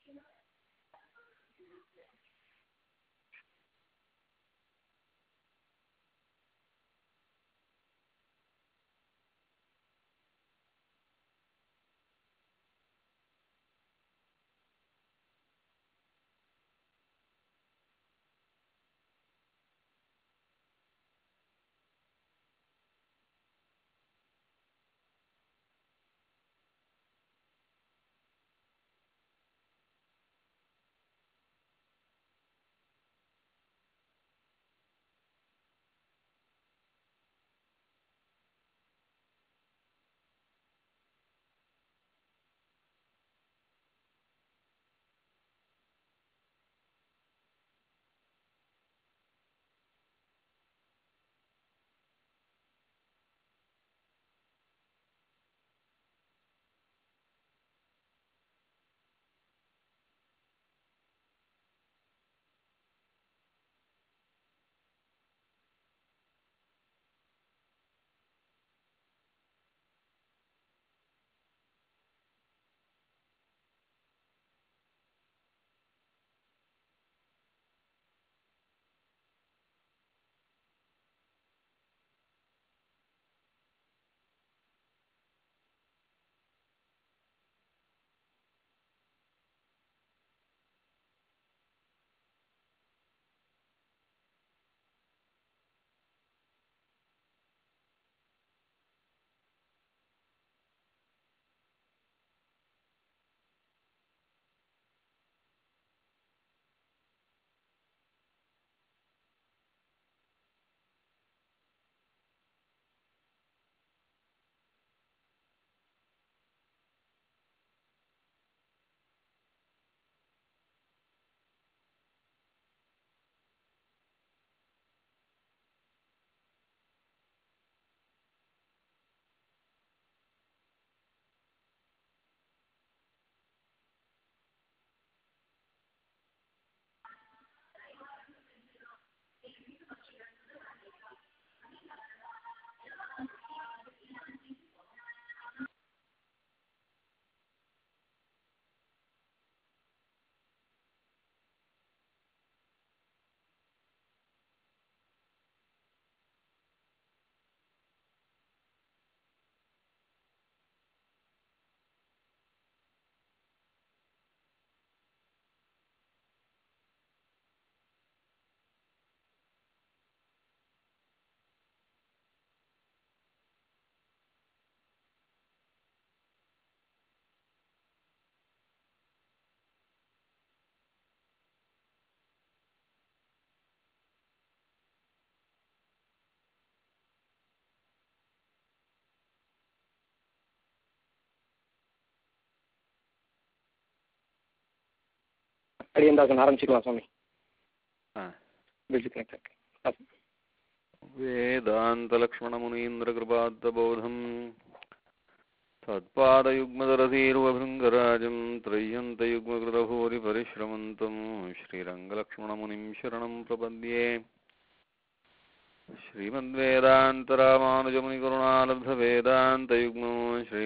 அடியந்தாசன் ஆரம்பிச்சுக்கலாம் சுவாமி ஆ bridge connect वेदान्तलक्ष्मणमुनीन्द्रकृपात्तबोधम् तत्पादयुग्मदरतीर्वभृङ्गराजं त्रय्यन्तयुग्मकृतभूरिपरिश्रमन्तं श्रीरङ्गलक्ष्मणमुनिं शरणं प्रपद्ये श्रीमद्वेदान्तरामानुजमुनिकरुणालब्धवेदान्तयुग्मो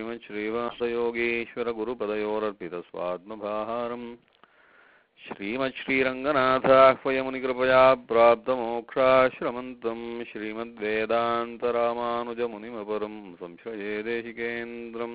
श्रीमच्छ्रीवासयोगीश्वरगुरुपदयोरर्पितस्वात्मभाहारम् श्रीमच्छ्रीरङ्गनाथाह्वयमुनिकृपया प्राप्तमोक्षाश्रमन्तं श्रीमद्वेदान्तरामानुजमुनिमपरं संश्रये देशिकेन्द्रम्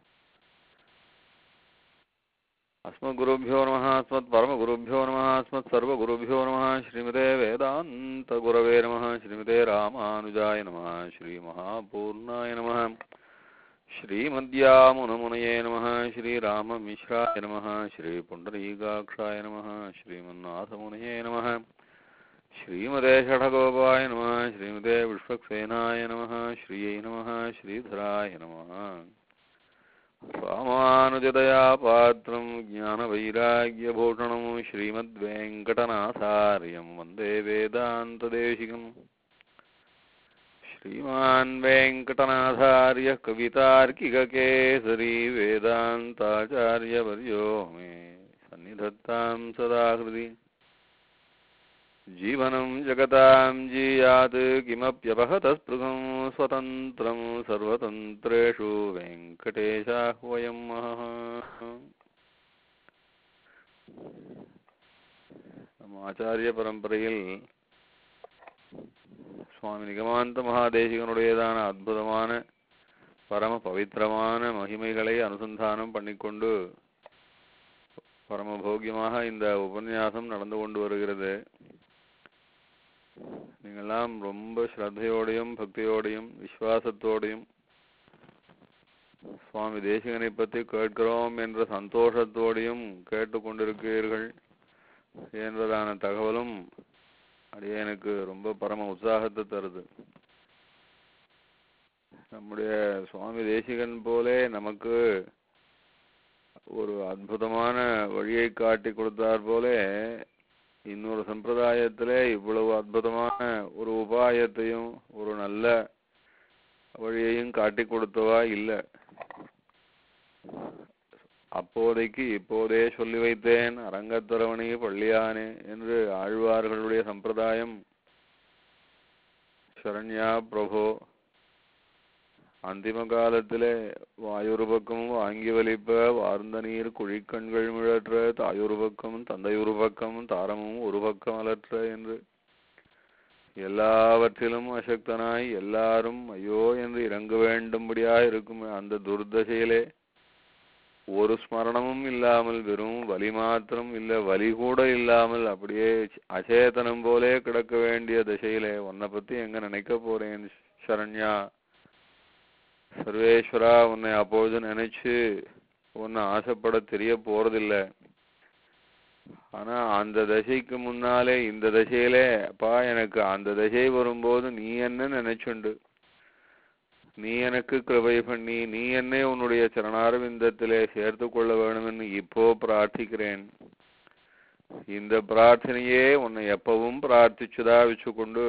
अस्मद्गुरुभ्यो नमः अस्मत्परमगुरुभ्यो नमः अस्मत्सर्वगुरुभ्यो नमः श्रीमते वेदान्तगुरवे नमः श्रीमते रामानुजाय नमः श्रीमहापूर्णाय नमः श्रीमद्यामुनमुनये नमः श्रीराममिश्राय नमः श्रीपुण्डरीकाक्षाय नमः श्रीमन्नाथमुनये नमः श्रीमते षठगोपाय नमः श्रीमते विश्वक्सेनाय नमः श्रियै नमः श्रीधराय नमः रामानुजदया पात्रं ज्ञानवैराग्यभूषणं श्रीमद्वेङ्कटनाथार्यं वन्दे वेदान्तदेशिकम् श्रीमान् वेङ्कटनाथार्यः कवितार्किककेसरी वेदान्ताचार्यवर्यो मे सन्निधत्तां सदा हृदि जीवनं जगतां जीयात् किमप्यपहतस्पृहं स्वतन्त्रं सर्वतन्त्रेषु वेङ्कटेशाह्वयं महः ஆச்சாரிய பரம்பரையில் சுவாமி நிகமாந்த மகாதேசிகனுடையதான அற்புதமான பரம பவித்திரமான மகிமைகளை அனுசந்தானம் பண்ணிக்கொண்டு பரம போக்கியமாக இந்த உபன்யாசம் நடந்து கொண்டு வருகிறது நீங்கெல்லாம் ரொம்ப ஸ்ரத்தையோடையும் பக்தியோடையும் விசுவாசத்தோடையும் சுவாமி தேசிகனை பற்றி கேட்கிறோம் என்ற சந்தோஷத்தோடையும் கேட்டுக்கொண்டிருக்கிறீர்கள் என்பதான தகவலும் அடியேனுக்கு ரொம்ப பரம உற்சாகத்தை தருது நம்முடைய சுவாமி தேசிகன் போலே நமக்கு ஒரு அற்புதமான வழியை காட்டி கொடுத்தார் போலே இன்னொரு சம்பிரதாயத்திலே இவ்வளவு அற்புதமான ஒரு உபாயத்தையும் ஒரு நல்ல வழியையும் காட்டி கொடுத்தவா இல்லை அப்போதைக்கு இப்போதே சொல்லி வைத்தேன் அரங்கத்தரவணி பள்ளியானே என்று ஆழ்வார்களுடைய சம்பிரதாயம் சரண்யா பிரபோ அந்திம காலத்திலே வாயொரு பக்கமும் வாங்கி வலிப்ப வார்ந்த நீர் குழிக்கண்கள் மிழற்ற தாயொரு பக்கமும் தந்தையொரு பக்கமும் தாரமும் ஒரு பக்கம் அலற்ற என்று எல்லாவற்றிலும் அசக்தனாய் எல்லாரும் ஐயோ என்று இறங்க வேண்டும்படியாக இருக்கும் அந்த துர்தசையிலே ஒரு ஸ்மரணமும் இல்லாமல் வெறும் வலி மாத்திரம் இல்ல வலி கூட இல்லாமல் அப்படியே அச்சேதனம் போலே கிடக்க வேண்டிய திசையிலே உன்னை பத்தி எங்க நினைக்க போறேன் சரண்யா சர்வேஸ்வரா உன்னை அப்பொழுது நினைச்சு உன்னை ஆசைப்பட தெரிய போறதில்லை ஆனா அந்த தசைக்கு முன்னாலே இந்த தசையிலே அப்பா எனக்கு அந்த தசை வரும்போது நீ என்ன நினைச்சுண்டு நீ எனக்கு கிருபை பண்ணி நீ என்னை உன்னுடைய சரணாரவிந்தத்திலே சேர்த்து கொள்ள வேணும்னு இப்போ பிரார்த்திக்கிறேன் இந்த பிரார்த்தனையே உன்னை எப்பவும் பிரார்த்திச்சுதா வச்சுக்கொண்டு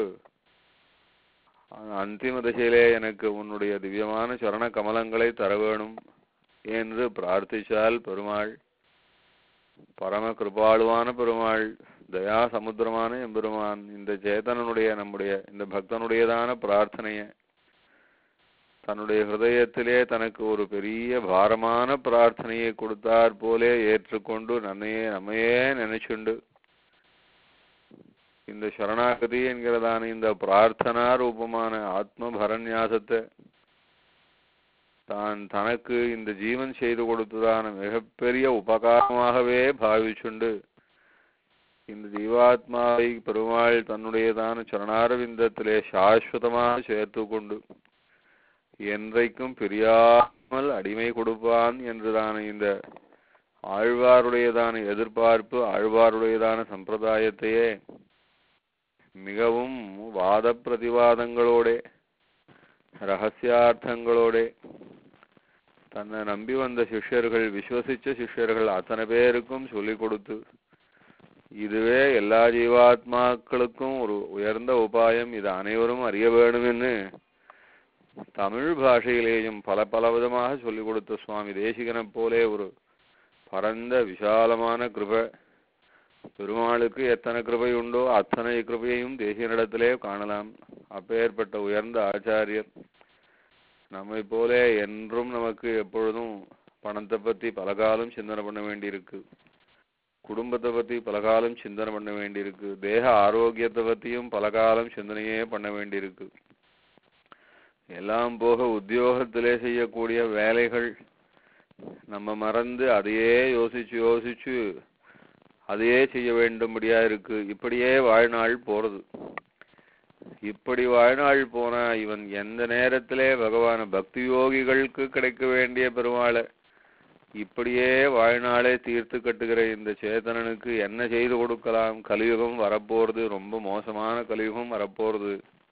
அந்திம தசையிலே எனக்கு உன்னுடைய திவ்யமான சரண கமலங்களை தர வேணும் என்று பிரார்த்திச்சால் பெருமாள் பரம கிருபாளுவான பெருமாள் தயா சமுத்திரமான எம்பெருமான் இந்த சேதனனுடைய நம்முடைய இந்த பக்தனுடையதான பிரார்த்தனையை தன்னுடைய ஹிருதயத்திலே தனக்கு ஒரு பெரிய பாரமான பிரார்த்தனையை கொடுத்தார் போலே ஏற்றுக்கொண்டு நன்னையே நம்மையே நினைச்சுண்டு இந்த சரணாகதி என்கிறதான இந்த பிரார்த்தனா ரூபமான ஆத்ம பரநியாசத்தை தான் தனக்கு இந்த ஜீவன் செய்து கொடுத்ததான மிகப்பெரிய உபகாரமாகவே பாவிச்சுண்டு இந்த ஜீவாத்மாவை பெருமாள் தன்னுடையதான சரணாரவிந்தத்திலே சாஸ்வதமாக சேர்த்து கொண்டு என்றைக்கும் பிரியாமல் அடிமை கொடுப்பான் என்றுதான இந்த ஆழ்வாருடையதான எதிர்பார்ப்பு ஆழ்வாருடையதான சம்பிரதாயத்தையே மிகவும் வாத பிரதிவாதங்களோட ரகசியார்த்தங்களோட தன்னை நம்பி வந்த சிஷ்யர்கள் விஸ்வசிச்ச சிஷ்யர்கள் அத்தனை பேருக்கும் சொல்லிக் கொடுத்து இதுவே எல்லா ஜீவாத்மாக்களுக்கும் ஒரு உயர்ந்த உபாயம் இது அனைவரும் அறிய வேணும்னு தமிழ் பாஷையிலேயும் பல பல விதமாக சொல்லிக் கொடுத்த சுவாமி தேசிகனை போலே ஒரு பரந்த விசாலமான கிருபை பெருமாளுக்கு எத்தனை கிருபை உண்டோ அத்தனை கிருபையையும் தேசியனிடத்திலே காணலாம் அப்பேற்பட்ட உயர்ந்த ஆச்சாரியர் நம்மை போலே என்றும் நமக்கு எப்பொழுதும் பணத்தை பத்தி பல காலம் சிந்தனை பண்ண வேண்டியிருக்கு குடும்பத்தை பத்தி பல காலம் சிந்தனை பண்ண வேண்டியிருக்கு தேக ஆரோக்கியத்தை பத்தியும் பல காலம் சிந்தனையே பண்ண வேண்டியிருக்கு எல்லாம் போக உத்தியோகத்திலே செய்யக்கூடிய வேலைகள் நம்ம மறந்து அதையே யோசிச்சு யோசிச்சு அதையே செய்ய வேண்டும்படியா இருக்கு இப்படியே வாழ்நாள் போறது இப்படி வாழ்நாள் போனா இவன் எந்த நேரத்திலே பகவான பக்தி யோகிகளுக்கு கிடைக்க வேண்டிய பெருமாளை இப்படியே வாழ்நாளே தீர்த்து கட்டுகிற இந்த சேதனனுக்கு என்ன செய்து கொடுக்கலாம் கலியுகம் வரப்போறது ரொம்ப மோசமான கலியுகம் வரப்போறது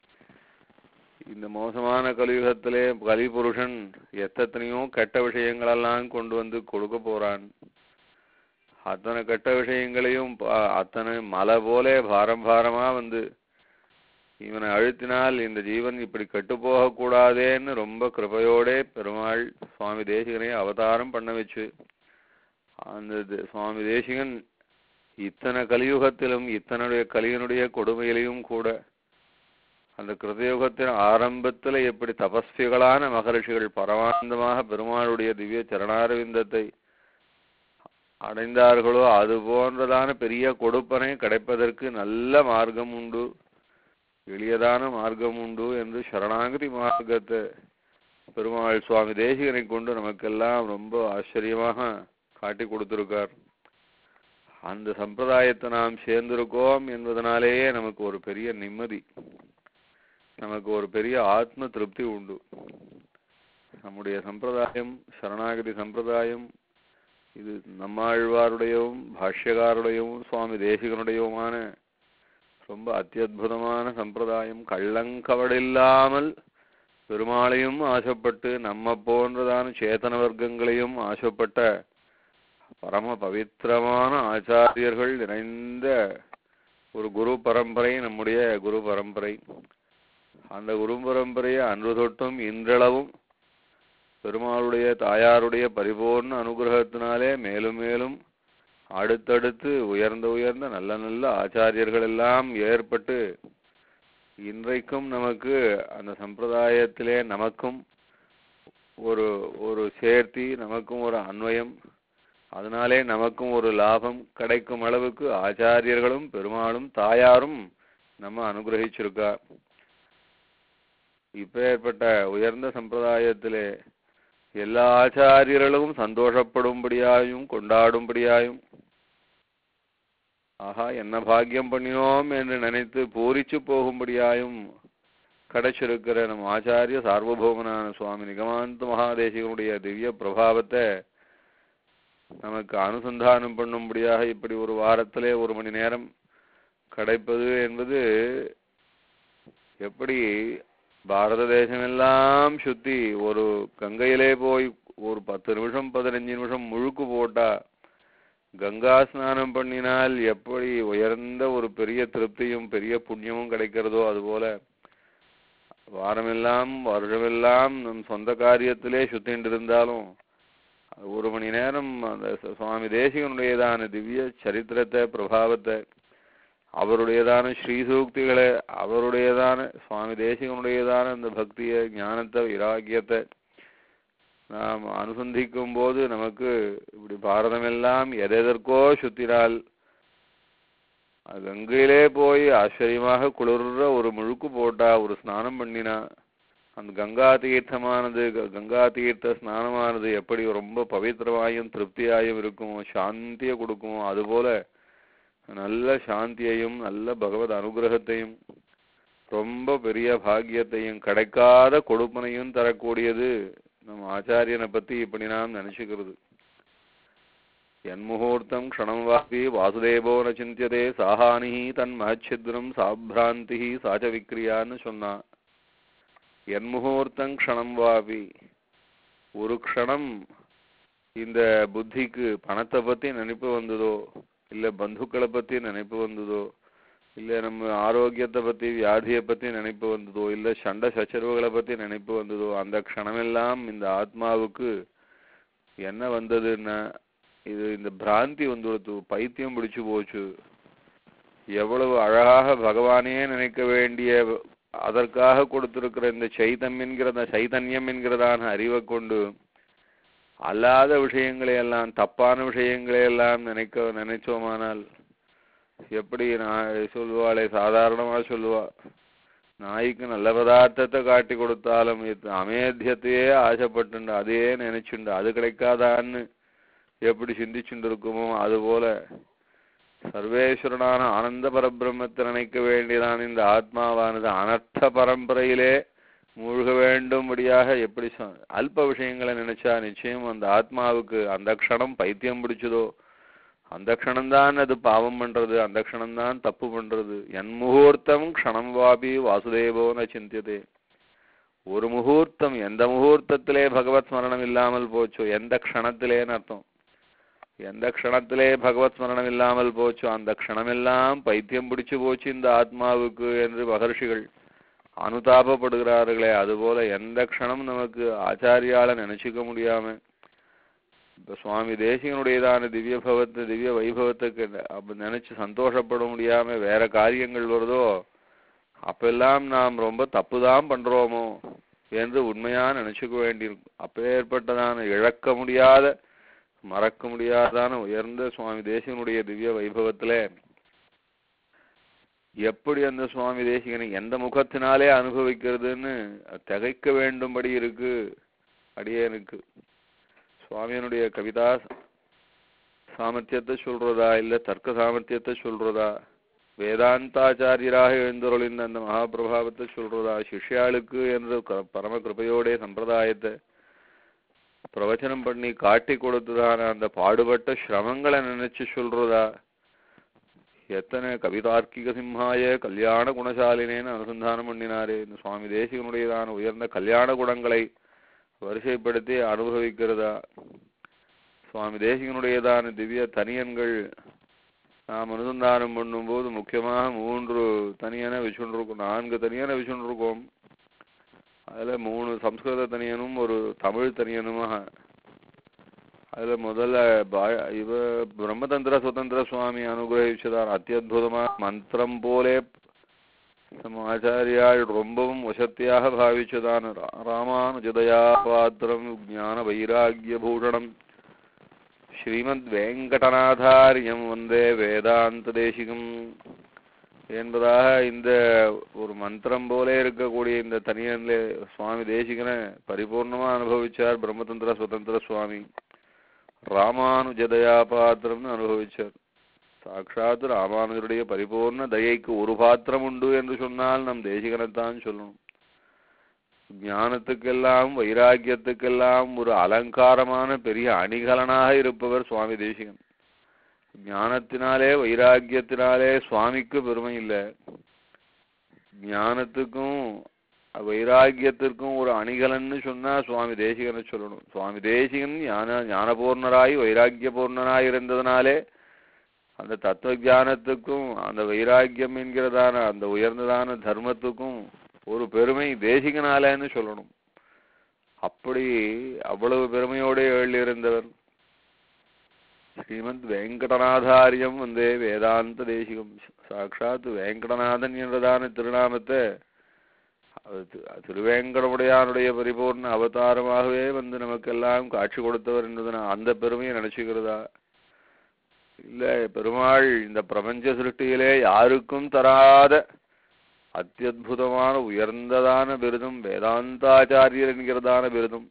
இந்த மோசமான கலியுகத்திலே கலிபுருஷன் எத்தனையோ கெட்ட விஷயங்களெல்லாம் கொண்டு வந்து கொடுக்க போறான் அத்தனை கெட்ட விஷயங்களையும் பா- அத்தனை மலை போலே பாரம் பாரமா வந்து இவனை அழுத்தினால் இந்த ஜீவன் இப்படி கெட்டு போக கூடாதேன்னு ரொம்ப கிருபையோடே பெருமாள் சுவாமி தேசிகனை அவதாரம் பண்ண வச்சு அந்த தே- சுவாமி தேசிகன் இத்தனை கலியுகத்திலும் இத்தனுடைய கலியனுடைய கொடுமையிலையும் கூட அந்த கிருதயுகத்தின் ஆரம்பத்துல எப்படி தபஸ்விகளான மகரிஷிகள் பரமானந்தமாக பெருமாளுடைய திவ்ய சரணாரவிந்தத்தை அடைந்தார்களோ அது போன்றதான பெரிய கொடுப்பனை கிடைப்பதற்கு நல்ல மார்க்கம் உண்டு எளியதான மார்க்கம் உண்டு என்று சரணாகதி மார்க்கத்தை பெருமாள் சுவாமி தேசிகனை கொண்டு நமக்கெல்லாம் ரொம்ப ஆச்சரியமாக காட்டி கொடுத்திருக்கார் அந்த சம்பிரதாயத்தை நாம் சேர்ந்திருக்கோம் என்பதனாலேயே நமக்கு ஒரு பெரிய நிம்மதி நமக்கு ஒரு பெரிய ஆத்ம திருப்தி உண்டு நம்முடைய சம்பிரதாயம் சரணாகதி சம்பிரதாயம் இது நம்மாழ்வாருடையவும் பாஷ்யகாருடையவும் சுவாமி தேசிகனுடையவுமான ரொம்ப அத்தியுதமான சம்பிரதாயம் கள்ளங்கவடில்லாமல் பெருமாளையும் ஆசைப்பட்டு நம்ம போன்றதான சேத்தன வர்க்கங்களையும் ஆசைப்பட்ட பரம பவித்திரமான ஆச்சாரியர்கள் நிறைந்த ஒரு குரு பரம்பரை நம்முடைய குரு பரம்பரை அந்த குரு பரம்பரையை அன்று தொட்டும் இன்றளவும் பெருமாளுடைய தாயாருடைய பரிபூர்ண அனுகிரகத்தினாலே மேலும் மேலும் அடுத்தடுத்து உயர்ந்த உயர்ந்த நல்ல நல்ல ஆச்சாரியர்கள் எல்லாம் ஏற்பட்டு இன்றைக்கும் நமக்கு அந்த சம்பிரதாயத்திலே நமக்கும் ஒரு ஒரு சேர்த்தி நமக்கும் ஒரு அன்வயம் அதனாலே நமக்கும் ஒரு லாபம் கிடைக்கும் அளவுக்கு ஆச்சாரியர்களும் பெருமாளும் தாயாரும் நம்ம அனுகிரகிச்சிருக்கா இப்பேற்பட்ட உயர்ந்த சம்பிரதாயத்திலே எல்லா ஆச்சாரியர்களும் சந்தோஷப்படும்படியாயும் கொண்டாடும்படியாயும் ஆஹா என்ன பாக்கியம் பண்ணினோம் என்று நினைத்து பூரிச்சு போகும்படியாயும் கிடைச்சிருக்கிற நம் ஆச்சாரிய சார்வபௌமனான சுவாமி நிகமாந்த மகாதேசிகனுடைய திவ்ய பிரபாவத்தை நமக்கு அனுசந்தானம் பண்ணும்படியாக இப்படி ஒரு வாரத்திலே ஒரு மணி நேரம் கிடைப்பது என்பது எப்படி பாரத தேசமெல்லாம் சுத்தி ஒரு கங்கையிலே போய் ஒரு பத்து நிமிஷம் பதினஞ்சு நிமிஷம் முழுக்கு போட்டா கங்கா ஸ்நானம் பண்ணினால் எப்படி உயர்ந்த ஒரு பெரிய திருப்தியும் பெரிய புண்ணியமும் கிடைக்கிறதோ அதுபோல வாரமெல்லாம் வருடமெல்லாம் நம் சொந்த காரியத்திலே சுத்திண்டு இருந்தாலும் ஒரு மணி நேரம் அந்த சு- சுவாமி தேசிகனுடையதான திவ்ய சரித்திரத்தை பிரபாவத்தை அவருடையதான ஸ்ரீசூக்திகளை அவருடையதான சுவாமி தேசிகனுடையதான அந்த பக்தியை ஞானத்தை வைராக்கியத்தை நாம் அனுசந்திக்கும் போது நமக்கு இப்படி பாரதமெல்லாம் எதெதற்கோ சுத்தினால் அது கங்கையிலே போய் ஆச்சரியமாக குளிர்ற ஒரு முழுக்கு போட்டா ஒரு ஸ்நானம் பண்ணினா அந்த கங்கா தீர்த்தமானது க- கங்கா தீர்த்த ஸ்நானமானது எப்படி ரொம்ப பவித்திரமாயும் திருப்தியாயும் இருக்குமோ சாந்தியை கொடுக்குமோ அதுபோல நல்ல சாந்தியையும் நல்ல பகவத் அனுகிரகத்தையும் ரொம்ப பெரிய பாக்கியத்தையும் கிடைக்காத கொடுப்பனையும் தரக்கூடியது நம்ம ஆச்சாரியனை பத்தி இப்படி நாம் நினைச்சுக்கிறது என்முகூர்த்தம் க்ஷணம் வாபி வாசுதேவோ ந சிந்தியதே சாஹானி தன் மகச்சித்ரம் சாபிராந்தி சாச்ச விக்ரியான்னு சொன்னான் என்முகூர்த்தம் க்ஷணம் வாபி ஒரு க்ஷணம் இந்த புத்திக்கு பணத்தை பத்தி நினைப்பு வந்ததோ இல்ல பந்துக்களை பத்தி நினைப்பு வந்ததோ இல்ல நம்ம ஆரோக்கியத்தை பத்தி வியாதியை பத்தி நினைப்பு வந்ததோ இல்ல சண்டை சச்சரவுகளை பத்தி நினைப்பு வந்ததோ அந்த க்ஷணமெல்லாம் இந்த ஆத்மாவுக்கு என்ன வந்ததுன்னா இது இந்த பிராந்தி வந்துடுத்து பைத்தியம் பிடிச்சு போச்சு எவ்வளவு அழகாக பகவானே நினைக்க வேண்டிய அதற்காக கொடுத்திருக்கிற இந்த சைதம் என்கிற அந்த சைதன்யம் என்கிறதான அறிவை கொண்டு அல்லாத விஷயங்களை எல்லாம் தப்பான விஷயங்களை எல்லாம் நினைக்க நினைச்சோமானால் எப்படி நான் சொல்லுவாளே சாதாரணமா சொல்லுவா நாய்க்கு நல்ல பதார்த்தத்தை காட்டி கொடுத்தாலும் இது அமேத்தியத்தையே ஆசைப்பட்டுண்டு அதையே நினைச்சுண்டு அது கிடைக்காதான்னு எப்படி சிந்திச்சுண்டு இருக்குமோ அதுபோல சர்வேஸ்வரனான ஆனந்த பரபிரம்மத்தை நினைக்க வேண்டியதான இந்த ஆத்மாவானது அனர்த்த பரம்பரையிலே மூழ்க வேண்டும்படியாக எப்படி ச- அல்ப விஷயங்களை நினைச்சா நிச்சயம் அந்த ஆத்மாவுக்கு அந்த க்ஷணம் பைத்தியம் பிடிச்சதோ அந்த க்ஷணம்தான் அது பாவம் பண்றது அந்த க்ஷணம்தான் தப்பு பண்றது என் முகூர்த்தம் க்ஷணம் வாபி வாசுதேவோ ந சிந்தியதே ஒரு முகூர்த்தம் எந்த முகூர்த்தத்திலே பகவத் ஸ்மரணம் இல்லாமல் போச்சோ எந்த க்ஷணத்திலேன்னு அர்த்தம் எந்த க்ஷணத்திலே பகவத் ஸ்மரணம் இல்லாமல் போச்சோ அந்த க்ஷணமெல்லாம் பைத்தியம் பிடிச்சு போச்சு இந்த ஆத்மாவுக்கு என்று மகர்ஷிகள் அனுதாபப்படுகிறார்களே அதுபோல எந்த க்ஷணம் நமக்கு ஆச்சாரியால நினைச்சுக்க முடியாம இப்ப சுவாமி தேசிகனுடையதான திவ்ய பவத்தை திவ்ய வைபவத்துக்கு அப்ப நினைச்சு சந்தோஷப்பட முடியாம வேற காரியங்கள் வருதோ அப்பெல்லாம் நாம் ரொம்ப தப்புதான் பண்றோமோ என்று உண்மையா நினைச்சுக்க வேண்டியிருக்கும் அப்பேற்பட்டதான இழக்க முடியாத மறக்க முடியாதான உயர்ந்த சுவாமி தேசிகனுடைய திவ்ய வைபவத்திலே எப்படி அந்த சுவாமி தேசிகனை எந்த முகத்தினாலே அனுபவிக்கிறதுன்னு திகைக்க வேண்டும்படி இருக்கு அடியேனுக்கு சுவாமியனுடைய கவிதா சாமர்த்தியத்தை சொல்றதா இல்ல தர்க்க சாமர்த்தியத்தை சொல்றதா வேதாந்தாச்சாரியராக எழுந்தருளின் அந்த மகாபிரபாவத்தை சொல்றதா சிஷ்யாளுக்கு என்ற க- பரம கிருபையோடைய சம்பிரதாயத்தை பிரவச்சனம் பண்ணி காட்டி கொடுத்ததான அந்த பாடுபட்ட சிரமங்களை நினைச்சு சொல்றதா எத்தனை கவிதார்க்கிக சிம்ஹாய கல்யாண குணசாலினேன்னு அனுசந்தானம் பண்ணினாரே இந்த சுவாமி தேசிகனுடையதான உயர்ந்த கல்யாண குணங்களை வரிசைப்படுத்தி அனுபவிக்கிறதா சுவாமி தேசிகனுடையதான திவ்ய தனியன்கள் நாம் அனுசந்தானம் பண்ணும்போது முக்கியமாக மூன்று தனியனை வச்சுருக்கோம் நான்கு தனியனை வச்சுருக்கோம் அதுல மூணு சம்ஸ்கிருத தனியனும் ஒரு தமிழ் தனியனுமாக அதுல முதல்ல பா- இவ பிரம்மதந்திர சுதந்திர சுவாமி அனுகிரகிச்சதார் அத்தியுதமா மந்திரம் போலே நம்ம ஆச்சாரியாள் ரொம்பவும் வசத்தியாக பாவிச்சதான ரா- ராமானுஜதயா பாத்திரம் ஞான வைராகிய பூஷணம் ஸ்ரீமத் வெங்கடநாதாரியம் வந்தே வேதாந்த தேசிகம் என்பதாக இந்த ஒரு மந்திரம் போலே இருக்கக்கூடிய இந்த தனியன்ல சுவாமி தேசிகனை பரிபூர்ணமா அனுபவிச்சார் பிரம்மதந்திர சுதந்திர சுவாமி ராமானுஜதயா பாத்திரம்னு அனுபவிச்சார் சாட்சாத் ராமானுஜருடைய பரிபூர்ண தயைக்கு ஒரு பாத்திரம் உண்டு என்று சொன்னால் நம் தேசிகனைத்தான் சொல்லணும் ஞானத்துக்கெல்லாம் வைராக்கியத்துக்கெல்லாம் ஒரு அலங்காரமான பெரிய அணிகலனாக இருப்பவர் சுவாமி தேசிகன் ஞானத்தினாலே வைராக்கியத்தினாலே சுவாமிக்கு பெருமை இல்லை ஞானத்துக்கும் வைராக்கியத்திற்கும் ஒரு அணிகலன்னு சொன்னா சுவாமி தேசிகனை சொல்லணும் சுவாமி தேசிகன் ஞான ஞானபூர்ணராய் வைராக்கிய பூர்ணராய் இருந்ததுனாலே அந்த தத்துவ ஞானத்துக்கும் அந்த வைராக்கியம் என்கிறதான அந்த உயர்ந்ததான தர்மத்துக்கும் ஒரு பெருமை தேசிகனாலேன்னு சொல்லணும் அப்படி அவ்வளவு பெருமையோடு எழுந்திருந்தவர் ஸ்ரீமத் வெங்கடநாதாரியம் வந்தே வேதாந்த தேசிகம் சாட்சாத் வெங்கடநாதன் என்றதான திருநாமத்தை அது தி- திருவேங்கடமுடையானுடைய பரிபூர்ண அவதாரமாகவே வந்து நமக்கெல்லாம் காட்சி கொடுத்தவர் என்பது நான் அந்த பெருமையை நினைச்சுக்கிறதா இல்ல பெருமாள் இந்த பிரபஞ்ச சிருஷ்டியிலே யாருக்கும் தராத அத்தியுதமான உயர்ந்ததான விருதும் வேதாந்தாச்சாரியர் என்கிறதான விருதும்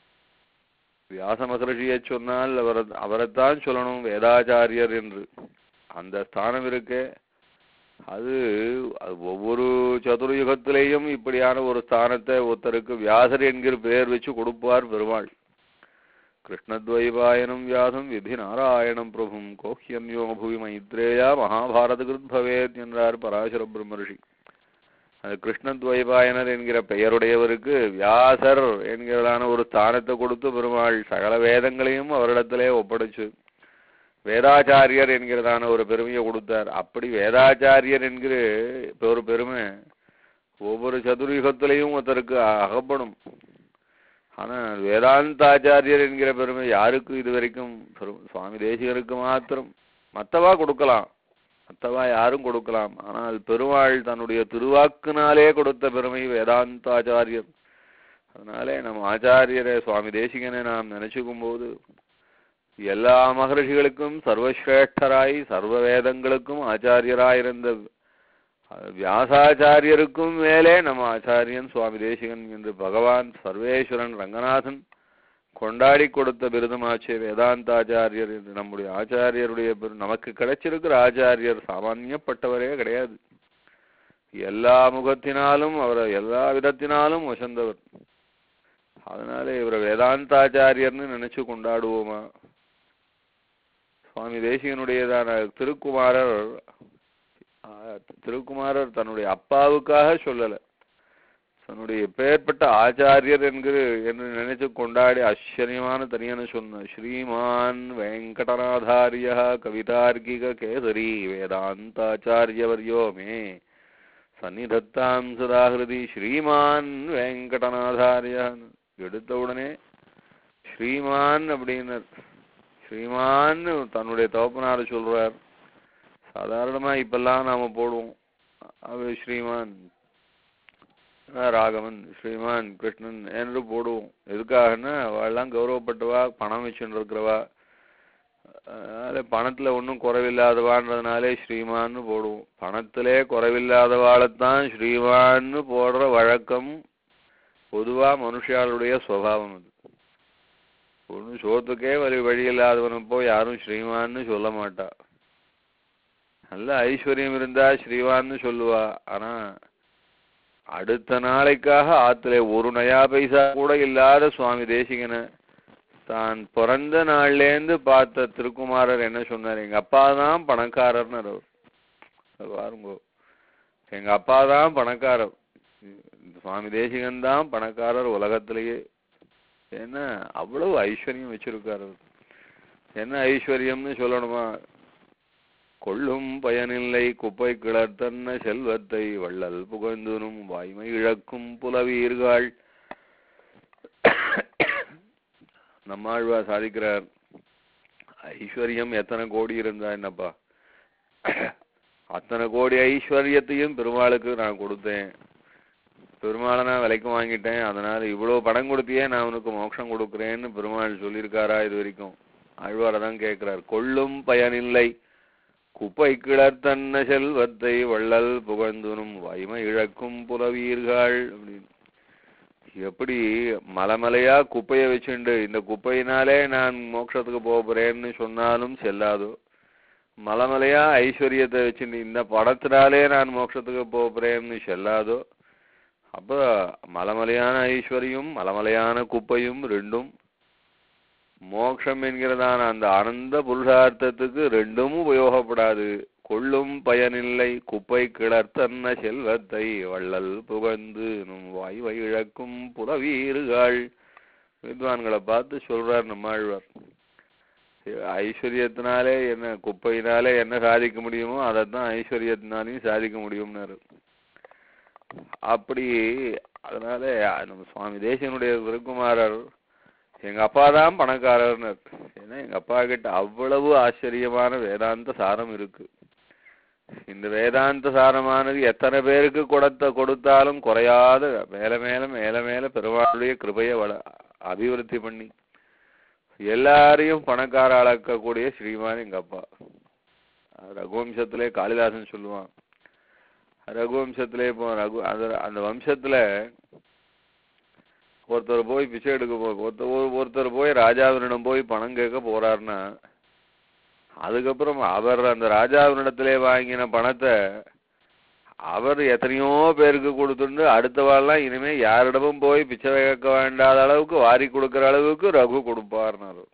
வியாச மகர்ஷியை சொன்னால் அவர் அவரைத்தான் சொல்லணும் வேதாச்சாரியர் என்று அந்த ஸ்தானம் இருக்கே அது அது ஒவ்வொரு சதுர்யுகத்திலேயும் இப்படியான ஒரு ஸ்தானத்தை ஒருத்தருக்கு வியாசர் என்கிற பெயர் வச்சு கொடுப்பார் பெருமாள் கிருஷ்ணத்வைபாயனம் வியாசம் விதி நாராயணம் பிரபும் கோஹ்யன்யோ புவி மைத்ரேயா மகாபாரத கிருத் பவேத் என்றார் பராசர பிரம்மர்ஷி அந்த கிருஷ்ணத்வைபாயனர் என்கிற பெயருடையவருக்கு வியாசர் என்கிறதான ஒரு ஸ்தானத்தை கொடுத்து பெருமாள் சகல வேதங்களையும் அவரிடத்திலே ஒப்படைச்சு வேதாச்சாரியர் என்கிறதான ஒரு பெருமையை கொடுத்தார் அப்படி வேதாச்சாரியர் என்கிற ஒரு பெருமை ஒவ்வொரு சதுர்யுகத்திலையும் ஒருத்தருக்கு அகப்படும் ஆனா வேதாந்தாச்சாரியர் என்கிற பெருமை யாருக்கு இது வரைக்கும் பெரும் சுவாமி தேசிகருக்கு மாத்திரம் மத்தவா கொடுக்கலாம் மத்தவா யாரும் கொடுக்கலாம் ஆனால் பெருமாள் தன்னுடைய திருவாக்குனாலே கொடுத்த பெருமை வேதாந்தாச்சாரியர் அதனாலே நம்ம ஆச்சாரியரை சுவாமி தேசிகனை நாம் நினைச்சுக்கும் போது எல்லா மகர்ஷிகளுக்கும் சர்வசிரேஷ்டராய் சர்வ வேதங்களுக்கும் ஆச்சாரியராயிருந்த அஹ், வியாசாச்சாரியருக்கும் மேலே நம்ம ஆச்சாரியன் சுவாமி தேசிகன் என்று பகவான் சர்வேஸ்வரன் ரங்கநாதன் கொண்டாடி கொடுத்த விருதுமாச்சே வேதாந்தாச்சாரியர் என்று நம்முடைய ஆச்சாரியருடைய பெரு- நமக்கு கிடைச்சிருக்கிற ஆச்சாரியர் சாமானியப்பட்டவரே கிடையாது எல்லா முகத்தினாலும் அவரை எல்லா விதத்தினாலும் வசந்தவர் அதனால இவரை வேதாந்தாச்சாரியர்னு நினைச்சு கொண்டாடுவோமா சுவாமி தேசிகனுடையதான திருக்குமாரர் ஆஹ், திருக்குமாரர் தன்னுடைய அப்பாவுக்காக சொல்லல தன்னுடைய பெயர்பட்ட ஆச்சாரியர் என்கிற என்று நினைச்சு கொண்டாடி ஆச்சரியமான தனியான சொன்ன ஸ்ரீமான் வெங்கடநாதாரிய கவிதார்க்கிக கேசரி வேதாந்தாச்சாரியவர்யோ மே சந்நிதத்தாம் சதாகிருதி ஸ்ரீமான் வெங்கடநாதாரிய எடுத்த உடனே ஸ்ரீமான் அப்படின்னர் ஸ்ரீமான் தன்னுடைய தகப்பனார் சொல்றார் சாதாரணமா இப்பெல்லாம் நாம போடுவோம் அவர் ஸ்ரீமான் அஹ் ராகவன் ஸ்ரீமான் கிருஷ்ணன் என்று போடுவோம் எதுக்காகன்னா அவெல்லாம் கௌரவப்பட்டவா பணம் வச்சுட்டு இருக்கிறவா அதனால பணத்துல ஒன்றும் குறைவில்லாதவான்றதுனாலே ஸ்ரீமான்னு போடுவோம் பணத்திலே குறைவில்லாதவாளைத்தான் ஸ்ரீமான்னு போடுற வழக்கம் பொதுவா மனுஷாளுடைய சுவாவம் அது ஒன்றும் சோத்துக்கே வழி வழி இல்லாதவனை போய் யாரும் ஸ்ரீமான்னு சொல்ல மாட்டா நல்ல ஐஸ்வர்யம் இருந்தா ஸ்ரீவான்னு சொல்லுவா ஆனா அடுத்த நாளைக்காக ஆத்துல ஒரு நயா பைசா கூட இல்லாத சுவாமி தேசிகனை தான் பிறந்த நாள்லேருந்து பார்த்த திருக்குமாரர் என்ன சொன்னார் எங்க அப்பா தான் பணக்காரர்னு அவர் அது பாருங்க எங்க அப்பா தான் பணக்காரர் இந்த சுவாமி தேசிகன் தான் பணக்காரர் உலகத்திலேயே ஏன்னா அவ்வளவு ஐஸ்வர்யம் வச்சிருக்காரு அவர். என்ன ஐஸ்வர்யம்னு சொல்லணுமா கொள்ளும் பயனில்லை குப்பை கிளர்த்தன்ன செல்வத்தை வள்ளல் புகழ்ந்துனும் வாய்மை இழக்கும் புலவீர்கள் நம்மாழ்வா சாதிக்கிறார் ஐஸ்வர்யம் எத்தனை கோடி இருந்தா என்னப்பா அத்தனை கோடி ஐஸ்வர்யத்தையும் பெருமாளுக்கு நான் கொடுத்தேன் பெருமாளை நான் விலைக்கு வாங்கிட்டேன் அதனால இவ்வளவு பணம் கொடுத்தியே நான் உனக்கு மோட்சம் கொடுக்குறேன்னு பெருமாள் சொல்லியிருக்காரா இது வரைக்கும் ஆழ்வாரை தான் கேட்கிறார் கொள்ளும் பயனில்லை குப்பை கிளர்த்தன்ன செல்வத்தை வள்ளல் புகழ்ந்துனும் வாய்மை இழக்கும் புலவீர்கள் அப்படின்னு எப்படி மலைமலையா குப்பையை வச்சுண்டு இந்த குப்பையினாலே நான் மோட்சத்துக்கு போகிறேன்னு சொன்னாலும் செல்லாதோ மலைமலையா ஐஸ்வர்யத்தை வச்சுண்டு இந்த படத்தினாலே நான் மோட்சத்துக்கு போகிறேன்னு செல்லாதோ அப்ப மலமலையான ஐஸ்வர்யம் மலமலையான குப்பையும் ரெண்டும் மோக்ஷம் என்கிறதான அந்த ஆனந்த புருஷார்த்தத்துக்கு ரெண்டும் உபயோகப்படாது கொள்ளும் பயனில்லை குப்பை கிளர்த்தன்ன செல்வத்தை வள்ளல் புகழ்ந்து நும் வாய்வை இழக்கும் புலவீர்கள் வித்வான்களை பார்த்து சொல்றார் நம்மாழ்வார் ஐஸ்வர்யத்தினாலே என்ன குப்பையினாலே என்ன சாதிக்க முடியுமோ அதைத்தான் ஐஸ்வர்யத்தினாலையும் சாதிக்க முடியும்னாரு அப்படி அதனால நம்ம சுவாமி தேசியனுடைய திருக்குமாரர் எங்க அப்பா தான் பணக்காரர்னு ஏன்னா எங்க அப்பா கிட்ட அவ்வளவு ஆச்சரியமான வேதாந்த சாரம் இருக்கு இந்த வேதாந்த சாரமானது எத்தனை பேருக்கு கொடுத்த கொடுத்தாலும் குறையாத மேல மேல மேல மேல பெருமாளுடைய கிருபையை வள அபிவிருத்தி பண்ணி எல்லாரையும் பணக்கார ஆளாக்கக்கூடிய ஸ்ரீமான் எங்க அப்பா ரகுவம்சத்திலே காளிதாசன் சொல்லுவான் ரகுவம்சத்திலே இப்போ ரகு அந்த அந்த வம்சத்துல ஒருத்தர் போய் பிச்சை எடுக்க போ ஒருத்தர் ஒருத்தர் போய் ராஜாவினிடம் போய் பணம் கேட்க போறாருன்னா அதுக்கப்புறம் அவர் அந்த ராஜாவினிடத்திலே வாங்கின பணத்தை அவர் எத்தனையோ பேருக்கு கொடுத்துட்டு அடுத்தவாள்லாம் இனிமே யாரிடமும் போய் பிச்சை கேட்க வேண்டாத அளவுக்கு வாரி கொடுக்கிற அளவுக்கு ரகு கொடுப்பார்னாரு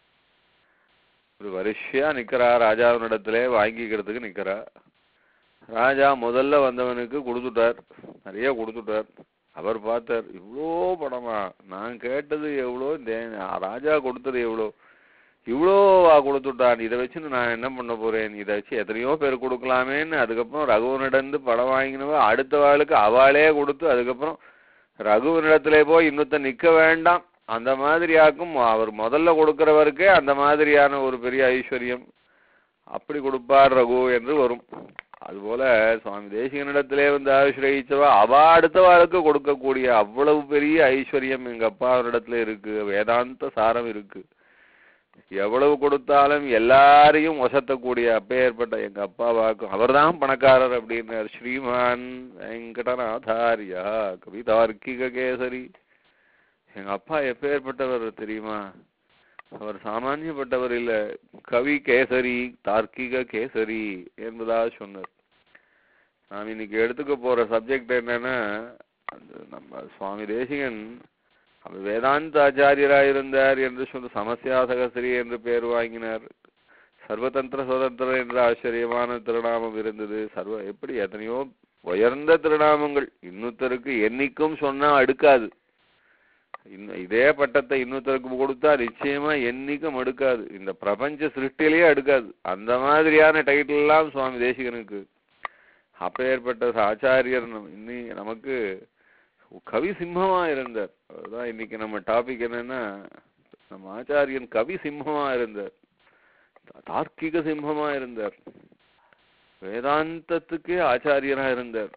ஒரு வரிசையா நிக்கிறா ராஜாவினிடத்திலே வாங்கிக்கிறதுக்கு நிக்கிறா ராஜா முதல்ல வந்தவனுக்கு கொடுத்துட்டார் நிறைய கொடுத்துட்டார் அவர் பார்த்தார் இவ்வளோ பணமா நான் கேட்டது எவ்வளோ தே- ராஜா கொடுத்தது எவ்வளோ இவ்வளோவா கொடுத்துட்டான் இதை வச்சு நான் என்ன பண்ண போறேன் இதை வச்சு எத்தனையோ பேர் கொடுக்கலாமேன்னு அதுக்கப்புறம் ரகுவனிடந்து பணம் வாங்கினவ அடுத்த வாளுக்கு அவளே கொடுத்து அதுக்கப்புறம் ரகுவனிடத்துல போய் இன்னொருத்த நிக்க வேண்டாம் அந்த மாதிரியாக்கும் அவர் முதல்ல கொடுக்கிறவருக்கே அந்த மாதிரியான ஒரு பெரிய ஐஸ்வர்யம் அப்படி கொடுப்பார் ரகு என்று வரும் அதுபோல சுவாமி தேசிகனிடத்திலே வந்து ஆசிரயிச்சவா அவ அடுத்தவாளுக்கு கொடுக்கக்கூடிய அவ்வளவு பெரிய ஐஸ்வர்யம் எங்க அப்பாவினிடத்துல இருக்கு வேதாந்த சாரம் இருக்கு எவ்வளவு கொடுத்தாலும் எல்லாரையும் வசத்தக்கூடிய அப்பேற்பட்ட எங்க அப்பா வாக்கும் அவர்தான் பணக்காரர் அப்படின்னார் ஸ்ரீமான் வெங்கடநாதாரியா கவிதார்க்கிக கேசரி எங்க அப்பா எப்பேற்பட்டவர் தெரியுமா அவர் சாமானியப்பட்டவர் இல்ல கவி கேசரி தார்க்கிக கேசரி என்பதா சொன்னார் நாம் இன்னைக்கு எடுத்துக்க போற சப்ஜெக்ட் என்னன்னா அந்த நம்ம சுவாமி தேசிகன் அவர் வேதாந்த ஆச்சாரியராயிருந்தார் என்று சொல்ல சமஸ்யா சகசிரி என்று பெயர் வாங்கினார் சர்வதந்திர சுதந்திர என்ற ஆச்சரியமான திருநாமம் இருந்தது சர்வ எப்படி எத்தனையோ உயர்ந்த திருநாமங்கள் இன்னொருத்தருக்கு என்னைக்கும் சொன்னா அடுக்காது இன்னும் இதே பட்டத்தை இன்னொருத்தருக்கு கொடுத்தா நிச்சயமா என்னைக்கும் அடுக்காது இந்த பிரபஞ்ச சிருஷ்டிலேயே அடுக்காது அந்த மாதிரியான டைட்டில் எல்லாம் சுவாமி தேசிகனுக்கு அப்பேற்பட்ட ஆச்சாரியர் நம்ம இன்னி நமக்கு கவி சிம்மமா இருந்தார் அதுதான் இன்னைக்கு நம்ம டாபிக் என்னன்னா நம்ம ஆச்சாரியன் கவி சிம்மமா இருந்தார் தார்க்கிக சிம்மமா இருந்தார் வேதாந்தத்துக்கே ஆச்சாரியனா இருந்தார்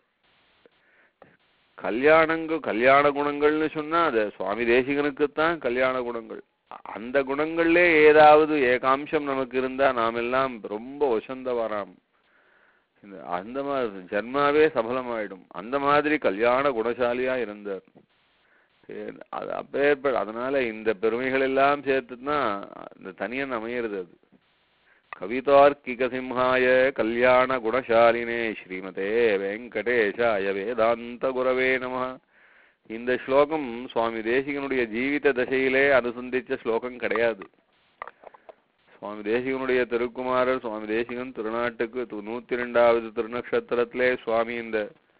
கல்யாணங்கள் கல்யாண குணங்கள்னு சொன்னா அது சுவாமி தேசிகனுக்குத்தான் கல்யாண குணங்கள் அந்த குணங்கள்லே ஏதாவது ஏகாம்சம் நமக்கு இருந்தா நாம் எல்லாம் ரொம்ப வசந்தவராம் இந்த அந்த மாதிரி ஜன்மாவே சபலமாயிடும் அந்த மாதிரி கல்யாண குணசாலியா இருந்தார் ஏ- அது அப்பேற்ப அதனால இந்த பெருமைகள் எல்லாம் சேர்த்துனா இந்த தனியன் அமையிறது அது கவிதார்க்கிக சிம்ஹாய கல்யாண குணசாலினே ஸ்ரீமதே வெங்கடேஷாய வேதாந்த குரவே நம இந்த ஸ்லோகம் சுவாமி தேசிகனுடைய ஜீவித தசையிலே அனுசந்திச்ச ஸ்லோகம் கிடையாது சுவாமி தேசிகனுடைய திருக்குமாரர் சுவாமி தேசிகன் திருநாட்டுக்கு து- நூத்தி ரெண்டாவது திருநக்ஷத்திரத்திலே சுவாமி இந்த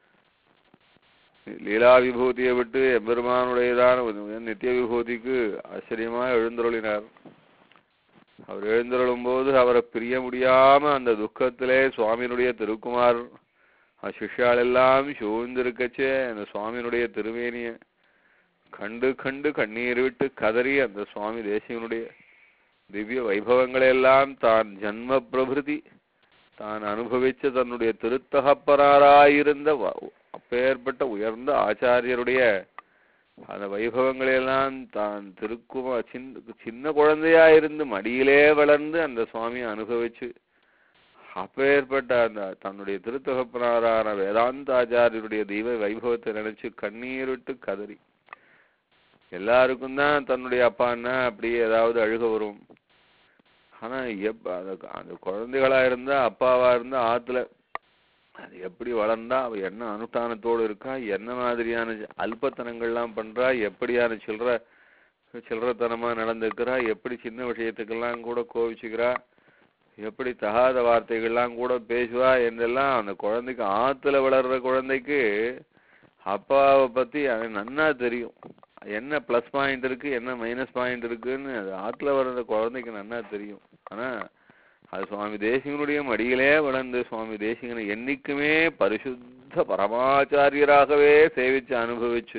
லீலா விபூதியை விட்டு எம்பெருமானுடையதான ஒரு நித்திய விபூதிக்கு ஆச்சரியமா எழுந்தருளினார் அவர் எழுந்தருளும் போது அவரை பிரிய முடியாம அந்த துக்கத்திலே சுவாமியினுடைய திருக்குமார் சிஷ்யால் எல்லாம் சூழ்ந்திருக்கச்சே அந்த சுவாமியினுடைய திருமேனிய கண்டு கண்டு கண்ணீர் விட்டு கதறி அந்த சுவாமி தேசிகனுடைய திவ்ய வைபவங்களை எல்லாம் தான் ஜன்ம பிரபிருதி தான் அனுபவிச்ச தன்னுடைய திருத்தகப்பராயிருந்த வ- அப்பேற்பட்ட உயர்ந்த ஆச்சாரியருடைய அந்த வைபவங்களை எல்லாம் தான் திருக்குமா சின்ன சின்ன குழந்தையா இருந்து மடியிலே வளர்ந்து அந்த சுவாமியை அனுபவிச்சு அப்பேற்பட்ட அந்த தன்னுடைய திருத்தகப்பனாரான வேதாந்த ஆச்சாரியருடைய தெய்வ வைபவத்தை நினைச்சு கண்ணீர் விட்டு கதறி எல்லாருக்கும் தான் தன்னுடைய அப்பான்னா அப்படியே ஏதாவது அழுக வரும் ஆனா எப் அந்த அந்த குழந்தைகளா இருந்தா அப்பாவா இருந்தா ஆத்துல அது எப்படி வளர்ந்தா அவ என்ன அனுஷ்டானத்தோடு இருக்கா என்ன மாதிரியான ஜ- அல்பத்தனங்கள்லாம் பண்றா எப்படியான சில்லற சில்லறத்தனமா நடந்துக்கிறா எப்படி சின்ன விஷயத்துக்கெல்லாம் கூட கோவிச்சுக்கிறா எப்படி தகாத வார்த்தைகள்லாம் கூட பேசுவா என்றெல்லாம் அந்த குழந்தைக்கு ஆத்துல வளர்ற குழந்தைக்கு அப்பாவை பத்தி அவன் நன்னா தெரியும் என்ன ப்ளஸ் பாயிண்ட் இருக்கு என்ன மைனஸ் பாயிண்ட் இருக்குன்னு அது ஆத்துல வர்ற குழந்தைக்கு நன்னா தெரியும் ஆனா அது சுவாமி தேசிகனுடைய மடியிலே வளர்ந்து சுவாமி தேசிகனை என்னைக்குமே பரிசுத்த பரமாச்சாரியராகவே சேவிச்சு அனுபவிச்சு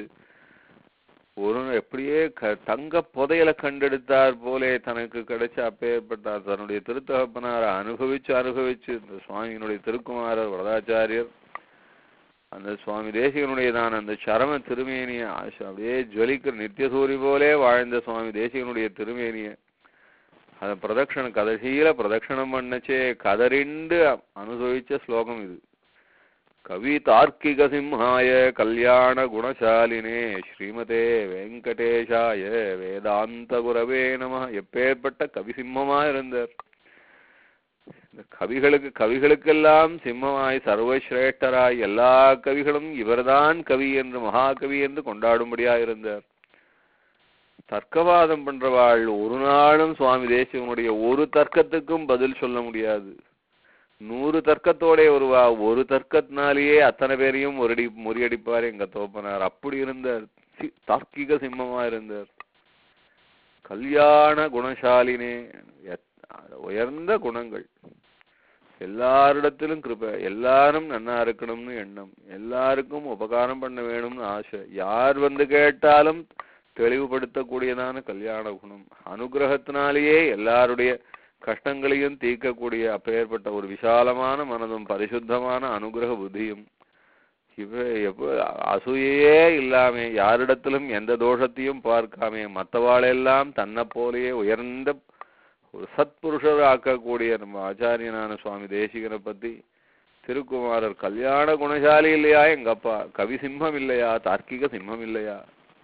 ஒரு எப்படியே க தங்க புதையல கண்டெடுத்தார் போலே தனக்கு கிடைச்ச அப்பேற்பட்டார் தன்னுடைய திருத்தகப்பனாரை அனுபவிச்சு அனுபவிச்சு இந்த சுவாமியினுடைய திருக்குமாரர் வரதாச்சாரியர் அந்த சுவாமி தேசிகனுடையதான அந்த சரம திருமேனிய ஆச- அப்படியே ஜொலிக்கிற நித்தியசூரி போலே வாழ்ந்த சுவாமி தேசிகனுடைய திருமேனிய அதை பிரதட்சண கதசீல பிரதட்சணம் பண்ணச்சே கதறிண்டு அனுபவிச்ச ஸ்லோகம் இது கவி தார்க்கிக சிம்ஹாய கல்யாண குணசாலினே ஸ்ரீமதே வெங்கடேஷாய வேதாந்த குரவே நம எப்பேற்பட்ட கவி சிம்மமா இருந்தார் இந்த கவிகளுக்கு கவிகளுக்கெல்லாம் சிம்மமாய் சர்வசிரேஷ்டராய் எல்லா கவிகளும் இவர்தான் கவி என்று மகாகவி என்று கொண்டாடும்படியா இருந்தார் தர்க்கவாதம் பண்றவாள் ஒரு நாளும் சுவாமி தேசிகனுடைய ஒரு தர்க்கத்துக்கும் பதில் சொல்ல முடியாது நூறு தர்க்கத்தோட வருவா ஒரு தர்க்கத்தினாலேயே அத்தனை பேரையும் முறடி முறியடிப்பார் எங்க தோப்பனார் அப்படி இருந்தார் சி- தார்க்கிக சிம்மமா இருந்தார் கல்யாண குணசாலினே எத்- உயர்ந்த குணங்கள் எல்லாரிடத்திலும் கிருபை எல்லாரும் நன்னா இருக்கணும்னு எண்ணம் எல்லாருக்கும் உபகாரம் பண்ண வேணும்னு ஆசை யார் வந்து கேட்டாலும் தெளிவுபடுத்தக்கூடியதான கல்யாண குணம் அனுகிரகத்தினாலேயே எல்லாருடைய கஷ்டங்களையும் தீர்க்கக்கூடிய அப்பேற்பட்ட ஒரு விசாலமான மனதும் பரிசுத்தமான அனுகிரக புத்தியும் இவ எப்ப அசூயையே இல்லாம யாரிடத்திலும் எந்த தோஷத்தையும் பார்க்காம மற்றவாளெல்லாம் தன்னை போலயே உயர்ந்த ஒரு சத்புருஷர் ஆக்கக்கூடிய நம்ம ஆச்சாரியனான சுவாமி தேசிகனை பத்தி திருக்குமாரர் கல்யாண குணசாலி இல்லையா எங்க அப்பா கவி சிம்மம் இல்லையா தார்க்கிக சிம்மம் இல்லையா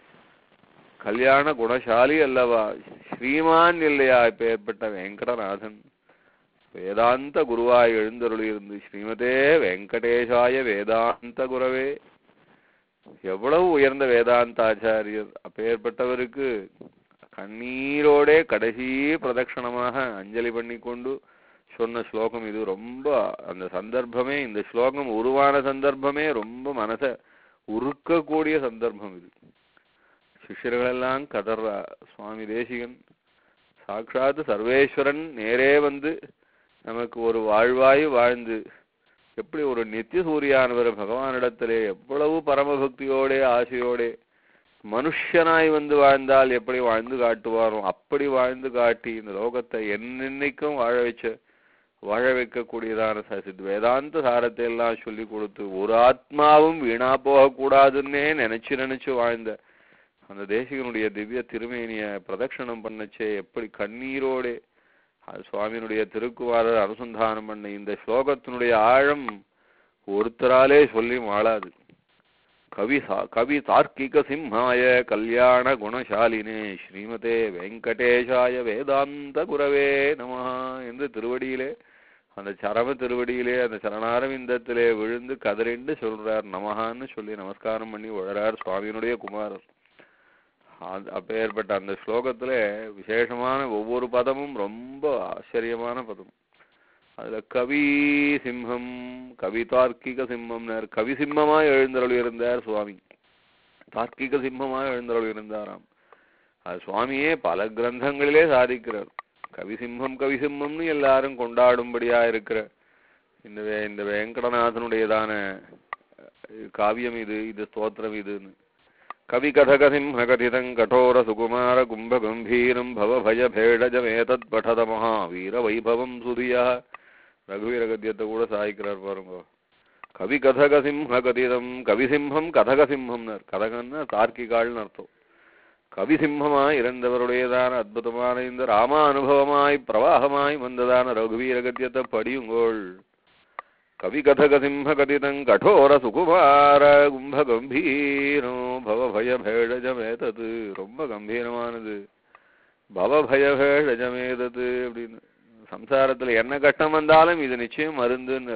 கல்யாண குணசாலி அல்லவா ஸ்ரீமான் இல்லையா இப்ப ஏற்பட்ட வெங்கடநாதன் வேதாந்த குருவாய் எழுந்தருளி இருந்து ஸ்ரீமதே வெங்கடேஷாய வேதாந்த குரவே எவ்வளவு உயர்ந்த வேதாந்த ஆச்சாரியர் அப்பேற்பட்டவருக்கு கண்ணீரோடே கடைசி பிரதட்சணமாக அஞ்சலி பண்ணி கொண்டு சொன்ன ஸ்லோகம் இது ரொம்ப அந்த சந்தர்ப்பமே இந்த ஸ்லோகம் உருவான சந்தர்ப்பமே ரொம்ப மனச உருக்கக்கூடிய சந்தர்ப்பம் இது சிஷ்யர்களெல்லாம் கதறா சுவாமி தேசிகன் சாட்சாத் சர்வேஸ்வரன் நேரே வந்து நமக்கு ஒரு வாழ்வாய் வாழ்ந்து எப்படி ஒரு நித்திய சூரியானவர் பகவானிடத்திலே எவ்வளவு பரமபக்தியோடே ஆசையோடே மனுஷனாய் வந்து வாழ்ந்தால் எப்படி வாழ்ந்து காட்டுவாரோ அப்படி வாழ்ந்து காட்டி இந்த லோகத்தை என்னென்னைக்கும் வாழ வச்ச வாழ வைக்கக்கூடியதான ச- சித் வேதாந்த சாரத்தை எல்லாம் சொல்லி கொடுத்து ஒரு ஆத்மாவும் வீணா போகக்கூடாதுன்னே நினைச்சு நினைச்சு வாழ்ந்த அந்த தேசிகனுடைய திவ்ய திருமேனிய பிரதட்சணம் பண்ணச்சே எப்படி கண்ணீரோட அது சுவாமியினுடைய திருக்குவாரர் அனுசந்தானம் பண்ண இந்த ஸ்லோகத்தினுடைய ஆழம் ஒருத்தராலே சொல்லி மாளாது கவி சா- கவி தார்க்கிக சிம்ஹாய கல்யாண குணசாலினே ஸ்ரீமதே வெங்கடேஷாய வேதாந்த குரவே நமஹ என்று திருவடியிலே அந்த சரம திருவடியிலே அந்த சரணாரவிந்தத்திலே விழுந்து கதறிண்டு சொல்றார் நமஹான்னு சொல்லி நமஸ்காரம் பண்ணி உழறார் சுவாமியினுடைய குமாரர் அந்த- அப்பேற்பட்ட அந்த ஸ்லோகத்துல விசேஷமான ஒவ்வொரு பதமும் ரொம்ப ஆச்சரியமான பதம் அதுல கவி சிம்மம் கவி தார்க்கிக சிம்மம்னார் கவி சிம்மமாய் எழுந்தருள் இருந்தார் சுவாமி தார்க்கிக சிம்மமாய் எழுந்தருள் இருந்தாராம் அது சுவாமியே பல கிரந்தங்களிலே சாதிக்கிறார் கவிசிம்மம் கவிசிம்மம்னு எல்லாரும் கொண்டாடும்படியா இருக்கிற இந்த வே- இந்த வெங்கடநாதனுடையதான அஹ், காவியம் இது இது ஸ்தோத்திரம் இதுன்னு கவி கதகசிம்ஹ கதிதம் கடோர சுகுமார கும்ப கம்பீரம் பவ பய பேடஜமேதத் படத மகாவீர வைபவம் சுதியா ரகுவீர கத்தியத்தை கூட சாய்க்கிறார் பாருங்க கவி கதகசிம்ஹ கதிதம் கவிசிம்ஹம் கதகசிம்ஹம்னர் கதகன்னா தார்க்கிகாள்னு அர்த்தம் கவிசிம்மமாய் இறந்தவருடையதான அற்புதமான இந்த ராம அனுபவமாய் பிரவாகமாய் வந்ததான ரகுவீர கத்தியத்தை படியுங்கோள் கவி கதக சிம்ம கதிதம் கடோர சுகுமார கும்ப கம்பீரோ பவ பய பேடஜமேதது ரொம்ப கம்பீரமானது பவ பய பேடஜமேதது அப்படின்னு சம்சாரத்துல என்ன கஷ்டம் வந்தாலும் இது நிச்சயம் மருந்துன்னு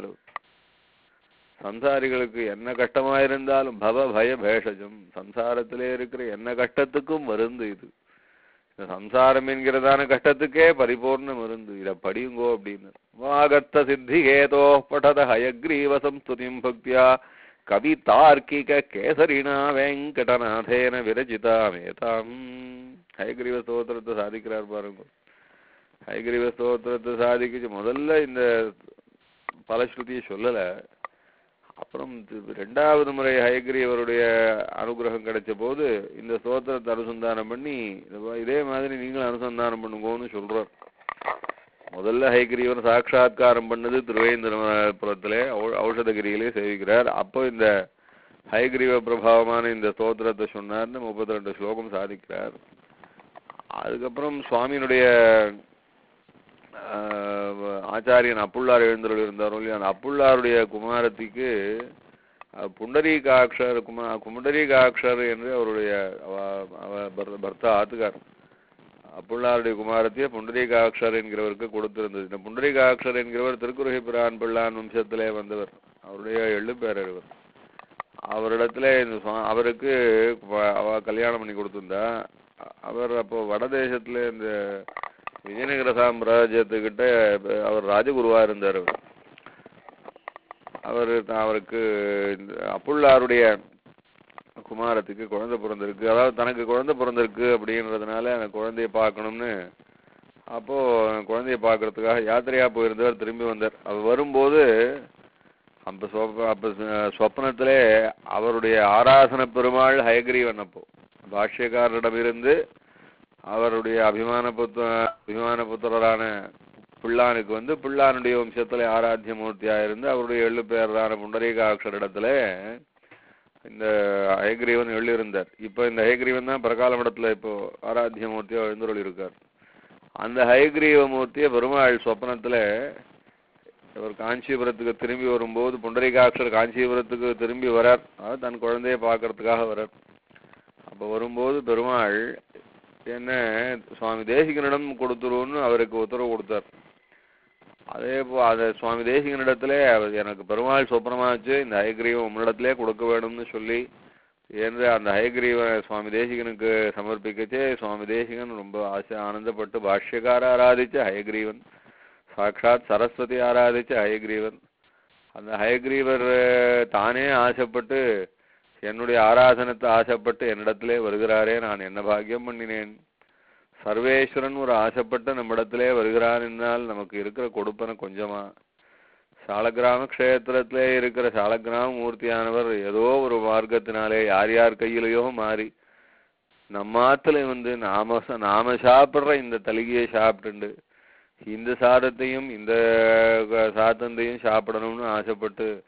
சம்சாரிகளுக்கு என்ன கஷ்டமா இருந்தாலும் பவ பய பேஷஜம் சம்சாரத்திலே இருக்கிற என்ன கஷ்டத்துக்கும் மருந்து இது இந்த சம்சாரம் என்கிறதான கஷ்டத்துக்கே பரிபூர்ண மருந்து இத படியுங்கோ அப்படின்னு வாகத்த சித்தி ஹேதோ படத ஹயக்ரீவ சம்ஸ்துதிம் பக்தியா கவி தார்க்கிக கேசரினா வெங்கடநாதேன விரச்சிதாமேதாம் ஹயக்ரீவ ஸ்தோத்திரத்தை சாதிக்கிறார் பாருங்க ஹயக்ரீவ ஸ்தோத்திரத்தை சாதிக்கிச்சு முதல்ல இந்த பலஸ்ருதியை சொல்லல அப்புறம் இது ரெண்டாவது முறை ஹயக்ரீவருடைய அனுகிரகம் கிடைச்ச போது இந்த ஸ்தோத்திரத்தை அனுசந்தானம் பண்ணி இது பா- இதே மாதிரி நீங்களும் அனுசந்தானம் பண்ணுங்கன்னு சொல்றார் முதல்ல ஹயக்ரீவர் சாட்சாத்காரம் பண்ணது திருவேந்திரபுரத்திலே ஔ- ஔஷதகிரியிலே சேவிக்கிறார் அப்போ இந்த ஹயக்ரீவ பிரபாவமான இந்த ஸ்தோத்திரத்தை சொன்னார்னு முப்பத்தி ரெண்டு ஸ்லோகம் சாதிக்கிறார் அதுக்கப்புறம் சுவாமியினுடைய ஆஹ் ஆச்சாரியன் அப்புள்ளார் எழுந்தருள் இருந்தாரோ இல்லையா அந்த அப்புள்ளாருடைய குமாரத்திக்கு அஹ், புண்டரீகாக்ஷர் குமா புண்டரீகாக்ஷர் என்று அவருடைய அவ- அவ பர்த- பர்த்தா ஆத்துக்கார் அப்புள்ளாருடைய குமாரத்திய புண்டரீகாக்ஷர் என்கிறவருக்கு கொடுத்திருந்தது இந்த புண்டரீகாக்ஷர் என்கிறவர் திருக்குறுகை பிரான் பிள்ளான் வம்சத்திலே வந்தவர் அவருடைய எள்ளு பேரர் இவர் அவரிடத்துல இந்த சுவா- அவருக்கு வ- அவ கல்யாணம் பண்ணி கொடுத்திருந்தா அ- அவர் அப்போ வடதேசத்துல இந்த விஜயநகர சாம்ராஜ்யத்துக்கிட்ட இப்ப அவர் ராஜகுருவா இருந்தார் அவர் அவர் அவருக்கு இந்த அப்புள்ளாருடைய குமாரத்துக்கு குழந்தை பிறந்திருக்கு அதாவது தனக்கு குழந்தை பிறந்திருக்கு அப்படின்றதுனால அந்த குழந்தைய பார்க்கணும்னு அப்போ குழந்தைய பார்க்கறதுக்காக யாத்திரையா போயிருந்தவர் திரும்பி வந்தார் அவர் வரும்போது அப்ப சொப்ப அப்ப ச- சொப்னத்திலே அவருடைய ஆராசன பெருமாள் ஹயக்ரீவன் அப்போ பாஷ்யக்காரரிடமிருந்து அவருடைய அபிமான புத்த அபிமான புத்திரரான பிள்ளானுக்கு வந்து பிள்ளானுடைய வம்சத்துல ஆராத்திய மூர்த்தியா இருந்து அவருடைய எள்ளு பேரான புண்டரீகாட்சரிடத்துல இந்த ஹயக்ரீவன் எழுதியிருந்தார் இப்போ இந்த ஹயக்ரீவன் தான் பிரகால மடத்துல இப்போ ஆராத்திய மூர்த்தியா எழுந்துருள் இருக்கார் அந்த ஹயக்ரீவ மூர்த்தியை பெருமாள் சொப்பனத்துல இவர் காஞ்சிபுரத்துக்கு திரும்பி வரும்போது புண்டரீகாட்சர் காஞ்சிபுரத்துக்கு திரும்பி வரார் அதாவது தன் குழந்தையை பார்க்கறதுக்காக வரார் அப்போ வரும்போது பெருமாள் என்ன சுவாமி தேசிகனிடம் கொடுத்துருன்னு அவருக்கு உத்தரவு கொடுத்தார் அதே போ அதை சுவாமி தேசிகனிடத்திலே அவர் எனக்கு பெருமாள் சொப்பனமாச்சு இந்த ஹயக்ரீவம் உன்னிடத்திலே கொடுக்க வேணும்னு சொல்லி என்று அந்த ஹயக்ரீவ சுவாமி தேசிகனுக்கு சமர்ப்பிக்கச்சே சுவாமி தேசிகன் ரொம்ப ஆசை ஆனந்தப்பட்டு பாஷ்யக்கார ஆராதிச்ச ஹயக்ரீவன் சாட்சாத் சரஸ்வதி ஆராதிச்ச ஹயக்ரீவன் அந்த ஹயக்ரீவர் அஹ், தானே ஆசைப்பட்டு என்னுடைய ஆராதனத்தை ஆசைப்பட்டு என்னிடத்திலே வருகிறாரே நான் என்ன பாக்கியம் பண்ணினேன் சர்வேஸ்வரன் ஒரு ஆசைப்பட்டு நம்மிடத்திலே வருகிறான் என்றால் நமக்கு இருக்கிற கொடுப்பன கொஞ்சமா சாலக்கிராம க்ஷேத்திரத்திலே இருக்கிற சாலக்கிராம மூர்த்தியானவர் ஏதோ ஒரு மார்க்கத்தினாலே யார் யார் கையிலையோ மாறி நம்மாத்துல வந்து நாம ச- நாம சாப்பிடுற இந்த தலிகையை சாப்பிட்டுண்டு இந்த சாதத்தையும் இந்த க- சாதத்தையும் சாப்பிடணும்னு ஆசைப்பட்டு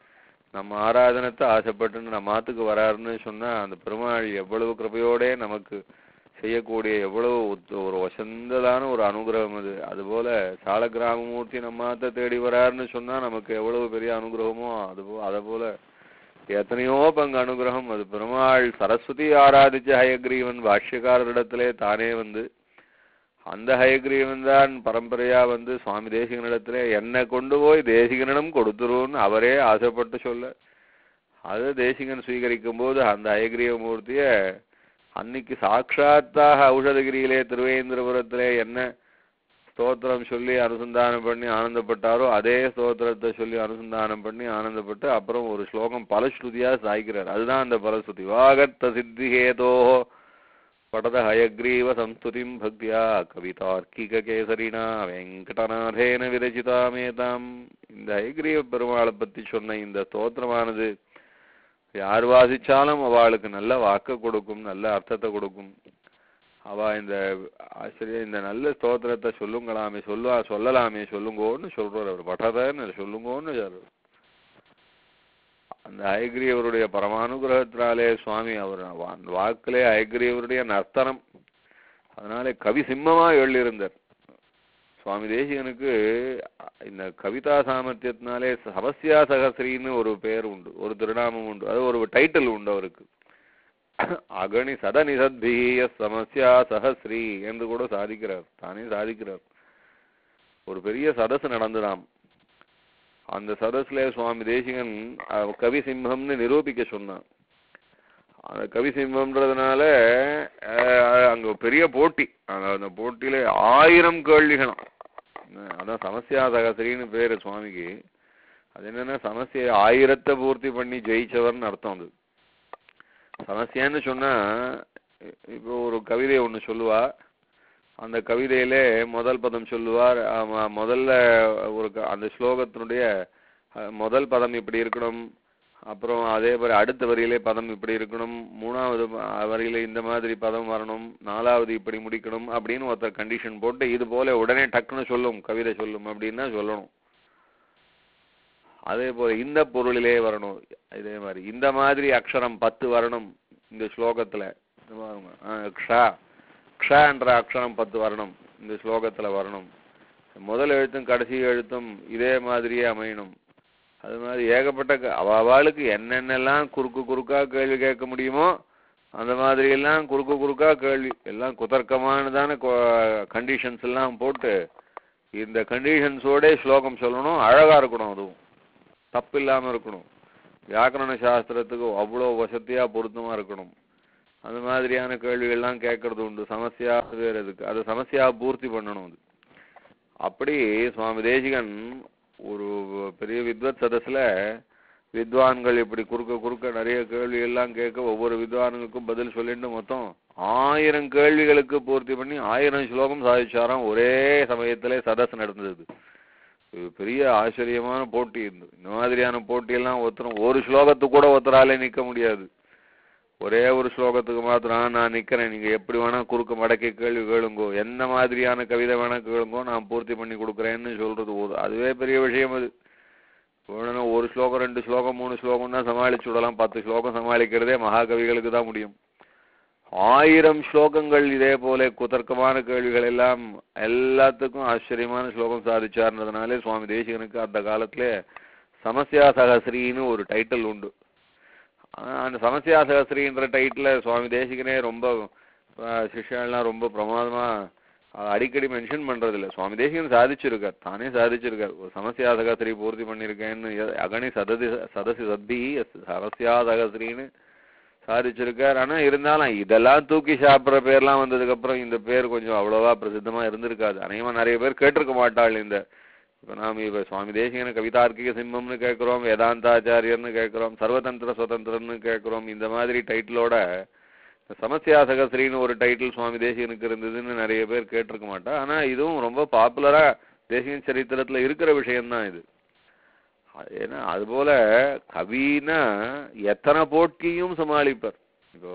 நம்ம ஆராதனத்தை ஆசைப்பட்டு நம்ம ஆத்துக்கு வராருன்னு சொன்னா அந்த பெருமாள் எவ்வளவு கிருபையோட நமக்கு செய்யக்கூடிய எவ்வளவு ஒத்து- ஒரு வசந்ததான ஒரு அனுகிரகம் அது அதுபோல சாலக்கிராமமூர்த்தி நம்ம ஆத்த தேடி வராருன்னு சொன்னா நமக்கு எவ்வளவு பெரிய அனுகிரகமோ அது போ அதை போல எத்தனையோ பங்கு அனுகிரகம் அது பெருமாள் சரஸ்வதி ஆராதிச்ச ஹயக்ரீவன் பாஷ்யக்காரரிடத்திலே தானே வந்து அந்த ஹயக்ரீவன் தான் பரம்பரையா வந்து சுவாமி தேசிகனிடத்திலே என்னை கொண்டு போய் தேசிகனிடம் கொடுத்துருன்னு அவரே ஆசைப்பட்டு சொல்ல அது தேசிகன் ஸ்வீகரிக்கும் போது அந்த ஹயக்ரீவ மூர்த்திய அன்னைக்கு சாட்சாத்தாக ஔஷதகிரியிலே திருவேந்திரபுரத்திலே என்ன ஸ்தோத்திரம் சொல்லி அனுசந்தானம் பண்ணி ஆனந்தப்பட்டாரோ அதே ஸ்தோத்திரத்தை சொல்லி அனுசந்தானம் பண்ணி ஆனந்தப்பட்டு அப்புறம் ஒரு ஸ்லோகம் பலஸ்ருதியா சாய்க்கிறார் அதுதான் அந்த பலஸ்ருதி வாகத்த சித்தி ஹேதோ படத ஹயக்ரீவ சம்ஸ்துதிம் பக்தியா கவிதார்க்கிக கேசரினா வெங்கடநாதேன விரச்சிதாமேதாம் இந்த ஹயக்ரீவ பெருமாளை பத்தி சொன்ன இந்த ஸ்தோத்திரமானது யார் வாசிச்சாலும் அவளுக்கு நல்ல வாக்க கொடுக்கும் நல்ல அர்த்தத்தை கொடுக்கும் அவ இந்த ஆசிரியர் இந்த நல்ல ஸ்தோத்திரத்தை சொல்லுங்களாமே சொல்லுவா சொல்லலாமே சொல்லுங்கோன்னு சொல்றார் அவர் பட்டதன்னு சொல்லுங்கோன்னு சொல்றார் அந்த ஹயக்ரீவருடைய பரமானுகிரகத்தினாலே சுவாமி அவர் வா- அந்த வாக்கிலே ஹயக்ரீவருடைய நர்த்தனம் அதனாலே கவி சிம்மமா எழுதியிருந்தார் சுவாமி தேசிகனுக்கு இந்த கவிதா சாமர்த்தியத்தினாலே சமஸ்யா சகஸ்ரீன்னு ஒரு பெயர் உண்டு ஒரு திருநாமம் உண்டு அது ஒரு டைட்டில் உண்டு அவருக்கு அகணி சதநிசத்தீய சமஸ்யா சகஸ்ரீ என்று கூட சாதிக்கிறார் தானே சாதிக்கிறார் ஒரு பெரிய சதசு நடந்துதாம் அந்த சதஸ்ல சுவாமி தேசிகன் அஹ், கவி சிம்மம்னு நிரூபிக்க சொன்னான் அந்த கவி சிம்மம்ன்றதுனால அஹ், அங்க ஒரு பெரிய போட்டி அந்த அந்த போட்டியில ஆயிரம் கேள்விகளாம் அஹ், அதான் சமஸ்யா சகஸ்ரீன்னு பேரு சுவாமிக்கு அது என்னன்னா சமஸ்ய ஆயிரத்தை பூர்த்தி பண்ணி ஜெயிச்சவர்னு அர்த்தம் அது சமஸ்யான்னு சொன்னா இ- இப்போ ஒரு கவிதை ஒண்ணு சொல்லுவா அந்த கவிதையிலே முதல் பதம் சொல்லுவார் ஆமா, முதல்ல ஒரு க- அந்த ஸ்லோகத்தினுடைய அஹ், முதல் பதம் இப்படி இருக்கணும் அப்புறம் அதே மாதிரி அடுத்த வரியிலே பதம் இப்படி இருக்கணும் மூணாவது ப- வரியில இந்த மாதிரி பதம் வரணும் நாலாவது இப்படி முடிக்கணும் அப்படின்னு ஒருத்தர் கண்டிஷன் போட்டு இது போல உடனே டக்குன்னு சொல்லும் கவிதை சொல்லும் அப்படின்னா சொல்லணும் அதே போல இந்த பொருளிலே வரணும் இதே மாதிரி இந்த மாதிரி அக்ஷரம் பத்து வரணும் இந்த ஸ்லோகத்துல இந்த பாருங்க ஆ, க்ஷா க்ஷான்ற அக்ஷரம் பத்து வரணும் இந்த ஸ்லோகத்துல வரணும் முதல் எழுத்தும் கடைசி எழுத்தும் இதே மாதிரியே அமையணும் அது மாதிரி ஏகப்பட்ட க- அவ அவளுக்கு என்னென்னலாம் குறுக்கு குறுக்கா கேள்வி கேட்க முடியுமோ அந்த மாதிரி எல்லாம் குறுக்கு குறுக்கா கேள்வி எல்லாம் குதர்க்கமானதான கண்டிஷன்ஸ் எல்லாம் போட்டு இந்த கண்டிஷன்ஸோட ஸ்லோகம் சொல்லணும் அழகா இருக்கணும் அதுவும் தப்பு இல்லாம இருக்கணும் வியாக்கரண சாஸ்திரத்துக்கு அவ்வளோ வசதியா பொருத்தமா இருக்கணும் அந்த மாதிரியான கேள்விகள்லாம் கேட்கறது உண்டு சமஸ்யா வேற இருக்கு அதை சமஸ்யா பூர்த்தி பண்ணணும் அது அப்படி சுவாமி தேசிகன் ஒரு பெரிய வித்வத் சதஸ்ல வித்வான்கள் இப்படி குறுக்க குறுக்க நிறைய கேள்வி எல்லாம் கேட்க ஒவ்வொரு வித்வான்களுக்கும் பதில் சொல்லிட்டு மொத்தம் ஆயிரம் கேள்விகளுக்கு பூர்த்தி பண்ணி ஆயிரம் ஸ்லோகம் சாதிச்சாராம் ஒரே சமயத்திலே சதஸ் நடந்தது இது பெரிய ஆச்சரியமான போட்டி இருந்தது இந்த மாதிரியான போட்டியெல்லாம் ஒருத்தரும் ஒரு ஸ்லோகத்துக்கு கூட ஒருத்தராலே நிக்க முடியாது ஒரே ஒரு ஸ்லோகத்துக்கு மாத்திரம் நான் நிக்கிறேன் நீங்க எப்படி வேணா குறுக்க மடக்கி கேள்வி கேளுங்கோ எந்த மாதிரியான கவிதை வேணா கேளுங்கோ நான் பூர்த்தி பண்ணி கொடுக்குறேன்னு சொல்றது ஒரு அதுவே பெரிய விஷயம் அது வேணும்னா ஒரு ஸ்லோகம் ரெண்டு ஸ்லோகம் மூணு ஸ்லோகம் தான் சமாளிச்சு விடலாம் பத்து ஸ்லோகம் சமாளிக்கிறதே மகாகவிகளுக்கு தான் முடியும் ஆயிரம் ஸ்லோகங்கள் இதே போல குதர்க்கமான கேள்விகள் எல்லாம் எல்லாத்துக்கும் ஆச்சரியமான ஸ்லோகம் சாதிச்சார்ன்றதுனாலே சுவாமி தேசிகனுக்கு அந்த காலத்திலே சமஸ்யா சகஸ்ரீன்னு ஒரு டைட்டில் உண்டு ஆனா, அந்த சமஸ்யா சகஸ்ரீன்ற டைட்டில் சுவாமி தேசிகனே ரொம்ப ஆஹ், சிஷ்யன்லாம் ரொம்ப பிரமாதமா ஆஹ், அடிக்கடி மென்ஷன் பண்றது இல்ல சுவாமி தேசிகன் சாதிச்சிருக்கார் தானே சாதிச்சிருக்கார் ஒரு சமஸ்யா சகஸ்ரீ பூர்த்தி பண்ணியிருக்கேன்னு எ- அகனி சததி சதசி சத்தி சமஸ்யா சகஸ்ரீன்னு சாதிச்சிருக்கார் ஆனா இருந்தாலும் இதெல்லாம் தூக்கி சாப்பிடுற பேர்லாம் வந்ததுக்கு அப்புறம் இந்த பேர் கொஞ்சம் அவ்வளவா பிரசித்தமா இருந்திருக்காது அநேகமா நிறைய பேர் கேட்டிருக்க மாட்டாள் இந்த இப்ப நாம இப்ப சுவாமி தேசிகன கவிதார்க்கிக சிம்மம்னு கேட்கிறோம் வேதாந்தாச்சாரியர்னு கேட்கிறோம் சர்வதந்திர சுதந்திரன்னு கேட்கிறோம் இந்த மாதிரி டைட்டிலோட சமஸ்யா சகஸ்ரீன்னு ஒரு டைட்டில் சுவாமி தேசிகனுக்கு இருந்ததுன்னு நிறைய பேர் கேட்டிருக்க மாட்டா ஆனா இதுவும் ரொம்ப பாப்புலரா தேசிகன் சரித்திரத்துல இருக்கிற விஷயம்தான் இது அது ஏன்னா அதுபோல கவினா எத்தனை போட்டியும் சமாளிப்பார் இப்போ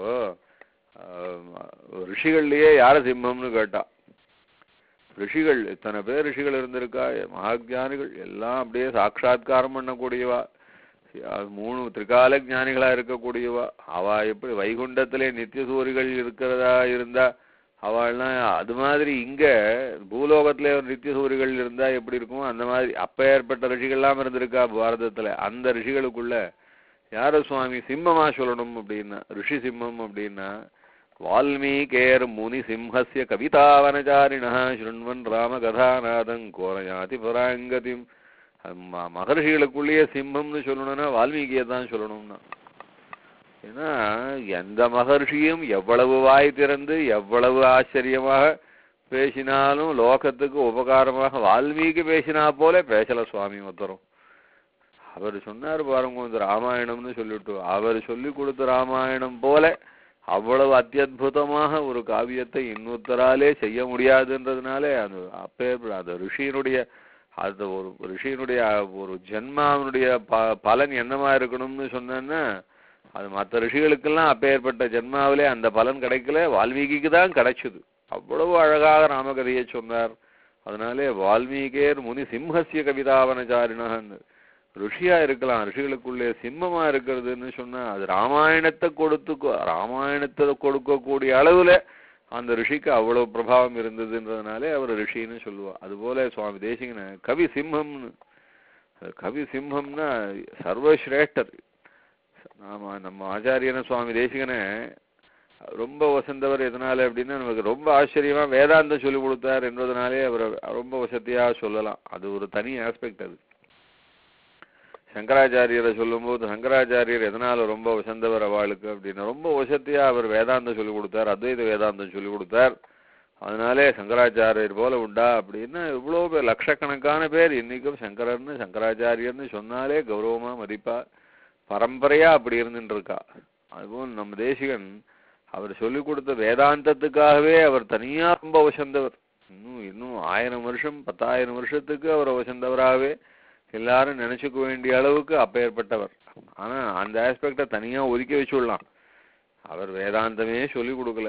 ஆஹ், ரிஷிகள்லயே யார சிம்மம்னு கேட்டா ரிஷிகள் எத்தனை பேர் ரிஷிகள் இருந்திருக்கா மகாஜானிகள் எல்லாம் அப்படியே சாட்சாத்காரம் பண்ணக்கூடியவா அது மூணு திரிகால ஞானிகளா இருக்கக்கூடியவா அவ எப்படி வைகுண்டத்திலே நித்திய சூரிகள் இருக்கிறதா இருந்தா அவள்லாம் அது மாதிரி இங்க பூலோகத்திலே ஒரு நித்திய சூரிகள் இருந்தா எப்படி இருக்கும் அந்த மாதிரி அப்ப ஏற்பட்ட ரிஷிகள்லாம் இருந்திருக்கா பாரதத்துல அந்த ரிஷிகளுக்குள்ள யார சுவாமி சிம்மமா சொல்லணும் அப்படின்னா ரிஷி சிம்மம் அப்படின்னா வால்மீகேர் முனி சிம்ஹஸ்ய கவிதாவனச்சாரிணः ஸ்ருண்வன் ராமகதாநாதம் கோரயாதி பராங்கதிம் அது ம- மகர்ஷிகளுக்குள்ளேயே சிம்மம்னு சொல்லணும்னா வால்மீகியை தான் சொல்லணும்னா ஏன்னா எந்த மகர்ஷியும் எவ்வளவு வாய் திறந்து எவ்வளவு ஆச்சரியமாக பேசினாலும் லோகத்துக்கு உபகாரமாக வால்மீகி பேசினா போல பேசல சுவாமி ஒருத்தரும் அவர் சொன்னார் பாருங்க இந்த ராமாயணம்னு சொல்லிட்டு அவர் சொல்லி கொடுத்த ராமாயணம் போல அவ்வளவு அத்தியுதமாக ஒரு காவியத்தை இன்னொருத்தராலே செய்ய முடியாதுன்றதுனாலே அது அப்பே அந்த ரிஷியினுடைய அது ஒரு ரிஷியினுடைய ஒரு ஜென்மாவினுடைய ப பலன் என்னமா இருக்கணும்னு சொன்னேன்னா அது மற்ற ரிஷிகளுக்கெல்லாம் அப்பேற்பட்ட ஜென்மாவிலே அந்த பலன் கிடைக்கல வால்மீகிக்கு தான் கிடைச்சது அவ்வளவு அழகாக ராமகதையை சொன்னார் அதனாலே வால்மீகேர் முனி சிம்ஹஸ்ய கவிதாவனச்சாரிணன்னு ரிஷியா இருக்கலாம் ரிஷிகளுக்குள்ளே சிம்மமா இருக்கிறதுன்னு சொன்னா அது ராமாயணத்தை கொடுத்து ராமாயணத்தை கொடுக்கக்கூடிய அளவுல அந்த ரிஷிக்கு அவ்வளவு பிரபாவம் இருந்ததுன்றதுனாலே அவர் ரிஷின்னு சொல்லுவா அதுபோல சுவாமி தேசிகன கவி சிம்மம்னு அது கவி சிம்மம்னா சர்வஸ்ரேஷ்டர் ஆமா நம்ம ஆச்சாரியன சுவாமி தேசிகனை ரொம்ப வசந்தவர் எதனால அப்படின்னா நமக்கு ரொம்ப ஆச்சரியமா வேதாந்தம் சொல்லி கொடுத்தார் என்பதனாலே அவரை ரொம்ப வசதியா சொல்லலாம் அது ஒரு தனி ஆஸ்பெக்ட் அது சங்கராச்சாரியரை சொல்லும்போது சங்கராச்சாரியர் எதனால ரொம்ப வசந்தவர் அவளுக்கு அப்படின்னு ரொம்ப வசதியா அவர் வேதாந்தம் சொல்லி கொடுத்தார் அத்வைத வேதாந்தம் சொல்லி கொடுத்தார் அதனாலே சங்கராச்சாரியர் போல உண்டா அப்படின்னா இவ்வளோ பேர் லட்சக்கணக்கான பேர் இன்னைக்கும் சங்கரர்னு சங்கராச்சாரியர்னு சொன்னாலே கௌரவமா மதிப்பா பரம்பரையா அப்படி இருந்துட்டு இருக்கா அதுபோல் நம்ம தேசிகன் அவர் சொல்லிக் கொடுத்த வேதாந்தத்துக்காகவே அவர் தனியா ரொம்ப வசந்தவர் இன்னும் இன்னும் ஆயிரம் வருஷம் பத்தாயிரம் வருஷத்துக்கு அவர் வசந்தவராகவே எல்லாரும் நினைச்சுக்க வேண்டிய அளவுக்கு அப்பேற்பட்டவர் ஆனா அந்த ஆஸ்பெக்ட தனியா ஒதுக்கி வச்சுடலாம் அவர் வேதாந்தமே சொல்லி கொடுக்கல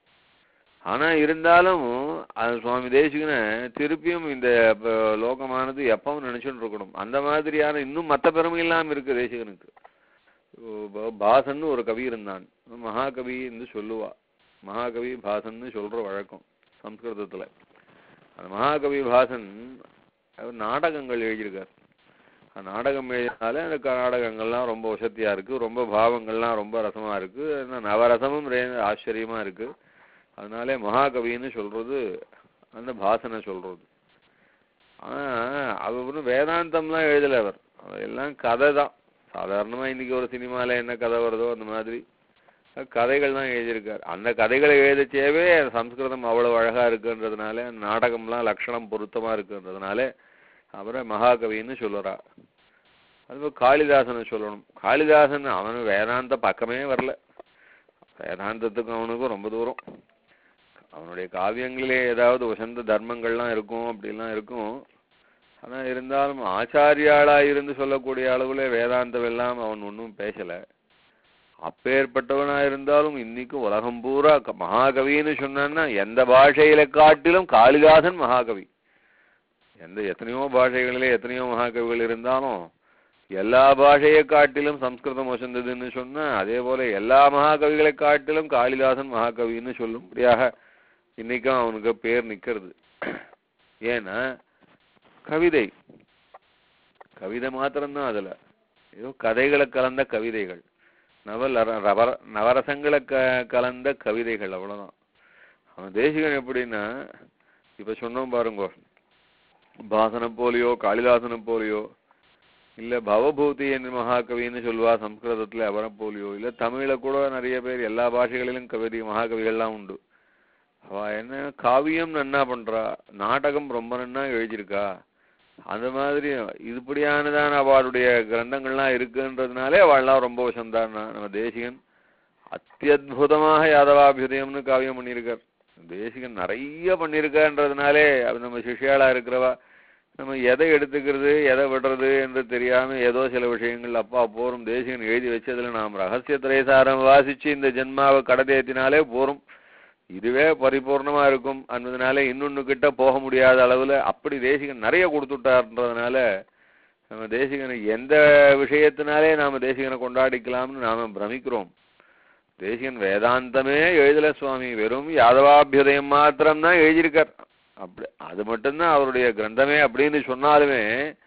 ஆனா இருந்தாலும் அது சுவாமி தேசிகனை திருப்பியும் இந்த ப- லோகமானது எப்பவும் நினைச்சுட்டு இருக்கணும் அந்த மாதிரியான இன்னும் மத்த பெருமை எல்லாம் இருக்கு தேசிகனுக்கு ஓ, ப- பாசன்னு ஒரு கவி இருந்தான் மகாகவி என்று சொல்லுவா மகாகவி பாசன்னு சொல்ற வழக்கம் சம்ஸ்கிருதத்துல அந்த மகாகவி பாசன் அவர் நாடகங்கள் எழுதியிருக்கார் அந்த நாடகம் எழுதினாலே அந்த க- நாடகங்கள்லாம் ரொம்ப வசதியா இருக்கு ரொம்ப பாவங்கள்லாம் ரொம்ப ரசமா இருக்கு என்ன நவரசமும் ரே- ஆச்சரியமா இருக்கு அதனாலே மகாகவின்னு சொல்றது அந்த பாசனை சொல்றது ஆனா அவர் ஒன்றும் வேதாந்தம்லாம் எழுதல அவர் அவர் எல்லாம் கதை தான் சாதாரணமா இன்னைக்கு ஒரு சினிமால என்ன கதை வருதோ அந்த மாதிரி அஹ் கதைகள் தான் எழுதியிருக்கார் அந்த கதைகளை எழுதச்சேவே சம்ஸ்கிருதம் அவ்வளவு அழகா இருக்குன்றதுனால அந்த நாடகம்லாம் லட்சணம் பொருத்தமா இருக்குன்றதுனால அவரை மகாகவின்னு சொல்லுறா அதுபோல் காளிதாசனை சொல்லணும் காளிதாசன் அவனு வேதாந்த பக்கமே வரல வேதாந்தத்துக்கும் அவனுக்கும் ரொம்ப தூரம் அவனுடைய காவியங்களிலே ஏதாவது வசந்த தர்மங்கள்லாம் இருக்கும் அப்படிலாம் இருக்கும் ஆனா இருந்தாலும் ஆச்சாரியாளா இருந்து சொல்லக்கூடிய அளவுல வேதாந்தம் எல்லாம் அவன் ஒன்றும் பேசல அப்பேற்பட்டவனா இருந்தாலும் இன்னைக்கும் உலகம் பூரா க- மகாகவின்னு சொன்னான்னா எந்த பாஷையில காட்டிலும் காளிதாசன் மகாகவி எந்த எத்தனையோ பாஷைகளிலே எத்தனையோ மகாகவிகள் இருந்தாலும் எல்லா பாஷையை காட்டிலும் சம்ஸ்கிருதம் வசந்ததுன்னு சொன்னா அதே போல எல்லா மகாகவிகளை காட்டிலும் காளிதாசன் மகாகவின்னு சொல்லும்படியாக இன்னைக்கும் அவனுக்கு பேர் நிக்கிறது ஏன்னா கவிதை கவிதை மாத்திரம்தான் அதுல ஏதோ கதைகளை கலந்த கவிதைகள் நவல ரவர நவரசங்களை க கலந்த கவிதைகள் அவ்வளவுதான் அவன் தேசிகன் எப்படின்னா இப்ப சொன்னோம் பாருங்க பாசனம் போலியோ காளிதாசனம் போலியோ இல்ல பவபூதி என்று மகாகவின்னு சொல்லுவா சம்ஸ்கிருதத்துல அவரை போலியோ இல்ல தமிழ்ல கூட நிறைய பேர் எல்லா பாஷைகளிலும் கவிதை மகாகவிகள்லாம் உண்டு அவ என்ன காவியம் நன்னா பண்றா நாடகம் ரொம்ப நன்னா எழுதியிருக்கா அந்த மாதிரி இதுபடியானதான அவளுடைய கிரந்தங்கள்லாம் இருக்குன்றதுனாலே அவள்லாம் ரொம்ப வசந்தான்னா நம்ம தேசிகன் அத்தியுதமாக யாதவாபியுதயம்னு காவியம் பண்ணியிருக்கார் தேசிகன் நிறைய பண்ணியிருக்கான்றதுனாலே அது நம்ம சிஷ்யாளா இருக்கிறவா நம்ம எதை எடுத்துக்கிறது எதை விடுறது என்று தெரியாம ஏதோ சில விஷயங்கள் அப்பா போரும் தேசிகன் எழுதி வச்சதுல நாம் ரகசிய திரைசாரம் வாசிச்சு இந்த ஜென்மாவை கடதேத்தினாலே போரும் இதுவே பரிபூர்ணமா இருக்கும் என்பதனால இன்னொன்னு கிட்ட போக முடியாத அளவுல அப்படி தேசிகன் நிறைய கொடுத்துட்டார்ன்றதுனால நம்ம தேசிகனை எந்த விஷயத்தினாலே நாம தேசிகனை கொண்டாடிக்கலாம்னு நாம பிரமிக்கிறோம் தேசிகன் வேதாந்தமே எழுதல சுவாமி வெறும் யாதவாபியுதயம் மாத்திரம் தான் எழுதியிருக்கார் அப்படி அது மட்டும்தான் அவருடைய கிரந்தமே அப்படின்னு சொன்னாலுமே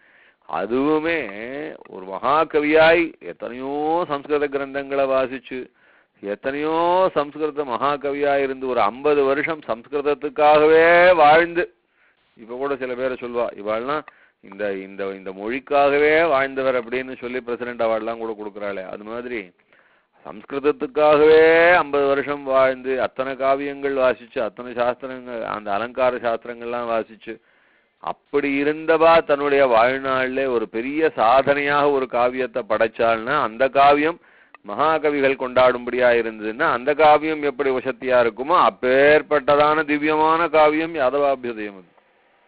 அதுவுமே ஒரு மகாகவியாய் எத்தனையோ சம்ஸ்கிருத கிரந்தங்களை வாசிச்சு எத்தனையோ சம்ஸ்கிருத மகாகவியாய் இருந்து ஒரு ஐம்பது வருஷம் சம்ஸ்கிருதத்துக்காகவே வாழ்ந்து இப்ப கூட சில பேரை சொல்லுவா இவாள்லாம் இந்த இந்த இந்த மொழிக்காகவே வாழ்ந்தவர் அப்படின்னு சொல்லி பிரசிடென்ட் அவார்ட்லாம் கூட கொடுக்குறாளே அது மாதிரி சம்ஸ்கிருதத்துக்காகவே ஐம்பது வருஷம் வாழ்ந்து அத்தனை காவியங்கள் வாசிச்சு அத்தனை சாஸ்திரங்கள் அந்த அலங்கார சாஸ்திரங்கள்லாம் வாசிச்சு அப்படி இருந்தவா தன்னுடைய வாழ்நாள்ல ஒரு பெரிய சாதனையாக ஒரு காவியத்தை படைச்சாள்னா அந்த காவியம் மகாகவிகள் கொண்டாடும்படியா இருந்ததுன்னா அந்த காவியம் எப்படி வசத்தியா இருக்குமோ அப்பேற்பட்டதான திவ்யமான காவியம் யாதவாபியுதயம் அது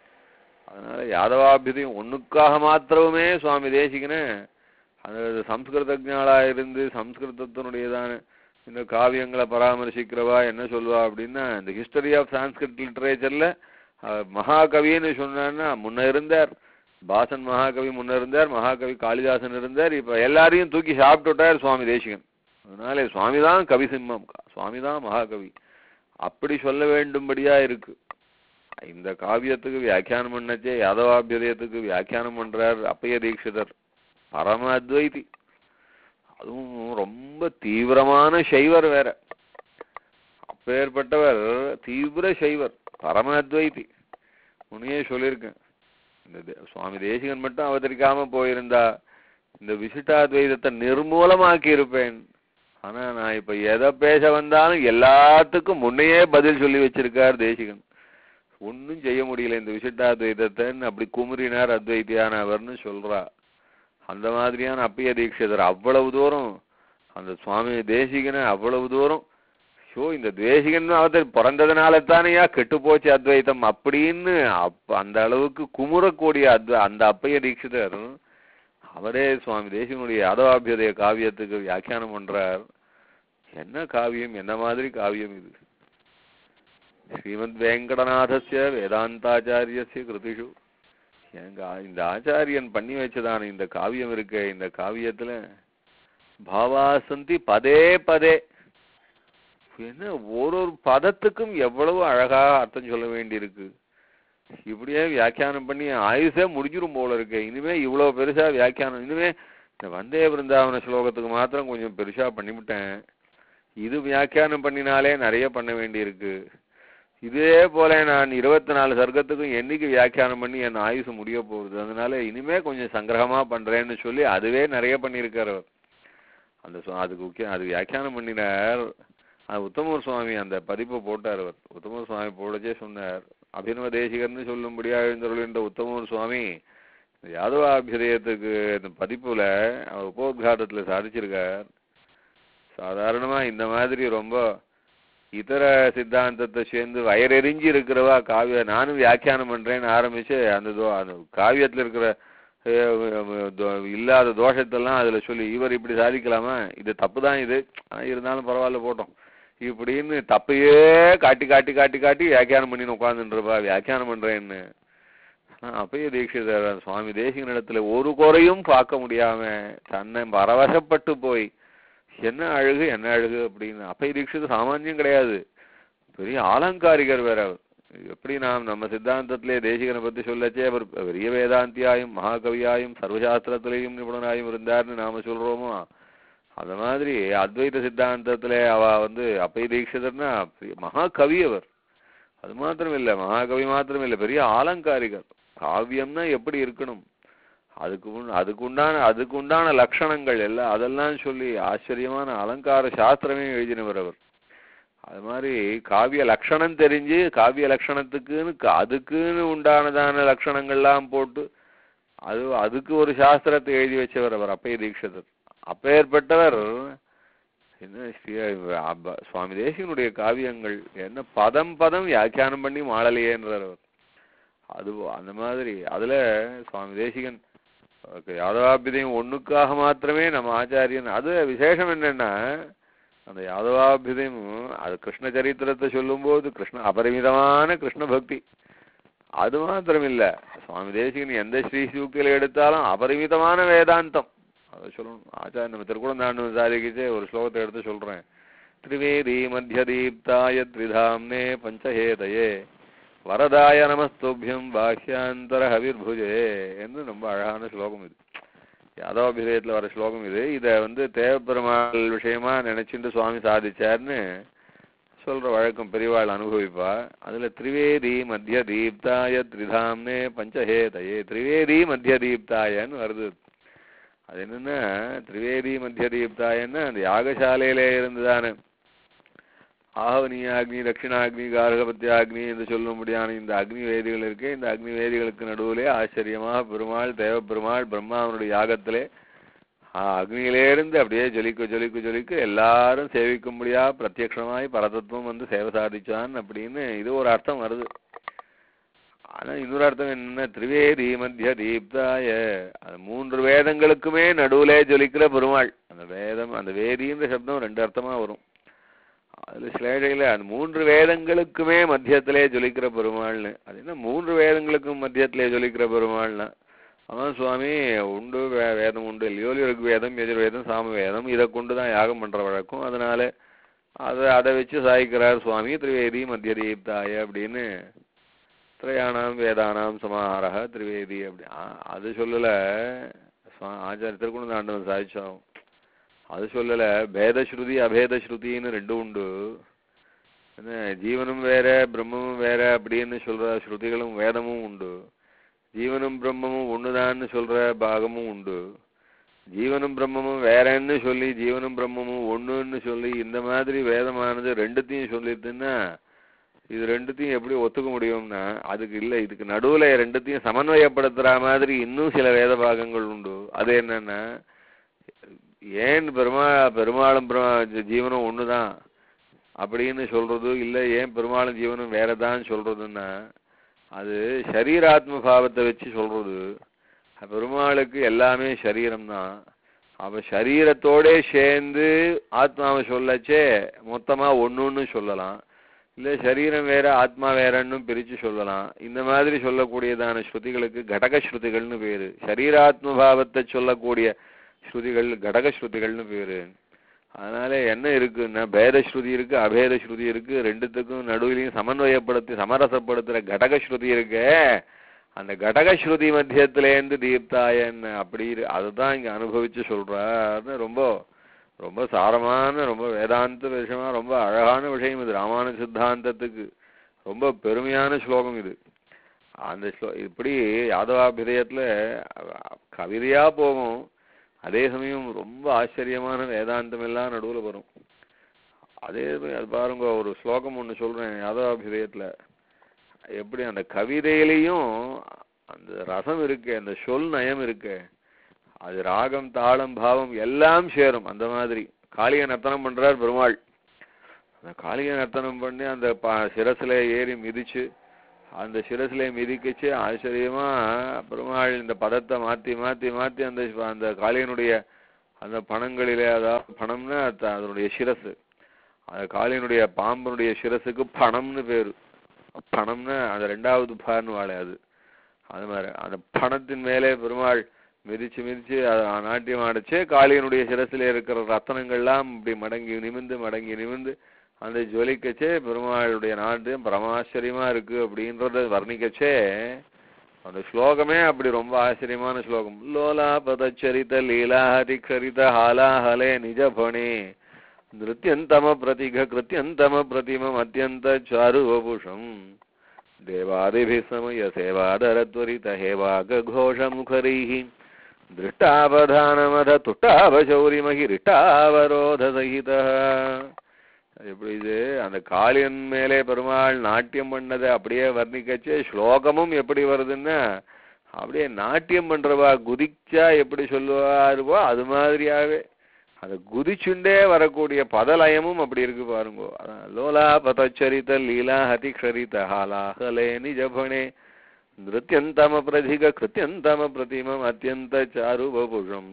அதனால யாதவாபியுதயம் ஒண்ணுக்காக மாத்திரமே சுவாமி தேசிகனே அது சம்ஸ்கிருதஜாலா இருந்து சம்ஸ்கிருதத்தினுடையதான இந்த காவியங்களை பராமரிசிக்கிறவா என்ன சொல்லுவா அப்படின்னா இந்த ஹிஸ்டரி ஆஃப் சான்ஸ்கிரிட் லிட்டரேச்சர்ல மகாகவின்னு சொன்னான்னா முன்ன இருந்தார் பாசன் மகாகவி முன்ன இருந்தார் மகாகவி காளிதாசன் இருந்தார் இப்ப எல்லாரையும் தூக்கி சாப்பிட்டு விட்டார் சுவாமி தேசிகன் அதனால சுவாமி தான் கவி சிம்மம் சுவாமி தான் மகாகவி அப்படி சொல்ல வேண்டும்படியா இருக்கு இந்த காவியத்துக்கு வியாக்கியானம் பண்ணச்சே யாதவாபியுதயத்துக்கு வியாக்கியானம் பண்றார் அப்பைய தீட்சிதர் பரம அத்வைதி அதுவும் ரொம்ப தீவிரமான சைவர் வேற அப்பேற்பட்டவர் தீவிர சைவர் பரம அத்வைதி முன்னையே சொல்லியிருக்கேன் இந்த தே- சுவாமி தேசிகன் மட்டும் அவதரிக்காம போயிருந்தா இந்த விசிட்டாத்வைதத்தை நிர்மூலமாக்கி இருப்பேன் ஆனா நான் இப்ப எதை பேச வந்தாலும் எல்லாத்துக்கும் முன்னையே பதில் சொல்லி வச்சிருக்கார் தேசிகன் ஒண்ணும் செய்ய முடியல இந்த விசிட்டாத்வைதத்தைன்னு அப்படி குமுறினார் அத்வைத்தியானவர்னு சொல்றா அந்த மாதிரியான அப்பைய தீட்சிதர் அவ்வளவு தூரம் அந்த சுவாமி தேசிகனை அவ்வளவு தூரம் ஷோ இந்த தேசிகன் அவதர் பிறந்ததுனால தானேயா கெட்டு போச்சு அத்வைத்தம் அப்படின்னு அப்ப அந்த அளவுக்கு குமுறக்கூடிய அத்வ அந்த அப்பைய தீட்சிதர் அவரே சுவாமி தேசிகனுடைய யாதவாபியுதய காவியத்துக்கு வியாக்கியானம் பண்றார் என்ன காவியம் என்ன மாதிரி காவியம் இது ஸ்ரீமத் வெங்கடநாதஸ்ய வேதாந்தாச்சாரியஸ்ய கிருதிஷு எங்க ஆ- இந்த ஆச்சாரியன் பண்ணி வச்சதான இந்த காவியம் இருக்க இந்த காவியத்துல பாவாசந்தி பதே பதே என்ன ஒரு ஒரு பதத்துக்கும் எவ்வளவு அழகா அர்த்தம் சொல்ல வேண்டியிருக்கு இப்படியே வியாக்கியானம் பண்ணி ஆயுசே முடிஞ்சிரும் போல இருக்கு இனிமே இவ்வளவு பெருசா வியாக்கியானம் இனிமே இந்த வந்தே பிருந்தாவன ஸ்லோகத்துக்கு மாத்திரம் கொஞ்சம் பெருசா பண்ணிவிட்டேன் இது வியாக்கியானம் பண்ணினாலே நிறைய பண்ண வேண்டியிருக்கு இதே போல நான் இருபத்தி நாலு சர்க்கத்துக்கும் என்னைக்கு வியாக்கியானம் பண்ணி என் ஆயுசு முடிய போகுது அதனால இனிமே கொஞ்சம் சங்கிரகமா பண்றேன்னு சொல்லி அதுவே நிறைய பண்ணியிருக்காரு அவர் அந்த சு- அதுக்கு முக்கியம் அது வியாக்கியானம் பண்ணினார் அது உத்தமர் சுவாமி அந்த பதிப்பை போட்டார் அவர் உத்தமர் சுவாமி போடச்சே சொன்னார் அபிநவ தேசிகர்னு சொல்லும்படியா எழுந்தருளின்ற உத்தமர் சுவாமி இந்த யாதவாபியுதயத்துக்கு இந்த பதிப்புல அவர் உபோத்காரத்துல சாதிச்சிருக்கார் சாதாரணமா இந்த மாதிரி ரொம்ப இதர சித்தாந்தத்தை சேர்ந்து வயரெறிஞ்சு இருக்கிறவா காவிய நானும் வியாக்கியானம் பண்றேன்னு ஆரம்பிச்சு அந்த தோ அந்த காவியத்துல இருக்கிற அஹ், தோ- இல்லாத தோஷத்தெல்லாம் அதுல சொல்லி இவர் இப்படி சாதிக்கலாமா இது தப்பு தான் இது ஆனா இருந்தாலும் பரவாயில்ல போட்டோம் இப்படின்னு தப்பையே காட்டி காட்டி காட்டி காட்டி வியாக்கியானம் பண்ணி உட்காந்துருப்பா வியாக்கியானம் பண்றேன்னு ஆனா அப்பயே தீட்சிதர் சுவாமி தேசிகனிடத்துல ஒரு குறையும் பார்க்க முடியாம தன்னை பரவசப்பட்டு போய் என்ன அழகு என்ன அழகு அப்படின்னு அப்பை தீட்சிதர் சாமானியம் கிடையாது பெரிய ஆலங்காரிகர் வேற அவர் எப்படி நாம் நம்ம சித்தாந்தத்திலே தேசிகனை பத்தி சொல்லச்சே அவர் பெரிய வேதாந்தியாயும் மகாகவியாயும் சர்வசாஸ்திரத்திலேயும் நிபுணனாயும் இருந்தார்னு நாம சொல்றோமோ அந்த மாதிரி அத்வைத சித்தாந்தத்துல அவ வந்து அப்பை தீட்சிதர்னா பெரிய மகாகவி அவர் அது மாத்திரம் இல்ல மகாகவி மாத்திரம் இல்ல பெரிய ஆலங்காரிகர் காவியம்னா எப்படி இருக்கணும் அதுக்கு உண்- அதுக்கு உண்டான அதுக்கு உண்டான லட்சணங்கள் எல்லாம் அதெல்லாம் சொல்லி ஆச்சரியமான அலங்கார சாஸ்திரமே எழுதினவர் அவர் அது மாதிரி காவிய லட்சணம் தெரிஞ்சு காவிய லட்சணத்துக்குன்னு க- அதுக்குன்னு உண்டானதான லட்சணங்கள்லாம் போட்டு அது அதுக்கு ஒரு சாஸ்திரத்தை எழுதி வச்சவர் அவர் அப்பைய தீட்சிதர் அப்பேற்பட்டவர் என்ன ஸ்ரீ அப்ப- சுவாமி தேசிகனுடைய காவியங்கள் என்ன பதம் பதம் வியாக்கியானம் பண்ணி மாளலையேன்றார் அவர் அது அந்த மாதிரி அதுல சுவாமி தேசிகன் அவருக்கு யாதவாபிதயம் ஒண்ணுக்காக மாத்திரமே நம்ம ஆச்சாரியன் அது விசேஷம் என்னன்னா அந்த யாதவாபிதயம் அது கிருஷ்ண சரித்திரத்தை சொல்லும்போது கிருஷ்ண அபரிமிதமான கிருஷ்ண பக்தி அது மாத்திரம் இல்ல சுவாமி தேசிகன் எந்த ஸ்ரீ சூக்கில எடுத்தாலும் அபரிமிதமான வேதாந்தம் அதை சொல்லணும் ஆச்சாரிய நம்ம திருக்குழந்தாண்டு சாதிக்கிச்சு ஒரு ஸ்லோகத்தை எடுத்து சொல்றேன் திரிவேதி மத்தியதீப்தாய த்ரிதாம்னே பஞ்சஹேதயே வரதாய நமஸ்துபியம் பாஹ்யாந்தர ஹவிர்புஜே என்று ரொம்ப அழகான ஸ்லோகம் இது யாதவாபிதயத்துல வர ஸ்லோகம் இது இத வந்து தேவப்பெருமாள் விஷயமா நினைச்சுட்டு சுவாமி சாதிச்சார்னு சொல்ற வழக்கம் பெரியவாள் அனுபவிப்பா அதுல திரிவேதி மத்திய தீப்தாய த்ரிதாம்னே பஞ்சஹேதயே திரிவேதி மத்திய தீப்தாயன்னு வருது அது என்னன்னா திரிவேதி மத்திய தீப்தாயன்னா அந்த யாகசாலையில இருந்துதானே ஆகவனியாக்னி தட்சிணாக்னி கார்கபத்தியாக்னி என்று சொல்லும்படியான இந்த அக்னி வேதிகள் இருக்கு இந்த அக்னி வேதிகளுக்கு நடுவிலே ஆச்சரியமாக பெருமாள் தேவ பெருமாள் பிரம்மாவனுடைய யாகத்திலே ஆஹ் அக்னியிலேருந்து அப்படியே ஜொலிக்க ஜொலிக்க ஜொலிக்க எல்லாரும் சேவிக்கும்படியா பிரத்யக்ஷமாய் பரதத்துவம் வந்து சேவை சாதிச்சான் அப்படின்னு இது ஒரு அர்த்தம் வருது ஆனா இன்னொரு அர்த்தம் என்ன திரிவேதி மத்திய தீப்தாய அது மூன்று வேதங்களுக்குமே நடுவுலே ஜொலிக்கிற பெருமாள் அந்த வேதம் அந்த வேதின்ற சப்தம் ரெண்டு அர்த்தமா வரும் அதுல ஸ்லேடையில அந்த மூன்று வேதங்களுக்குமே மத்தியத்திலே ஜொலிக்கிற பெருமாள்னு அது என்ன மூன்று வேதங்களுக்கும் மத்தியத்திலே ஜொலிக்கிற பெருமாள்னா ஆமாம் சுவாமி உண்டு வே- வேதம் உண்டு இல்லையோலி இருக்கு வேதம் எதிர்வேதம் சாம வேதம் இதை கொண்டு தான் யாகம் பண்ற வழக்கம் அதனால அதை அதை வச்சு சாய்க்கிறார் சுவாமி திரிவேதி மத்திய தீப்தாய அப்படின்னு திரையாணாம் வேதானாம் சமாஹாரக திரிவேதி அப்படி ஆ- அது சொல்லல சுவா- ஆச்சாரிய திருக்குணந்தாண்டவன் சாதிச்சோம் அது சொல்லல பேத ஸ்ருதி அபேத ஸ்ருதின்னு ரெண்டும் உண்டு என்ன ஜீவனும் வேற பிரம்மமும் வேற அப்படின்னு சொல்ற ஸ்ருதிகளும் வேதமும் உண்டு ஜீவனும் பிரம்மமும் ஒண்ணுதான்னு சொல்ற பாகமும் உண்டு ஜீவனும் பிரம்மமும் வேறன்னு சொல்லி ஜீவனும் பிரம்மமும் ஒண்ணுன்னு சொல்லி இந்த மாதிரி வேதமானது ரெண்டுத்தையும் சொல்லிட்டுன்னா இது ரெண்டுத்தையும் எப்படி ஒத்துக்க முடியும்னா அதுக்கு இல்ல இதுக்கு நடுவுல ரெண்டுத்தையும் சமன்வயப்படுத்துற மாதிரி இன்னும் சில வேத பாகங்கள் உண்டு அது என்னன்னா ஏன் பெருமா பெருமாளும் பிரம்ம ஜீவனும் ஒண்ணுதான் அப்படின்னு சொல்றது இல்ல ஏன் பெருமாளும் ஜீவனும் வேறதான்னு சொல்றதுன்னா அது சரீராத்ம பாவத்தை வச்சு சொல்றது பெருமாளுக்கு எல்லாமே சரீரம் தான் அப்ப சரீரத்தோட சேர்ந்து ஆத்மாவை சொல்லச்சே மொத்தமா ஒண்ணுன்னு சொல்லலாம் இல்ல சரீரம் வேற ஆத்மா வேறன்னு பிரிச்சு சொல்லலாம் இந்த மாதிரி சொல்லக்கூடியதான ஸ்ருதிகளுக்கு கடக ஸ்ருதிகள்னு பேரு சரீராத்ம பாவத்தை சொல்லக்கூடிய ஸ்ருதிகள் கடக ஸ்ருதிகள்னு பேரு அதனால என்ன இருக்குன்னா பேத ஸ்ருதி இருக்கு அபேத ஸ்ருதி இருக்கு ரெண்டுத்துக்கும் நடுவிலையும் சமன்வயப்படுத்தி சமரசப்படுத்துற கடக ஸ்ருதி இருக்கு அந்த கடக ஸ்ருதி மத்தியத்திலேருந்து தீப்தாயன் அப்படி இரு- அதுதான் இங்க அனுபவிச்சு சொல்றாருன்னு ரொம்ப ரொம்ப சாரமான ரொம்ப வேதாந்த விஷயமா ரொம்ப அழகான விஷயம் இது ராமானு சித்தாந்தத்துக்கு ரொம்ப பெருமையான ஸ்லோகம் இது அந்த ஸ்லோ இப்படி யாதவாபிதயத்துல கவிதையா போகும் அதே சமயம் ரொம்ப ஆச்சரியமான வேதாந்தம் எல்லாம் நடுவுல வரும் அதே மாதிரி அது பாருங்க ஒரு ஸ்லோகம் ஒண்ணு சொல்றேன் யாதவாபிதயத்துல எப்படி அந்த கவிதையிலையும் அந்த ரசம் இருக்கு அந்த சொல் நயம் இருக்கு அது ராகம் தாளம் பாவம் எல்லாம் சேரும் அந்த மாதிரி காளிய நர்த்தனம் பண்றார் பெருமாள் அந்த காளிய நர்த்தனம் பண்ணி அந்த ப- சிரசுல ஏறி மிதிச்சு அந்த சிரசுல மிதிக்கச்சு ஆச்சரியமா பெருமாள் இந்த பதத்தை மாத்தி மாத்தி மாத்தி அந்த அந்த காளியனுடைய அந்த பணங்களிலே அதாவது பணம்னா அது அதனுடைய சிரசு அந்த காளியனுடைய பாம்பனுடைய சிரசுக்கு பணம்னு பேரு பணம்னா அந்த ரெண்டாவது பான்னு வாழை அது அது மாதிரி அந்த பணத்தின் மேலே பெருமாள் மிதிச்சு மிதிச்சு அத நாட்டியம் ஆடிச்சே காளியனுடைய சிரசில இருக்கிற ரத்தனங்கள்லாம் இப்படி மடங்கி நிமிந்து மடங்கி நிமிந்து அந்த ஜொலிக்கச்சே பெருமாளுடைய நாட்டியம் பரமாச்சரியமா இருக்கு அப்படின்றத வர்ணிக்கச்சே அந்த ஸ்லோகமே அப்படி ரொம்ப ஆச்சரியமான ஸ்லோகம் லோலா பதச்சரித லீலாஹரி கரித ஹாலாஹலே நிஜபணே நிருத்யந்தம பிரதிக கிருத்யந்தம பிரதிமம் அத்தியந்த சாரு வபுஷம் தேவாதிभिः समय सेवादरत्वरित हेवागघोषमुखरैः दृष्टावधानमध तुष्टावशौरिमहिरिष्टावरोधसहितः எப்படி இது அந்த காளியன் மேலே பெருமாள் நாட்டியம் பண்ணதை அப்படியே வர்ணிக்கச்சு ஸ்லோகமும் எப்படி வருதுன்னா அப்படியே நாட்டியம் பண்றவா குதிச்சா எப்படி சொல்லுவாருவோ அது மாதிரியாவே அது குதிச்சுண்டே வரக்கூடிய பதலயமும் அப்படி இருக்கு பாருங்க அதான் லோலா பதச்சரித லீலா ஹதிக்ஷரித ஹாலாஹலே நிஜபணே நிருத்யந்தம பிரதிக கிருத்யந்தம பிரதிமம் அத்தியந்த சாரு வபுஷம்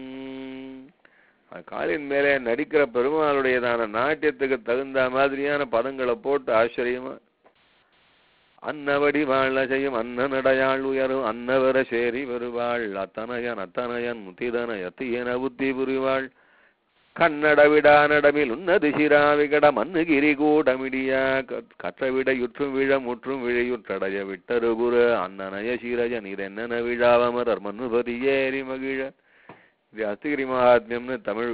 காலின் மேலே நடிக்கிற பெருமாளுடையதான நாட்டியத்துக்கு தகுந்த மாதிரியான பதங்களை போட்டு ஆச்சரியமா அன்னவடி வாழ செய்யும் அன்னநடையாள் உயரும் அன்னவர சேரி வருவாள் அத்தனையன் அத்தனையன் முத்திதன எத்தியன புத்தி புரிவாள் கன்னட விடானடமில் உன்னது சிராவிகட மண்ணுகிரி கூடமிடியா கற்றவிட யுற்றும் விழ முற்றும் விழையுற்றடைய விட்டருபுர அன்னனய சீரஜ நீரென்னன விழாவமரர் மன்னுபதி ஏறி மகிழ இது அத்திகிரி மகாத்மியம்னு தமிழ்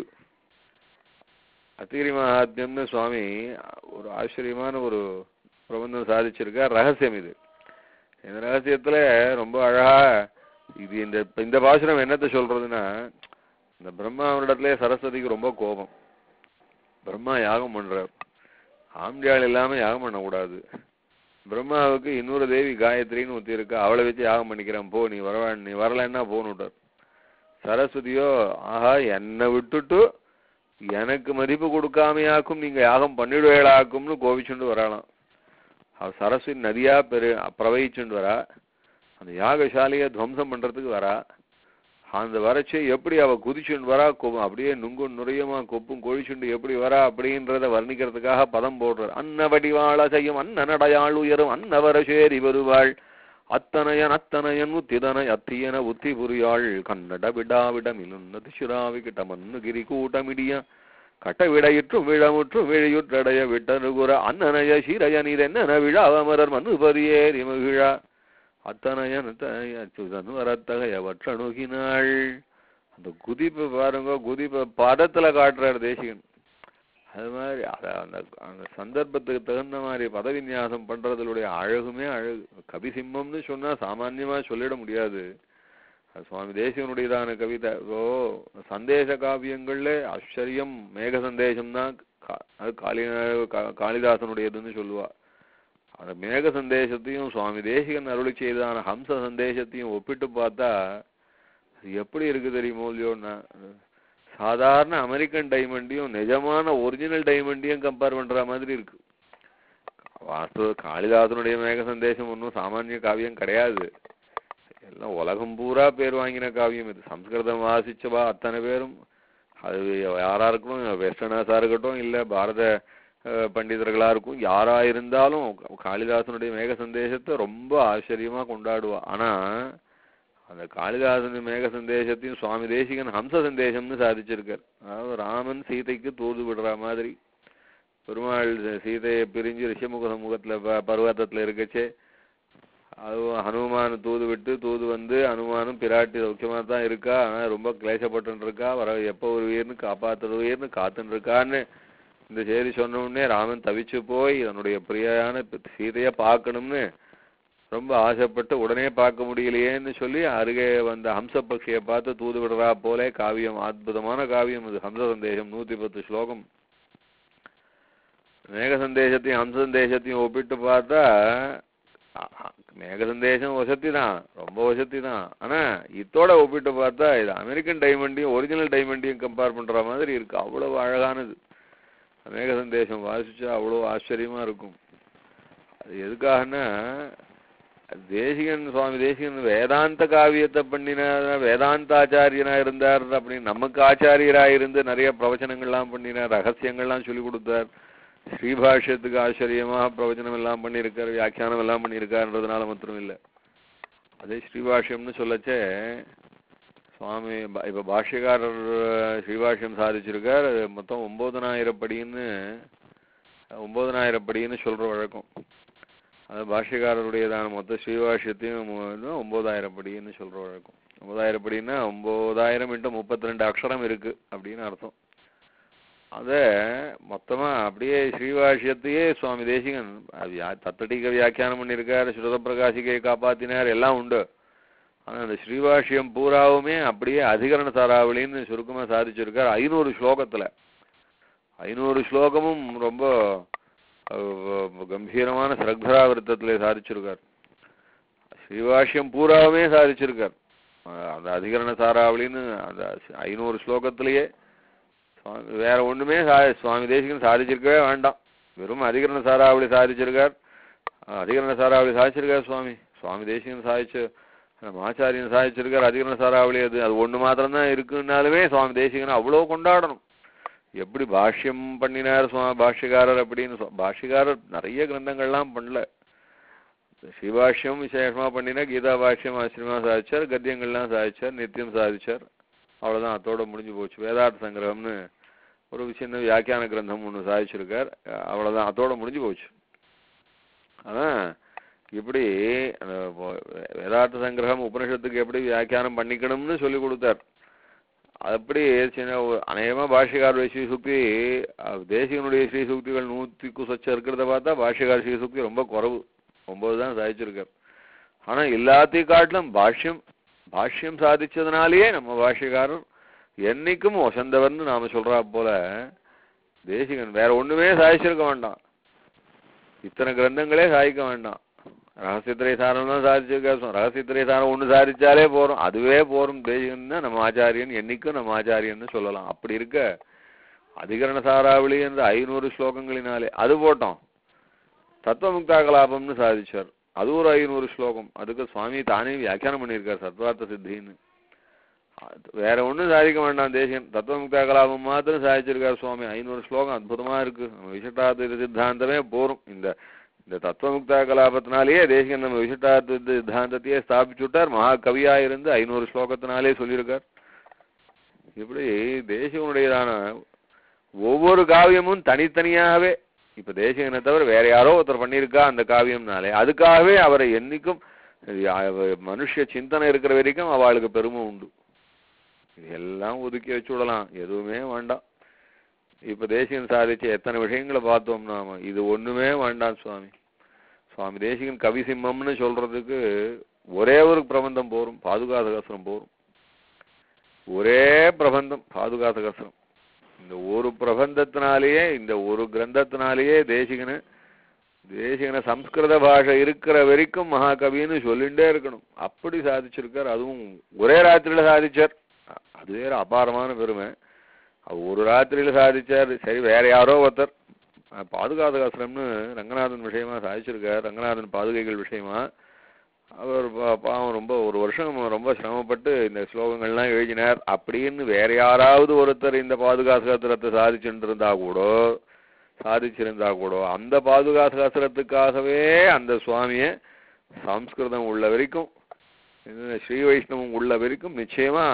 அத்திகிரி மகாத்மியம்னு சுவாமி ஒரு ஆச்சரியமான ஒரு பிரபந்தம் சாதிச்சிருக்கார் ரகசியம் இது இந்த ரகசியத்துல ரொம்ப அழகா இது இந்த இந்த பாசுரம் என்னத்தை சொல்றதுன்னா இந்த பிரம்மாவனிடத்திலே சரஸ்வதிக்கு ரொம்ப கோபம் பிரம்மா யாகம் பண்றார் ஆம்பியாள் இல்லாம யாகம் பண்ணக்கூடாது பிரம்மாவுக்கு இன்னொரு தேவி காயத்ரின்னு ஒருத்தி இருக்கா அவளை வச்சு யாகம் பண்ணிக்கிறேன் போ நீ வரவா நீ வரலன்னா போன்னுட்டார் சரஸ்வதியோ ஆஹா என்னை விட்டுட்டு எனக்கு மதிப்பு கொடுக்காமையாக்கும் நீங்க யாகம் பண்ணிடுவேளாக்கும்னு கோபிச்சுண்டு வரலாம் அவ சரஸ்வதி நதியா பெரு பிரவகிச்சுண்டு வரா அந்த யாகசாலையை துவம்சம் பண்றதுக்கு வரா அந்த வரச்சே எப்படி அவ குதிச்சுண்டு வரா கொ- அப்படியே நுங்கும் நுரையுமா கொப்பும் கொழிச்சுண்டு எப்படி வரா அப்படின்றத வர்ணிக்கிறதுக்காக பதம் போடுறார் அன்ன வடிவாள செய்யும் அன்ன நடையாள் உயரும் அன்னவர சேரி வருவாள் அத்தனையன் அத்தனையன் உத்திதன அத்தியன உத்தி புரியாள் கன்னட விடாவிடமிலுன்னது சிராவிகிட்ட மன்னுகிரி கூட்டமிடிய கட்டவிடையிற்றும் விழமுற்றும் விழியுற்றடைய விட்டனுகுர அன்னனய சீரய நீரென்ன விழாவமரர் மனுபதியேறி மகிழா அத்தனையன் அச்சுதன் வரத்தகைய வற்றணுகினாள் அந்த குதிப்பை பாருங்க குதிப்பை பதத்துல காட்டுறார் தேசிகன் அது மாதிரி அத அந்த அந்த சந்தர்ப்பத்துக்கு தகுந்த மாதிரி பதவிநியாசம் பண்றதுடைய அழகுமே அழகு கவிசிம்மம்னு சொன்னா சாமான்யமா சொல்லிட முடியாது அது சுவாமி தேசிகனுடையதான கவிதை ஓ சந்தேச காவியங்கள்ல ஆச்சரியம் மேக சந்தேசம் தான் அது காளி கா- காளிதாசனுடையதுன்னு சொல்லுவா அந்த மேக சந்தேசத்தையும் சுவாமி தேசிகன் அருளி செய்ததான ஹம்ச சந்தேசத்தையும் ஒப்பிட்டு பார்த்தா அது எப்படி இருக்கு தெரியுமோ இல்லையோன்னா சாதாரண அமெரிக்கன் டைமண்டையும் நிஜமான ஒரிஜினல் டைமண்டையும் கம்பேர் பண்ற மாதிரி இருக்கு வாஸ்து காளிதாசனுடைய மேக சந்தேசம் ஒன்றும் சாமானிய காவியம் கிடையாது எல்லாம் உலகம் பூரா பேர் வாங்கின காவியம் இது சம்ஸ்கிருதம் வாசிச்சவா அத்தனை பேரும் அது யாரா இருக்கட்டும் வெஸ்டர்னர்ஸா இருக்கட்டும் இல்ல பாரத அஹ், பண்டிதர்களா இருக்கும் யாரா இருந்தாலும் காளிதாசனுடைய மேக சந்தேசத்தை ரொம்ப ஆச்சரியமா கொண்டாடுவா ஆனா அந்த காளிதாசன் மேக சந்தேசத்தையும் சுவாமி தேசிகன் ஹம்ச சந்தேசம்னு சாதிச்சிருக்கார் அதாவது ராமன் சீதைக்கு தூது விடுற மாதிரி பெருமாள் சீதையை பிரிஞ்சு ரிஷமுக சமூகத்துல ப- பர்வதத்துல இருக்கச்சே அது ஹனுமான் தூது விட்டு தூது வந்து ஹனுமானும் பிராட்டி சௌக்கியமா தான் இருக்கா ஆனா ரொம்ப கிளேசப்பட்டு இருக்கா வர எப்போ ஒரு உயிர்னு காப்பாத்துற உயிர்னு காத்துன்னு இருக்கான்னு இந்த செய்தி சொன்ன உடனே ராமன் தவிச்சு போய் தன்னுடைய பிரியான சீதைய பார்க்கணும்னு ரொம்ப ஆசைப்பட்டு உடனே பார்க்க முடியலையேன்னு சொல்லி அருகே வந்த ஹம்ச பக்ஷியை பார்த்து தூது விடுறா போலே காவியம் அற்புதமான காவியம் இது ஹம்ச சந்தேசம் நூத்தி பத்து ஸ்லோகம் மேக சந்தேசத்தையும் ஹம்ச சந்தேசத்தையும் ஒப்பிட்டு பார்த்தா அ- அ- மேக சந்தேசம் வசதி தான் ரொம்ப வசதி தான் ஆனா இதோட ஒப்பிட்டு பார்த்தா இது அமெரிக்கன் டைமண்டையும் ஒரிஜினல் டைமண்டையும் கம்பேர் பண்ற மாதிரி இருக்கு அவ்வளவு அழகானது மேக சந்தேசம் வாசிச்சா அவ்வளவு ஆச்சரியமா இருக்கும் அது எதுக்காகன்னா தேசிகன் சுவாமி தேசிகன் வேதாந்த காவியத்தை பண்ணின வேதாந்தாச்சாரியனா இருந்தார் அப்படின்னு நமக்கு ஆச்சாரியரா இருந்து நிறைய பிரவச்சனங்கள்லாம் பண்ணினார் ரகசியங்கள்லாம் சொல்லி கொடுத்தார் ஸ்ரீபாஷ்யத்துக்கு ஆச்சரியமா பிரவச்சனம் எல்லாம் பண்ணியிருக்கார் வியாக்கியானம் எல்லாம் பண்ணியிருக்காருன்றதுனால மாத்திரம் இல்லை அதே ஸ்ரீபாஷ்யம்னு சொல்லச்சே சுவாமி ப- இப்ப பாஷ்யக்காரர் ஸ்ரீபாஷ்யம் சாதிச்சிருக்கார் அது மொத்தம் ஒன்பதனாயிரம் படின்னு ஒன்பதனாயிரம் படின்னு சொல்ற வழக்கம் அது பாஷ்யக்காரருடையதான மொத்த ஸ்ரீபாஷ்யத்தையும் மு- ஒன்பதாயிரம் படின்னு சொல்ற வழக்கம் ஒன்பதாயிரம் படின்னா ஒன்பதாயிரம் இன்ட்டு முப்பத்தி ரெண்டு அக்ஷரம் இருக்கு அப்படின்னு அர்த்தம் அத மொத்தமா அப்படியே ஸ்ரீபாஷ்யத்தையே சுவாமி தேசிகன் அது யா- தத்தடிக்க வியாக்கியானம் பண்ணியிருக்கார் ஸ்ருத பிரகாசிகை காப்பாத்தினார் எல்லாம் உண்டு ஆனா அந்த ஸ்ரீபாஷ்யம் பூராவுமே அப்படியே அதிகரண சாராவளின்னு சுருக்கமா சாதிச்சிருக்கார் ஐநூறு ஸ்லோகத்துல ஐநூறு ஸ்லோகமும் ரொம்ப அஹ், கம்பீரமான சிரக்தராவிருத்தத்திலே சாதிச்சிருக்கார் ஸ்ரீபாஷ்யம் பூராவுமே சாதிச்சிருக்கார் அஹ், அந்த அதிகரண சாராவளின்னு அந்த ஐநூறு ஸ்லோகத்திலேயே சுவாமி வேற ஒண்ணுமே சா சுவாமி தேசிகன் சாதிச்சிருக்கவே வேண்டாம் வெறும் அதிகரண சாராவளி சாதிச்சிருக்கார் அஹ், அதிகரண சாராவளி சாதிச்சிருக்கார் சுவாமி சுவாமி தேசிகன் சாதிச்சு நம்ம ஆச்சாரியன் சாதிச்சிருக்கார் அதிகரண சாராவளி அது அது ஒண்ணு மாத்திரம்தான் இருக்குன்னாலுமே சுவாமி தேசிகன் அவ்வளவு கொண்டாடணும் எப்படி பாஷ்யம் பண்ணினார் சுவாமி பாஷ்யக்காரர் அப்படின்னு சொ- பாஷ்யக்காரர் நிறைய கிரந்தங்கள்லாம் பண்ணல ஸ்ரீபாஷ்யம் விசேஷமா பண்ணினா கீதா பாஷ்யம் ஆச்சரியமா சாதிச்சார் கத்தியங்கள்லாம் சாதிச்சார் நித்தியம் சாதிச்சார் அவ்வளவுதான் அதோட முடிஞ்சு போச்சு வேதார்த்த சங்கிரகம்னு ஒரு சின்ன வியாக்கியான கிரந்தம் ஒன்று சாதிச்சிருக்கார் அவ்வளவுதான் அதோட முடிஞ்சு போச்சு அதான் இப்படி அந்த வ- வேதார்த்த சங்கிரகம் உபனிஷத்துக்கு எப்படி வியாக்கியானம் பண்ணிக்கணும்னு சொல்லி கொடுத்தார் அப்படி சின்ன ஒரு- அநேகமா பாஷ்யகார் ஸ்ரீசுக்தி அஹ், தேசிகனுடைய ஸ்ரீசுக்திகள் நூத்திக்கு சொச்சம் இருக்கிறத பார்த்தா பாஷ்யகார் ஸ்ரீசுக்தி ரொம்ப குறைவு ஒன்பது தான் சாதிச்சிருக்கார் ஆனா எல்லாத்தையும் காட்டிலும் பாஷ்யம் பாஷ்யம் சாதிச்சதுனாலேயே நம்ம பாஷ்யக்காரர் என்னைக்கும் வசந்தவர்னு நாம சொல்றா போல தேசிகன் வேற ஒண்ணுமே சாதிச்சிருக்க வேண்டாம் இத்தனை கிரந்தங்களே சாதிக்க வேண்டாம் ரகசியத்திரை சாரம் தான் சாதிச்சிருக்க ரகசியத்திரை சாரம் ஒண்ணு சாதிச்சாலே போறோம் அதுவே போரும் தேசிகன் தான் நம்ம ஆச்சாரியன் என்னைக்கும் நம்ம ஆச்சாரியன்னு சொல்லலாம் அப்படி இருக்க அதிகரண சாராவளி என்ற ஐநூறு ஸ்லோகங்களினாலே அது போட்டோம் தத்துவமுக்தா கலாபம்னு சாதிச்சார் அது ஒரு ஐநூறு ஸ்லோகம் அதுக்கு சுவாமி தானே வியாக்கியானம் பண்ணியிருக்கார் சத்வார்த்த சித்தின்னு அது வேற ஒண்ணும் சாதிக்க வேண்டாம் தேசியன் தத்துவமுக்தா கலாபம் மாத்திரம் சாதிச்சிருக்கார் சுவாமி ஐநூறு ஸ்லோகம் அற்புதமா இருக்கு நம்ம விசிஷ்டாத்வைத சித்தாந்தமே போரும் இந்த இந்த தத்துவமுக்தா கலாபத்தினாலேயே தேசிகன் நம்ம விசிஷ்டாத்வைத சித்தாந்தத்தையே ஸ்தாபிச்சு விட்டார் மகாகவியா இருந்து ஐநூறு ஸ்லோகத்தினாலே சொல்லியிருக்கார் இப்படி தேசிகனுடையதான ஒவ்வொரு காவியமும் தனித்தனியாகவே இப்ப தேசிகனை தவிர வேற யாரோ ஒருத்தர் பண்ணியிருக்கா அந்த காவியம்னாலே அதுக்காகவே அவரை என்னைக்கும் அஹ், மனுஷ சிந்தனை இருக்கிற வரைக்கும் அவளுக்கு பெருமை உண்டு இதெல்லாம் ஒதுக்கி வச்சு விடலாம் எதுவுமே வேண்டாம் இப்ப தேசிகன் சாதிச்ச எத்தனை விஷயங்களை பார்த்தோம் நாம இது ஒண்ணுமே வேண்டாம் சுவாமி சுவாமி தேசிகன் கவி சிம்மம்னு சொல்றதுக்கு ஒரே ஒரு பிரபந்தம் போரும் பாதுகாத கசரம் போரும் ஒரே பிரபந்தம் பாதுகாத கசரம் இந்த ஒரு பிரபந்தத்தினாலேயே இந்த ஒரு கிரந்தத்தினாலேயே தேசிகனை தேசிகன சம்ஸ்கிருத பாஷை இருக்கிற வரைக்கும் மகாகவின்னு சொல்லிண்டே இருக்கணும் அப்படி சாதிச்சிருக்கார் அதுவும் ஒரே ராத்திரியில சாதிச்சார் அ- அது வேற அபாரமான பெருமை அது ஒரு ராத்திரியில சாதிச்சார் சரி வேற யாரோ ஒருத்தர் அஹ், பாதுகாத காசுரம்னு ரங்கநாதன் விஷயமா சாதிச்சிருக்கார் ரங்கநாதன் பாதுகைகள் விஷயமா அவர் பா- பாவம் ரொம்ப ஒரு வருஷம் ரொம்ப சிரமப்பட்டு இந்த ஸ்லோகங்கள்லாம் எழுதினார் அப்படின்னு வேற யாராவது ஒருத்தர் இந்த பாதுகாசகத்திரத்தை சாதிச்சுட்டு இருந்தா கூட சாதிச்சிருந்தா கூட அந்த பாதுகாசகத்திரத்துக்காகவே அந்த சுவாமியை சம்ஸ்கிருதம் உள்ள வரைக்கும் இது ஸ்ரீ வைஷ்ணவம் உள்ள வரைக்கும் நிச்சயமா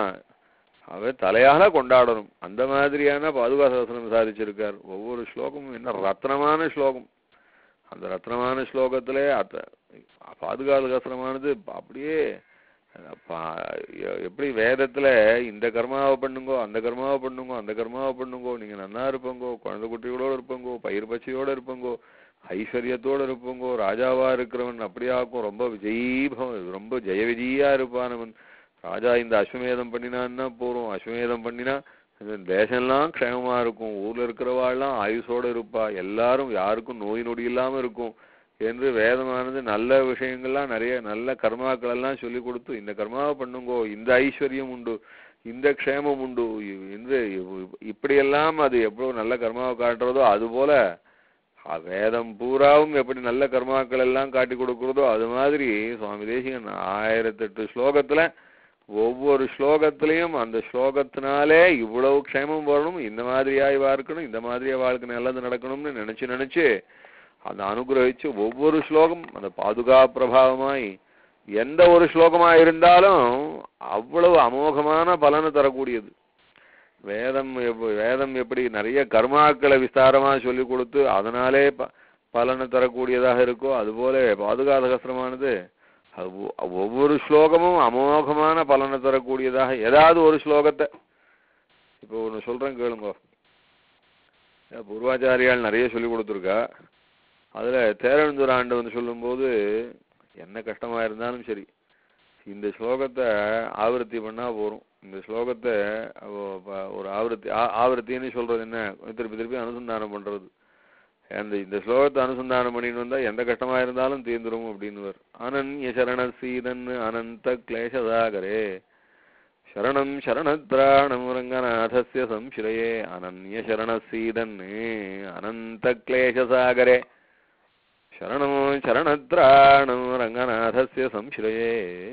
அவர் தலையால கொண்டாடணும் அந்த மாதிரியான பாதுகாசகத்திரம் சாதிச்சிருக்கார் ஒவ்வொரு ஸ்லோகமும் என்ன ரத்னமான ஸ்லோகம் அந்த ரத்னமான ஸ்லோகத்திலே அத்த பாதுகாசகத்திரமானது அப்படியே அஹ், பா- எ- எப்படி வேதத்துல இந்த கர்மாவை பண்ணுங்கோ அந்த கர்மாவை பண்ணுங்கோ அந்த கர்மாவை பண்ணுங்கோ நீங்க நன்னா இருப்பங்கோ குழந்தை குட்டிகளோட இருப்பங்கோ பயிர் பச்சையோட இருப்பங்கோ ஐஸ்வர்யத்தோட இருப்பங்கோ ராஜாவா இருக்கிறவன் அப்படியாக்கும் ரொம்ப விஜயீபவன் ரொம்ப ஜெய விஜயா இருப்பானவன் ராஜா இந்த அஸ்வமேதம் பண்ணினான்னா போறோம் அஸ்வமேதம் பண்ணினா இந்த தேசம்லாம் க்ஷேமமா இருக்கும் ஊர்ல இருக்கிறவாள்லாம் ஆயுசோட இருப்பா எல்லாரும் யாருக்கும் நோய் நொடி இல்லாம இருக்கும் என்று வேதமானது நல்ல விஷயங்கள்லாம் நிறைய நல்ல கர்மாக்கள் எல்லாம் சொல்லி கொடுத்து இந்த கர்மாவை பண்ணுங்கோ இந்த ஐஸ்வர்யம் உண்டு இந்த க்ஷேமம் உண்டு இ- என்று இ- இப்படியெல்லாம் அது எவ்வளவு நல்ல கர்மாவை காட்டுறதோ அது போல அ- வேதம் பூராவும் எப்படி நல்ல கர்மாக்கள் எல்லாம் காட்டி கொடுக்கிறதோ அது மாதிரி சுவாமி தேசிகன் ஆயிரத்தெட்டு ஸ்லோகத்துல ஒவ்வொரு ஸ்லோகத்திலையும் அந்த ஸ்லோகத்தினாலே இவ்வளவு க்ஷேமம் வரணும் இந்த மாதிரியா இவா இருக்கணும் இந்த மாதிரியா வாழ்க்கை நல்லது நடக்கணும்னு நினைச்சு நினைச்சு அந்த அனுகிரகிச்சு ஒவ்வொரு ஸ்லோகம் அந்த பாதுகா பிரபாவமாய் எந்த ஒரு ஸ்லோகமா இருந்தாலும் அவ்வளவு அமோகமான பலனை தரக்கூடியது வேதம் எப்- வேதம் எப்படி நிறைய கர்மாக்களை விஸ்தாரமா சொல்லி கொடுத்து அதனாலே ப- பலனை தரக்கூடியதாக இருக்கோ அதுபோல பாதுகா சகசிரமானது அது ஒ- ஒவ்வொரு ஸ்லோகமும் அமோகமான பலனை தரக்கூடியதாக ஏதாவது ஒரு ஸ்லோகத்தை இப்போ ஒன்று சொல்றேன் கேளுங்க அஹ் பூர்வாச்சாரியால் நிறைய சொல்லி கொடுத்துருக்கா அதுல தேரழுந்தூர் ஆண்டு வந்து சொல்லும்போது என்ன கஷ்டமா இருந்தாலும் சரி இந்த ஸ்லோகத்தை ஆவர்த்தி பண்ணா போரும் இந்த ஸ்லோகத்தை அவ- ப- ஒரு ஆவர்த்தி ஆ- ஆவர்த்தின்னு சொல்றது என்ன திருப்பி திருப்பி அனுசந்தானம் பண்றது அந்த இந்த ஸ்லோகத்தை அனுசந்தானம் பண்ணிட்டு வந்தா எந்த கஷ்டமா இருந்தாலும் தீர்ந்துரும் அப்படின்னு அனன்ய சரண சீதன் அனந்த கிளேசதாகரே சரணம் சரணத்ராணம் ரங்கநாதஸ்ய சம்சிரயே அனன்ய சரண சீதன் அனந்த கிளேசசாகரே சரணம் சரணத்ராணம் ரங்கநாதஸ்ய சம்சிரயே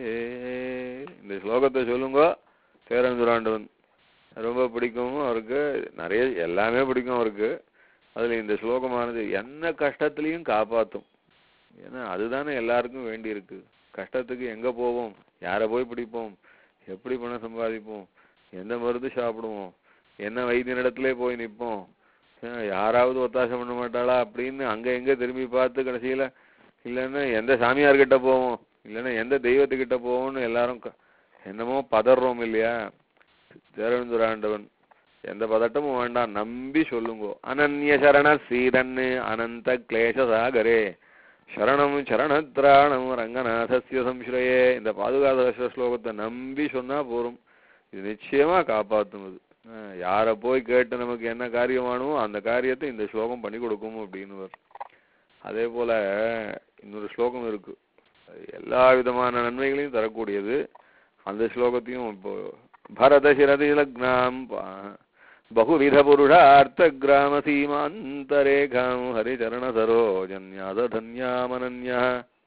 இந்த ஸ்லோகத்தை சொல்லுங்க பேரந்துராண்டவன் ரொம்ப பிடிக்கும் அவருக்கு நிறைய எல்லாமே பிடிக்கும் அவருக்கு அதுல இந்த ஸ்லோகமானது என்ன கஷ்டத்திலையும் காப்பாத்தும் ஏன்னா அதுதானே எல்லாருக்கும் வேண்டி இருக்கு கஷ்டத்துக்கு எங்க போவோம் யாரை போய் பிடிப்போம் எப்படி பணம் சம்பாதிப்போம் எந்த மருந்து சாப்பிடுவோம் என்ன வைத்தியனிடத்திலே போய் நிற்போம் அஹ் யாராவது ஒத்தாசை பண்ண மாட்டாளா அப்படின்னு அங்க எங்க திரும்பி பார்த்து கடைசியில இல்லைன்னா எந்த சாமியார்கிட்ட போவோம் இல்லைன்னா எந்த தெய்வத்துக்கிட்ட போவோம்னு எல்லாரும் க- என்னமோ பதறோம் இல்லையா தேரந்துராண்டவன் எந்த பதட்டமும் வேண்டாம் நம்பி சொல்லுங்கோ அனன்ய சரண சீரன்னு அனந்த கிளேச சாகரே சரணம் சரணத்ராணம் ரங்கநாதஸ்ய சம்ஸ்ரயே இந்த பாதுகாத ஸ்லோகத்தை நம்பி சொன்னா போரும் இது நிச்சயமா காப்பாத்தும் அது அஹ் யாரை போய் கேட்டு நமக்கு என்ன காரியம் வேணுமோ அந்த காரியத்தை இந்த ஸ்லோகம் பண்ணி கொடுக்கும் அப்படின்னு வரும் அதே போல இன்னொரு ஸ்லோகம் இருக்கு அது எல்லா விதமான நன்மைகளையும் தரக்கூடியது அந்த ஸ்லோகத்தையும் இப்போ பரத சிரதி லக்னாம் பகுவித புருஷார்த்த கிராம சீமாந்தரேகாம் ஹரிச்சரண சரோஜன்யாத தன்யாமனன்யா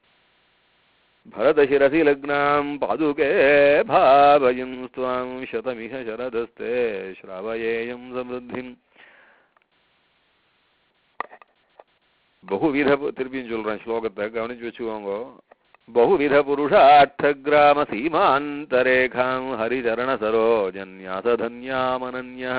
பரத சிரசி லக்னாம் பாதுகே பாவயம் ஸ்வாம் சதமிக சரதஸ்தே ஸ்ராவயேயம் சமிருத்திம் பகுவித பு- திருப்பியும் சொல்றேன் ஸ்லோகத்தை கவனிச்சு வச்சுக்கோங்க பகுவித புருஷார்த்த கிராம சீமாந்தரேகாம் ஹரிச்சரண சரோஜன்யாசதன்யாமனன்ய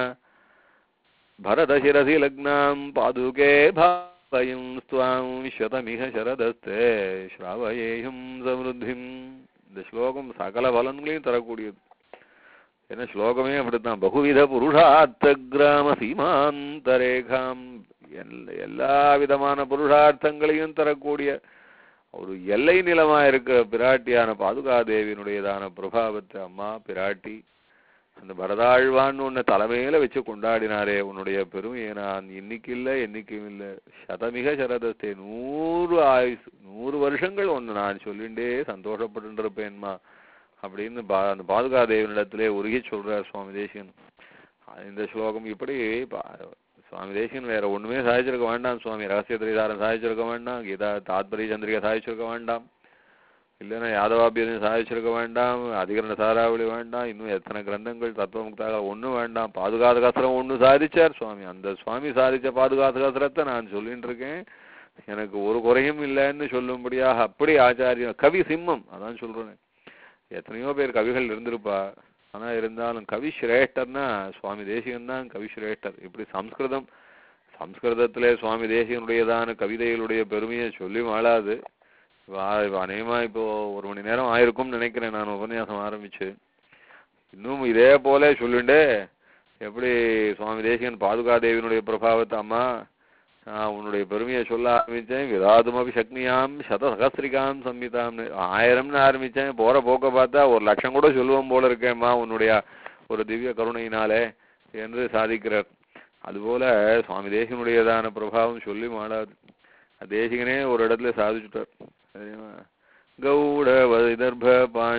பரத சிரசி லக்னாம் பாதுகே பாவயம் ஸ்துவாம் சதமிக சரதஸ்தே ஸ்ராவயேயம் சமிருத்திம் இந்த ஸ்லோகம் சகல பலன்களையும் தரக்கூடியது என்ன ஸ்லோகமே அப்படித்தான் பகுவித புருஷார்த்த கிராம சீமாந்தரேகாம் எல்- எல்லா விதமான புருஷார்த்தங்களையும் தரக்கூடிய ஒரு எல்லை நிலமா இருக்கிற பிராட்டியான பாதுகாதேவியினுடையதான பிரபாவத்தை அம்மா பிராட்டி அந்த பரதாழ்வான்னு உன்னை தலைமையில வச்சு கொண்டாடினாரே உன்னுடைய பெருமையை நான் இன்னைக்கு இல்ல என்னைக்கும் இல்ல சதமிக சரதத்தை நூறு ஆயுசு நூறு வருஷங்கள் ஒன்று நான் சொல்லிண்டே சந்தோஷப்பட்டு இருப்பேன்மா அப்படின்னு பா அந்த பாதுகாதேவனிடத்திலே உருகி சொல்றார் சுவாமி தேசிகன் அது இந்த ஸ்லோகம் இப்படி பா- சுவாமி தேசிகன் வேற ஒண்ணுமே சாதிச்சிருக்க வேண்டாம் சுவாமி ரகசிய திரிதாரம் சாதிச்சிருக்க வேண்டாம் கீதா தாத்பரிய சந்திரிகா சாதிச்சிருக்க வேண்டாம் இல்லைன்னா யாதவாபியம் சாதிச்சிருக்க வேண்டாம் அதிகரண சாராவளி வேண்டாம் இன்னும் எத்தனை கிரந்தங்கள் தத்துவமுக்தாக ஒண்ணும் வேண்டாம் பாதுகாத கசரம் ஒண்ணு சாதிச்சார் சுவாமி அந்த சுவாமி சாதிச்ச பாதுகாத கசரத்தை நான் சொல்லிட்டு இருக்கேன் எனக்கு ஒரு குறையும் இல்லைன்னு சொல்லும்படியாக அப்படி ஆச்சாரியம் கவி சிம்மம் அதான் சொல்றேன் எத்தனையோ பேர் கவிகள் இருந்திருப்பா ஆனா இருந்தாலும் கவி சிரேஷ்டர்னா சுவாமி தேசிகன் தான் கவி சிரேஷ்டர் இப்படி சம்ஸ்கிருதம் சம்ஸ்கிருதத்திலே சுவாமி தேசிகனுடையதான கவிதைகளுடைய பெருமையை சொல்லி மாளாது வா- இப்ப அநேகமா இப்போ ஒரு மணி நேரம் ஆயிருக்கும்னு நினைக்கிறேன் நான் உபன்யாசம் ஆரம்பிச்சு இன்னும் இதே போல சொல்லுண்டே எப்படி சுவாமி தேசிகன் பாதுகாதேவியினுடைய பிரபாவத்தை அம்மா நான் உன்னுடைய பெருமையை சொல்ல ஆரம்பிச்சேன் விராதுமபி சக்னியாம் சத சகஸ்திரிகாம் சம்மிதாம்னு ஆயிரம்னு ஆரம்பிச்சேன் போற போக்க பார்த்தா ஒரு லட்சம் கூட சொல்லுவோம் போல இருக்கேம்மா உன்னுடைய ஒரு திவ்ய கருணையினாலே என்று சாதிக்கிறார் அதுபோல சுவாமி தேசிகனுடையதான பிரபாவம் சொல்லி மாடாது தேசிகனே ஒரு இடத்துல சாதிச்சுட்டார் தெரியுமா கௌட விதர்ப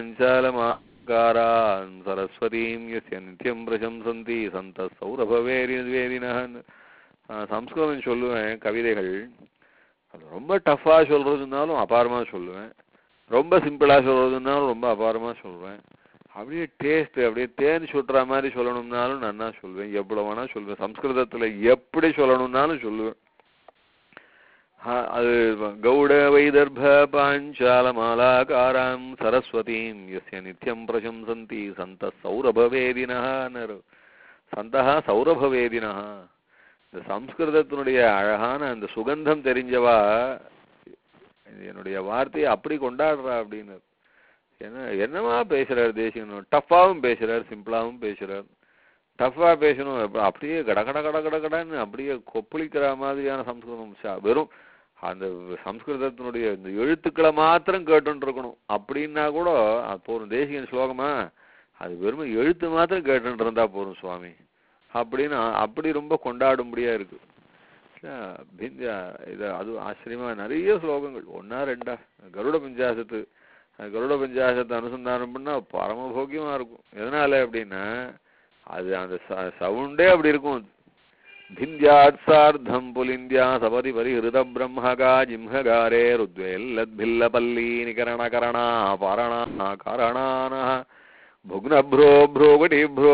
பாஞ்சாலமாகாரான் சரஸ்வதீம் யஸ்ய நித்யம் பிரசம்சந்தி சந்த சௌரபவேரி வேதினஹன் சம்ஸ்கிருதம் சொல்லுவேன் கவிதைகள் அது ரொம்ப டஃப்பா சொல்றதுனாலும் அபாரமா சொல்லுவேன் ரொம்ப சிம்பிளா சொல்றதுனாலும் ரொம்ப அபாரமா சொல்லுவேன் அப்படியே டேஸ்ட் அப்படியே தேன் சுட்டுற மாதிரி சொல்லணும்னாலும் நன்னா சொல்லுவேன் எவ்வளவு வேணா சொல்லுவேன் சம்ஸ்கிருதத்துல எப்படி சொல்லணும்னாலும் சொல்லுவேன் ஆ- அது கௌட வைதர்ப பாஞ்சாலமாலாகாராம் சரஸ்வதீம் யஸ்ய நித்யம் பிரசம்சந்தி சந்த சௌரபவேதினஹான்னு சந்தா சௌரபவேதினா இந்த சம்ஸ்கிருதத்தினுடைய அழகான அந்த சுகந்தம் தெரிஞ்சவா இது என்னுடைய வார்த்தையை அப்படி கொண்டாடுறா அப்படின்னு என்ன என்னமா பேசுறாரு தேசிகனும் டஃப்பாவும் பேசுறாரு சிம்பிளாவும் பேசுறாரு டஃப்பா பேசணும் அப்ப- அப்படியே கட கட கட கட கடன்னு அப்படியே கொப்பளிக்கிற மாதிரியான சம்ஸ்கிருதம் ச- வெறும் அந்த சம்ஸ்கிருதத்தினுடைய இந்த எழுத்துக்களை மாத்திரம் கேட்டுன்னு இருக்கணும் அப்படின்னா கூட அது போதும் தேசிகன் ஸ்லோகமா அது வெறும் எழுத்து மாத்திரம் கேட்டுட்டு இருந்தா போதும் சுவாமி அப்படின்னு அ- அப்படி ரொம்ப கொண்டாடும்படியா இருக்கு அஹ் பிந்தியா இது அது ஆச்சரியமா நிறைய ஸ்லோகங்கள் ஒன்னா ரெண்டா கருட பஞ்சாசத்து அந்த கருட பஞ்சாசத்தை அனுசந்தானம் பண்ணா பரமபோக்கியமா இருக்கும் எதனால அப்படின்னா அது அந்த சவுண்டே அப்படி இருக்கும் भिन्द्यात् सार्धम् पुलिन्द्या सपदि परिहृत ब्रह्मगा जिह्मगारे रुद्वेल्लद्भिल्लपल्लीनिकरणकरणा पारणा कारणानः भुग्नभ्रो भ्रोगटिभ्रो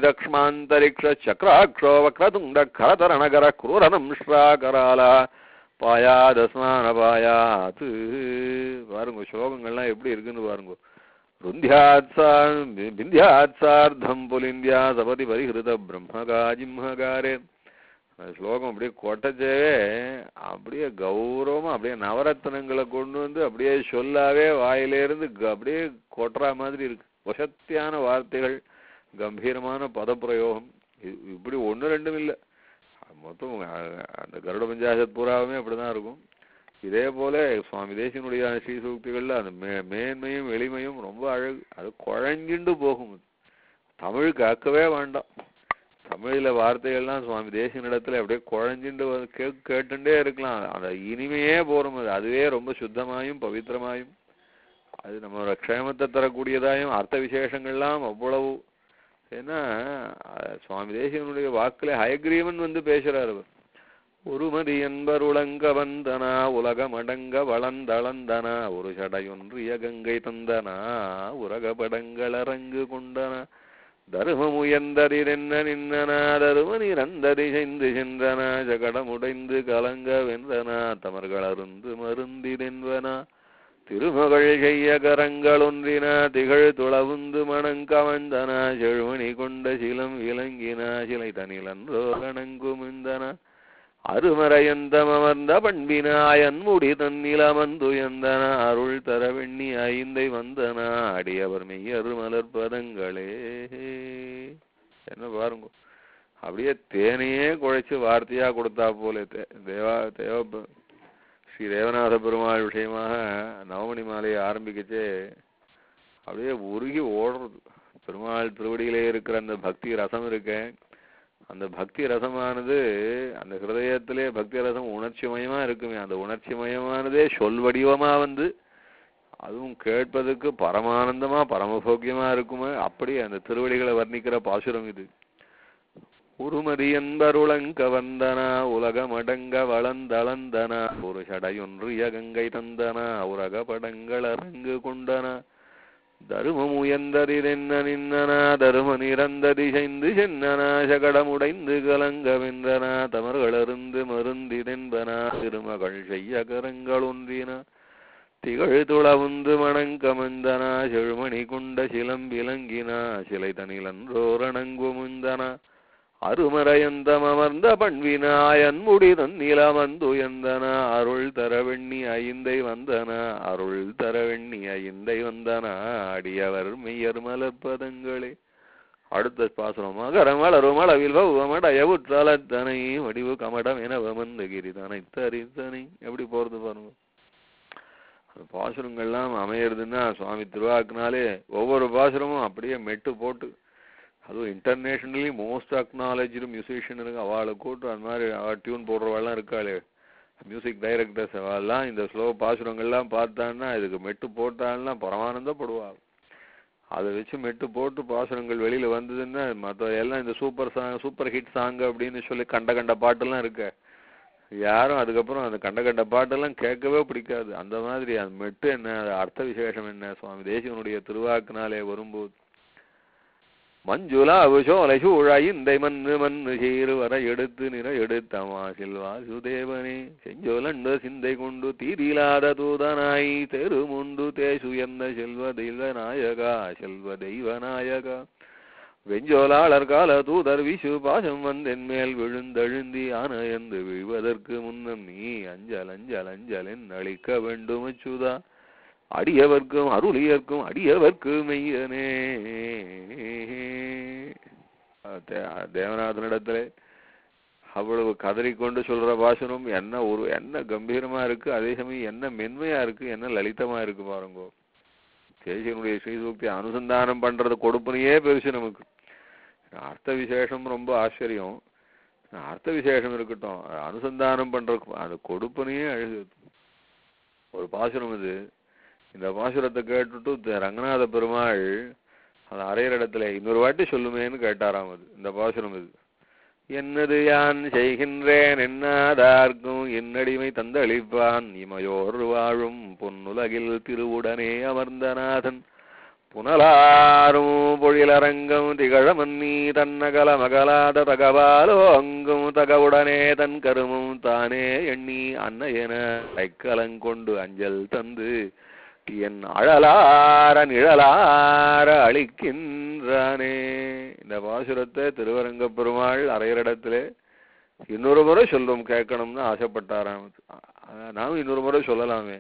भ्रमदमिदगरुक्षोभिदक्ष्मान्तरिक्षचक्राक्षो वक्रतुण्डखरतरणकर क्रूरनंश्राकराल பாயாதஸ்மான பாயாத்து பாருங்க ஸ்லோகங்கள்லாம் எப்படி இருக்குன்னு பாருங்க ருந்தியாத்சார் பிந்தியாத்சார்த்தம் புலிந்தியா சபதி பரிஹிருத பிரம்மகா ஜிம்மகாரே அந்த ஸ்லோகம் அப்படியே கொட்டச்சவே அப்படியே கௌரவமா அப்படியே நவரத்னங்களை கொண்டு வந்து அப்படியே சொல்லாவே வாயிலிருந்து க- அப்படியே கொட்டுற மாதிரி இருக்கு வசத்தியான வார்த்தைகள் கம்பீரமான பதப்பிரயோகம் இ- இப்படி ஒன்று ரெண்டும் இல்லை மொத்தம் அ- அந்த கருட பஞ்சாயத் பூராவுமே அப்படிதான் இருக்கும் இதே போல சுவாமி தேசியனுடைய ஸ்ரீ சூக்திகள்ல அந்த மே மேன்மையும் எளிமையும் ரொம்ப அழகு அது குழஞ்சிண்டு போகும் தமிழ் காக்கவே வேண்டாம் தமிழ்ல வார்த்தைகள்லாம் சுவாமி தேசியனிடத்துல அப்படியே குழஞ்சிண்டு வந்து கே கேட்டுட்டே இருக்கலாம் அந்த இனிமையே போறோம் அது அதுவே ரொம்ப சுத்தமாயும் பவித்திரமாயும் அது நம்மளோட க்ஷேமத்தை தரக்கூடியதாயும் அர்த்த விசேஷங்கள்லாம் அவ்வளவு ஏன்னா அஹ், சுவாமி தேசியனுடைய வாக்குல ஹயக்ரீவன் வந்து பேசுறாரு அவர் ஒருமதி என்பர் உலங்க வந்தனா உலகமடங்க வளந்தளந்தனா ஒரு சடையொன்றிய கங்கை தந்தனா உலகபடங்கள் அரங்கு கொண்டனா தருமம் உயர்ந்ததிரென்ன நின்னனா தரும நிறந்ததி சென்று சென்றனா ஜகடமுடைந்து கலங்க வென்றனா தமர்கள் அருந்து மருந்திதென்பனா திருமகள் செய்ய கரங்களொன்றினா திகழ் துளவுந்து மணங்கவந்தனா செழுமணி கொண்ட சிலம் விளங்கினா சிலை தனிலன்றோ கணங்குமிந்தனா அருமறையந்தமர்ந்த பண்பினாயன் முடி தன்னிலமந்துயந்தன அருள் தர வெண்ணி ஐந்தை வந்தன அடியவர் மெய்யரு மலர்பதங்களே என்ன பாருங்க அப்படியே தேனையே குழைச்சு வார்த்தையா கொடுத்தா போல தே- தேவா தேவ ஸ்ரீ தேவநாத பெருமாள் விஷயமாக நவமணி மாலையை ஆரம்பிக்கச்சே அப்படியே உருகி ஓடுறது பெருமாள் திருவடியிலே இருக்கிற அந்த பக்தி ரசம் இருக்கேன் அந்த பக்தி ரசமானது அந்த ஹிருதயத்திலே பக்தி ரசம் உணர்ச்சிமயமா இருக்குமே அந்த உணர்ச்சிமயமானதே சொல் வடிவமா வந்து அதுவும் கேட்பதற்கு பரமானந்தமா பரமபோக்கியமா இருக்குமே அப்படி அந்த திருவடிகளை வர்ணிக்கிற பாசுரம் இது உருமதி என்பருளங்க வந்தனா உலகமடங்க வளந்தளந்தனா ஒரு சடையொன்றிய கங்கை தந்தனா உலக படங்கள் அரங்கு கொண்டனா தருமம் உயர்ந்ததிரென்ன நின்னனா தரும நிறந்ததி செய்து சென்னனா சகடமுடைந்து கலங்க வென்றனா தமர்களருந்து மருந்திதென்பனா திருமகள் செய்ய கரங்கள் ஒன்றினா திகழ் துளவுந்து மணங்கமந்தனா செழுமணி கொண்ட சிலம் விளங்கினா சிலை தனிலன்றோரணங்குமுந்தனா அருமறையந்தமர்ந்த பண்பினாயன் முடி தன்னிலமந்துயந்தன அருள் தரவெண்ணி ஐந்தை வந்தன அருள் தரவெண்ணி ஐந்தை வந்தன அடியவர் மெய்யர் மலர்பதங்களே அடுத்த பாசுரம் மகரம் வளரும் அளவில் வௌவமடைய உற்றாலத்தனை வடிவு கமடம் என வமந்து கிரிதனை தரித்தனை எப்படி போறது பாருங்க அந்த பாசுரங்கள்லாம் அமையறதுன்னா சுவாமி திருவாக்குனாலே ஒவ்வொரு பாசுரமும் அப்படியே மெட்டு போட்டு அதுவும் இன்டர்நேஷனலி மோஸ்ட் அக்னாலஜ்டு மியூசிஷியன் இருக்கு அவளை கூட்டு அந்த மாதிரி அவள் டியூன் போடுறவாள்லாம் இருக்காளே மியூசிக் டைரக்டர்ஸ் அவெல்லாம் இந்த ஸ்லோ பாசுரங்கள்லாம் பார்த்தான்னா இதுக்கு மெட்டு போட்டான்னா பரமானந்தப்படுவா அதை வச்சு மெட்டு போட்டு பாசுரங்கள் வெளியில வந்ததுன்னா மற்ற எல்லாம் இந்த super song super hit song அப்படின்னு சொல்லி கண்ட கண்ட பாட்டெல்லாம் இருக்கு யாரும் அதுக்கப்புறம் அந்த கண்ட கண்ட பாட்டெல்லாம் கேட்கவே பிடிக்காது அந்த மாதிரி அந்த மெட்டு என்ன அது அர்த்த விசேஷம் என்ன சுவாமி தேசிகனுடைய திருவாக்குனாலே வரும்போது மஞ்சுளா அபிஷோலை சூழாய் இந்த மண்ணு மண்ணு சீரு வர எடுத்து நிற எடுத்தமா செல்வா சுதேவனே செஞ்சோலண்ட சிந்தை கொண்டு தீரிலாத தூதனாய் தெருமுண்டு தேசுயர்ந்த செல்வ தெய்வ நாயகா செல்வ தெய்வ நாயகா வெஞ்சோலாளர் கால தூதர் விசு பாசம் வந்தென் மேல் விழுந்தழுந்தி ஆனயந்து விழுவதற்கு முன்னம் நீ அஞ்சல் அஞ்சல் அஞ்சல் என் அளிக்க வேண்டும் அச்சுதா அடியவர்க்கும் அருளியர்க்கும் அடியவர்க்கு மெய்யனே தே- தேவநாதனிடத்திலே அவ்வளவு கதறிக்கொண்டு சொல்ற பாசனம் என்ன ஒரு என்ன கம்பீரமா இருக்கு அதே சமயம் என்ன மென்மையா இருக்கு என்ன லலிதமா இருக்கு பாருங்க தேசியனுடைய ஸ்ரீசூக்தி அனுசந்தானம் பண்றது கொடுப்பனையே பெருசு நமக்கு அர்த்த விசேஷம் ரொம்ப ஆச்சரியம் அர்த்த விசேஷம் இருக்கட்டும் அனுசந்தானம் பண்ற அது கொடுப்பனையே அழகு ஒரு பாசுரம் இது இந்த பாசுரத்தை கேட்டுட்டு த- ரங்கநாத பெருமாள் அந்த அரையர் இடத்துல இன்னொரு வாட்டி சொல்லுமேன்னு கேட்டாராம் அது இந்த பாசுரம் இது என்னது யான் செய்கின்றேன் என்னாதார்க்கும் என்னடிமை தந்தளிப்பான் இமையோர் வாழும் பொன்னுலகில் திருவுடனே அமர்ந்தநாதன் புனலாரும் பொழிலரங்கம் திகழமன்னி தன்னகல மகளாத தகவாலோ அங்கும் தகவுடனே தன் கருமும் தானே எண்ணி அன்னையென கைக்கலங்கொண்டு அஞ்சல் தந்து என் அழலார நிழலார அளிக்கின்றானே இந்த பாசுரத்தை திருவரங்க பெருமாள் அரையரிடத்திலே இன்னொரு முறை சொல்லும் கேட்கணும்னு ஆசைப்பட்டாராம் அஹ் நாமும் இன்னொரு முறை சொல்லலாமே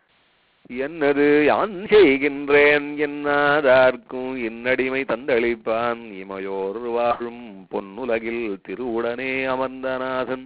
என்னது யான் செய்கின்றேன் என்னாதார்க்கும் இன்னடிமை தந்தளிப்பான் இமையோர் வாழும் பொன்னுலகில் திருவுடனே அமர்ந்தநாதன்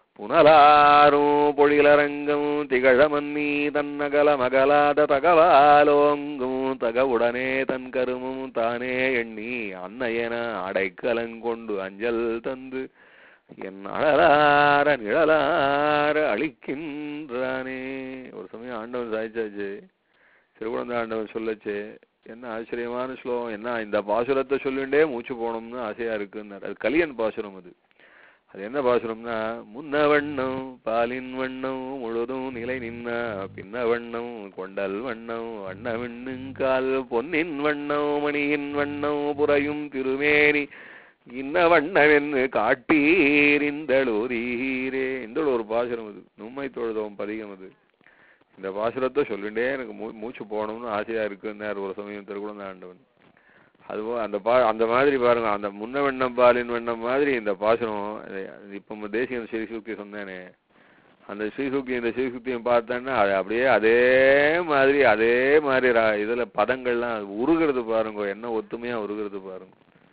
புனலாரும் பொழிலரங்கம் திகழமன்னி தன்னகல மகளாத தகவாலோங்கும் தகவுடனே தன் கருமும் தானே எண்ணி அன்னையன அடைக்கலங்கொண்டு அஞ்சல் தந்து என் அழலார நிழலார அழிக்கின்றானே ஒரு சமயம் ஆண்டவன் சாய்ச்சாச்சு திருக்குழந்தை ஆண்டவன் சொல்லச்சு என்ன ஆச்சரியமான ஸ்லோகம் என்ன இந்த பாசுரத்தை சொல்லிண்டே மூச்சு போகணும்னு ஆசையா இருக்குன்னாரு அது கலியன் பாசுரம் அது அது என்ன பாசுரம்னா முன்ன வண்ணம் பாலின் வண்ணம் முழுதும் நிலை நின்ன பின்ன வண்ணம் கொண்டல் வண்ணம் வண்ண விண்ணுங்கால் பொன்னின் வண்ணம் மணியின் வண்ணம் புறையும் திருமேனி இன்ன வண்ணவென்னு காட்டீர் இந்தளூரீரே இந்தளூர் பாசுரம் அது நும்மை தொழுதோம் பதிகம் அது இந்த பாசுரத்தை சொல்லிண்டே எனக்கு மூ மூச்சு போகணும்னு ஆசையா இருக்குன்னார் ஒரு சமயம் திருக்குழந்தை ஆண்டவன் அதுபோ அந்த பா அந்த மாதிரி பாருங்க அந்த முன்ன வெண்ணம் பாலின் வெண்ணம் மாதிரி இந்த பாசுரம் இப்போ தேசிய ஸ்ரீசுக்தி சொன்னேனே அந்த ஸ்ரீசுக்தி இந்த ஸ்ரீசுக்தியும் பார்த்தேன்னா அது அப்படியே அதே மாதிரி அதே மாதிரி ரா- இதுல பதங்கள்லாம் அது உருகிறது பாருங்க என்ன ஒத்துமையா உருகிறது பாருங்க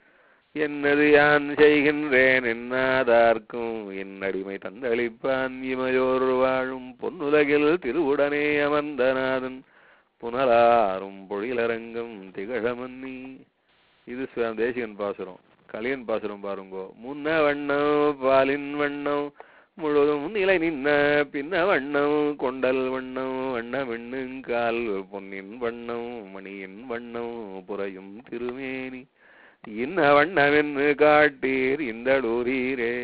என்னது யான் செய்கின்றேன் என்னாதார்க்கும் என் அடிமை தந்தளிப்பான் இமையோர் வாழும் பொன்னுலகில் திருவுடனே அமர்ந்தநாதன் புனலாரும் பொழிலரங்கம் திகழமன்னி இது சுவ- தேசிகன் பாசுரம் கலியன் பாசுரம் பாருங்கோ முன்ன வண்ணம் பாலின் வண்ணம் முழுதும் நிலை நின்ன பின்ன வண்ணம் கொண்டல் வண்ணம் வண்ண வெண்ணுங்கால் பொன்னின் வண்ணம் மணியின் வண்ணம் புறையும் திருமேனி இன்ன வண்ணமென்னு காட்டீர் இந்தளூரீரே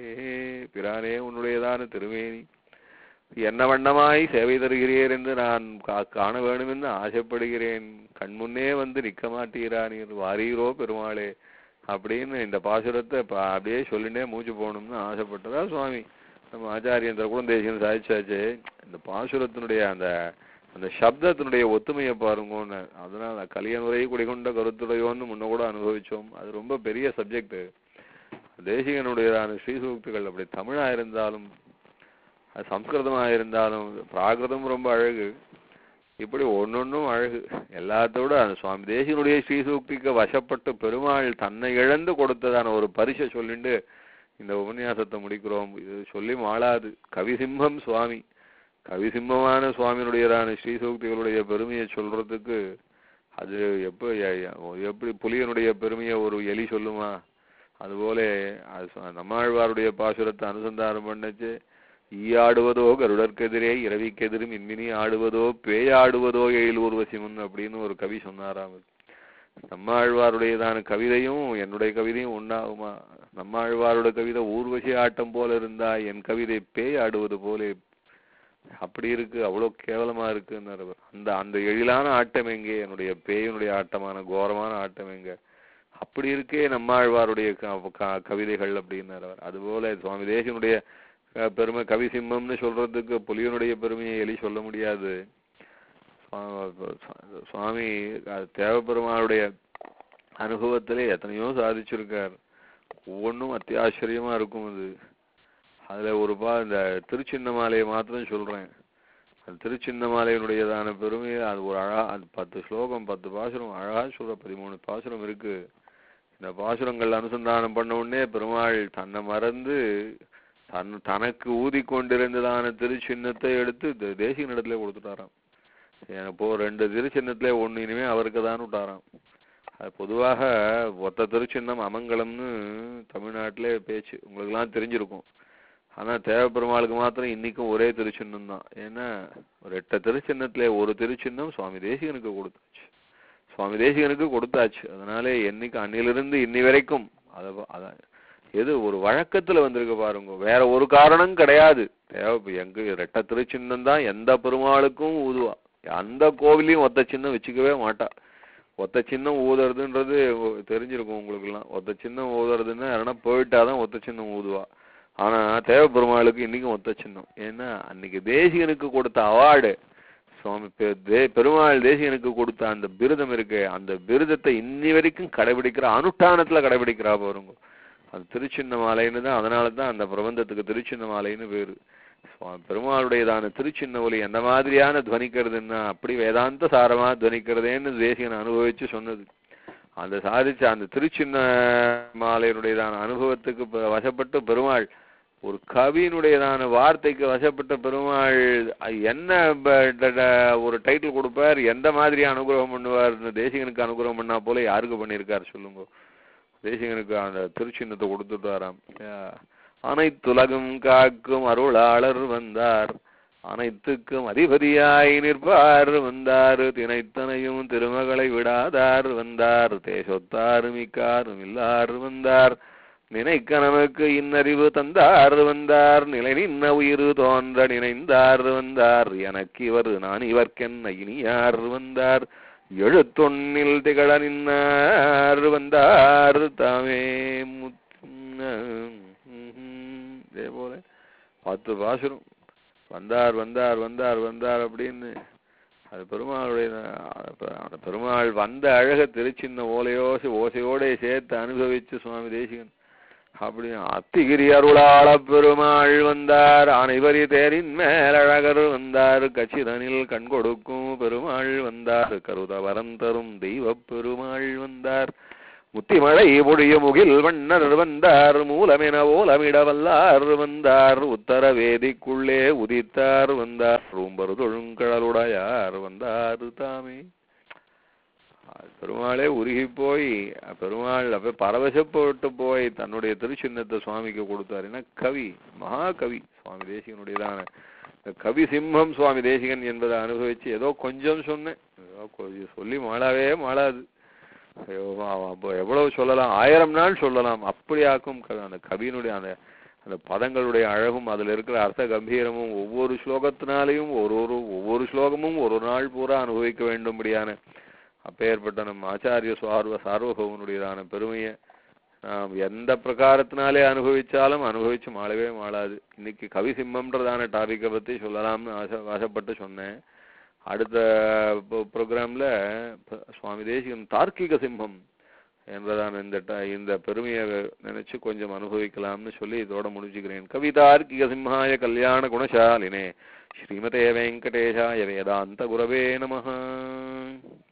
பிரானே உன்னுடையதான திருமேனி என்ன வண்ணமாய் சேவை தருகிறீர் என்று நான் கா- காண வேண்டும் என்று ஆசைப்படுகிறேன் கண்முன்னே வந்து நிற்க மாட்டீரா நீர் வாரீரோ பெருமாளே அப்படின்னு இந்த பாசுரத்தை ப- அப்படியே சொல்லினே மூச்சு போகணும்னு ஆசைப்பட்டதா சுவாமி நம்ம ஆச்சாரியன் திருக்குழந்தேசன் சாதிச்சாச்சு இந்த பாசுரத்தினுடைய அந்த அந்த சப்தத்தினுடைய ஒத்துமையை பாருங்கன்னு அதனால கலியன் உரையை குடிகொண்ட கருத்துடையோன்னு முன்ன கூட அனுபவிச்சோம் அது ரொம்ப பெரிய சப்ஜெக்ட் தேசிகனுடையதான ஸ்ரீசூக்திகள் அப்படி தமிழா இருந்தாலும் அது சம்ஸ்கிருதமா இருந்தாலும் பிராகிருதம் ரொம்ப அழகு இப்படி ஒன்னொன்னும் அழகு எல்லாத்தோட அந்த சுவாமி தேசிகனுடைய ஸ்ரீசூக்திக்கு வசப்பட்டு பெருமாள் தன்னை இழந்து கொடுத்ததான ஒரு பரிசை சொல்லிண்டு இந்த உபன்யாசத்தை முடிக்கிறோம் இது சொல்லி மாளாது கவிசிம்மம் சுவாமி கவிசிம்மமான சுவாமியினுடையதான ஸ்ரீசூக்திகளுடைய பெருமையை சொல்றதுக்கு அது எப்ப எ- எ- எப்படி புலியனுடைய பெருமையை ஒரு எலி சொல்லுமா அதுபோல அது சு- நம்மாழ்வாருடைய பாசுரத்தை அனுசந்தானம் பண்ணச்சு ஈயாடுவதோ கருடற்கெதிரே இரவிக்கெதிரும் மின்மினி ஆடுவதோ பேயாடுவதோ எழில் ஊர்வசிமுன் அப்படின்னு ஒரு கவி சொன்னாராம் நம்மாழ்வாருடையதான கவிதையும் என்னுடைய கவிதையும் ஒண்ணாகுமா நம்மாழ்வாருடைய கவிதை ஊர்வசி ஆட்டம் போல இருந்தா என் கவிதை பேய் ஆடுவது போல அப்படி இருக்கு அவ்வளவு கேவலமா இருக்குன்னாரு அவர். அந்த அந்த எழிலான ஆட்டம் எங்கே என்னுடைய பேயினுடைய ஆட்டமான கோரமான ஆட்டம் எங்க அப்படி இருக்கே நம்மாழ்வாருடைய க- க- கவிதைகள் அப்படின்னாரு அவர் அதுபோல சுவாமி தேசனுடைய அஹ், பெருமை கவி சிம்மம்னு சொல்றதுக்கு புலியனுடைய பெருமையை எலி சொல்ல முடியாது சுவா- சுவாமி அஹ், தேவபெருமானுடைய அனுபவத்திலே எத்தனையோ சாதிச்சிருக்கார் ஒவ்வொன்றும் அத்தியாச்சரியமா இருக்கும் அது அதுல ஒரு பா இந்த திருச்சின்னமாலையை மாத்திரம் சொல்றேன் அந்த திருச்சின்னமாலையினுடையதான பெருமையை அது ஒரு அழகா அது பத்து ஸ்லோகம் பத்து பாசுரம் அழகா சொல்ற பதிமூணு பாசுரம் இருக்கு இந்த பாசுரங்கள் அனுசந்தானம் பண்ண உடனே பெருமாள் தன்னை மறந்து தன் தனக்கு ஊதி கொண்டிருந்ததான திருச்சின்னத்தை எடுத்து தே- தேசிக இடத்துல கொடுத்துட்டாராம் இப்போ ரெண்டு திருச்சின்னத்துல ஒண்ணு இனிமே அவருக்கு தான் விட்டாராம் அது பொதுவாக ஒத்த திருச்சின்னம் அமங்கலம்னு தமிழ்நாட்டிலே பேச்சு உங்களுக்கெல்லாம் தெரிஞ்சிருக்கும் ஆனா தேவப்பெருமாளுக்கு மாத்திரம் இன்னைக்கும் ஒரே திருச்சின்னம் தான் ஏன்னா ஒரு எட்ட திருச்சின்னத்துல ஒரு திருச்சின்னம் சுவாமி தேசிகனுக்கு கொடுத்தாச்சு சுவாமி தேசிகனுக்கு கொடுத்தாச்சு அதனாலே என்னைக்கு அன்னிலிருந்து இன்னி வரைக்கும் அத அதான் எது ஒரு வழக்கத்துல வந்திருக்கு பாருங்க வேற ஒரு காரணம் கிடையாது தேவை எங்க ரெட்ட திருச்சின்னம் தான் எந்த பெருமாளுக்கும் ஊதுவா அந்த கோவிலையும் ஒத்த சின்னம் வச்சுக்கவே மாட்டா ஒத்த சின்னம் ஊதுறதுன்றது ஒ- தெரிஞ்சிருக்கும் உங்களுக்குலாம் ஒத்த சின்னம் ஊதுறதுன்னா யாருன்னா போயிட்டாதான் ஒத்த சின்னம் ஊதுவா ஆனா தேவ பெருமாளுக்கு இன்னைக்கும் ஒத்த சின்னம் ஏன்னா அன்னைக்கு தேசிகனுக்கு கொடுத்த அவார்டு சுவாமி பெ- தே- பெருமாள் தேசிகனுக்கு கொடுத்த அந்த பிருதம் இருக்கு அந்த பிருதத்தை இன்னி வரைக்கும் கடைபிடிக்கிற அனுஷ்டானத்துல கடைபிடிக்கிறா பாருங்க அது திருச்சின்ன மாலைன்னு தான் அதனால தான் அந்த பிரபந்தத்துக்கு திருச்சின்ன மாலைன்னு பேரு சுவாமி பெருமாளுடையதான திருச்சின்ன ஒலி எந்த மாதிரியான துவனிக்கிறதுன்னா அப்படி வேதாந்த சாரமா துவனிக்கிறதேன்னு தேசிகன் அனுபவிச்சு சொன்னது அந்த சாதிச்ச அந்த திருச்சின்ன மாலையினுடையதான அனுபவத்துக்கு ப- வசப்பட்டு பெருமாள் ஒரு கவியினுடையதான வார்த்தைக்கு வசப்பட்ட பெருமாள் அ- என்ன ப- ட- ட- ஒரு டைட்டில் கொடுப்பார் எந்த மாதிரி அனுகிரகம் பண்ணுவார்னு தேசிகனுக்கு அனுகிரகம் பண்ணா போல யாருக்கு பண்ணியிருக்கார் சொல்லுங்க தேசிகனுக்கு அந்த திருச்சின்னத்தை கொடுத்துட்டாராம் யா- அனைத்துலகும் காக்கும் அருளாளர் வந்தார் அனைத்துக்கும் அதிபதியாய் நிற்பார் வந்தார் தினைத்தனையும் திருமகளை விடாதார் வந்தார் தேசொத்தார் மிக்காரும் இல்லார் வந்தார் நினைக்க நமக்கு இன்னறிவு தந்தார் வந்தார் நிலை நின்ன உயிர் தோன்ற நினைந்தார் வந்தார் எனக்கு இவர் நான் இவர்க்கென்ன இனியார் வந்தார் எழுத்தொன்னில் திகழ நின்னார் வந்தார் தாமே முத்- இதே போல பத்து பாசுரம் வந்தார் வந்தார் வந்தார் வந்தார் அப்படின்னு அது பெருமாளுடைய அஹ், அந்த பெருமாள் வந்த அழக திருச்சின்ன ஓலையோசி ஓசையோட சேர்த்து அனுபவிச்சு சுவாமி தேசிகன் அப்படி அத்திகிரி அருளாள பெருமாள் வந்தார் அனைவரி தேரின் மேல் அழகர் வந்தார் கச்சிதனில் கண் கொடுக்கும் பெருமாள் வந்தார் கருத வரம் தரும் தெய்வ பெருமாள் வந்தார் முத்திமழை பொழிய முகில் வண்ணர் வந்தார் மூலமென ஓலமிட வல்லார் வந்தார் உத்தர வேதிக்குள்ளே உதித்தார் வந்தார் ரூம்பரு தொழுங்கடலுடையார் வந்தார் தாமே அது பெருமாளே உருகி போய் பெருமாள் அப்ப பரவசப்பட்டு போய் தன்னுடைய திருச்சின்னத்தை சுவாமிக்கு கொடுத்தார் ஏன்னா கவி மகாகவி சுவாமி தேசிகனுடையதான இந்த கவி சிம்மம் சுவாமி தேசிகன் என்பதை அனுபவிச்சு ஏதோ கொஞ்சம் சொன்னேன் ஏதோ கொஞ்சம் சொல்லி மாளாவே மாளாது ஐயோ, அவ- அப்போ எவ்வளவு சொல்லலாம் ஆயிரம் நாள் சொல்லலாம் அப்படி ஆக்கும் க- அந்த கவியினுடைய அந்த அந்த பதங்களுடைய அழகும் அதுல இருக்கிற அர்த்த கம்பீரமும் ஒவ்வொரு ஸ்லோகத்தினாலையும் ஒரு ஒரு ஒவ்வொரு ஸ்லோகமும் ஒரு நாள் பூரா அனுபவிக்க வேண்டும்படியான அப்பேற்பட்ட நம் ஆச்சாரிய சுவார்வ சார்வபவனுடையதான பெருமையை நாம் எந்த பிரகாரத்தினாலே அனுபவிச்சாலும் அனுபவிச்சு மாளவே மாளாது இன்னைக்கு கவி சிம்மம்ன்றதான டாபிக்கை பத்தி சொல்லலாம்னு ஆசை ஆசைப்பட்டு சொன்னேன் அடுத்த ப்ரோக்ராம்ல சுவாமி தேசிகன் தார்க்கிக சிம்மம் என்றதான இந்த ட- இந்த பெருமையை நினைச்சு கொஞ்சம் அனுபவிக்கலாம்னு சொல்லி இதோட முடிச்சுக்கிறேன் கவிதார்க்கிக சிம்ஹாய கல்யாண குணசாலினே ஸ்ரீமதே வெங்கடேஷாய வேதாந்த குரவே நமஹ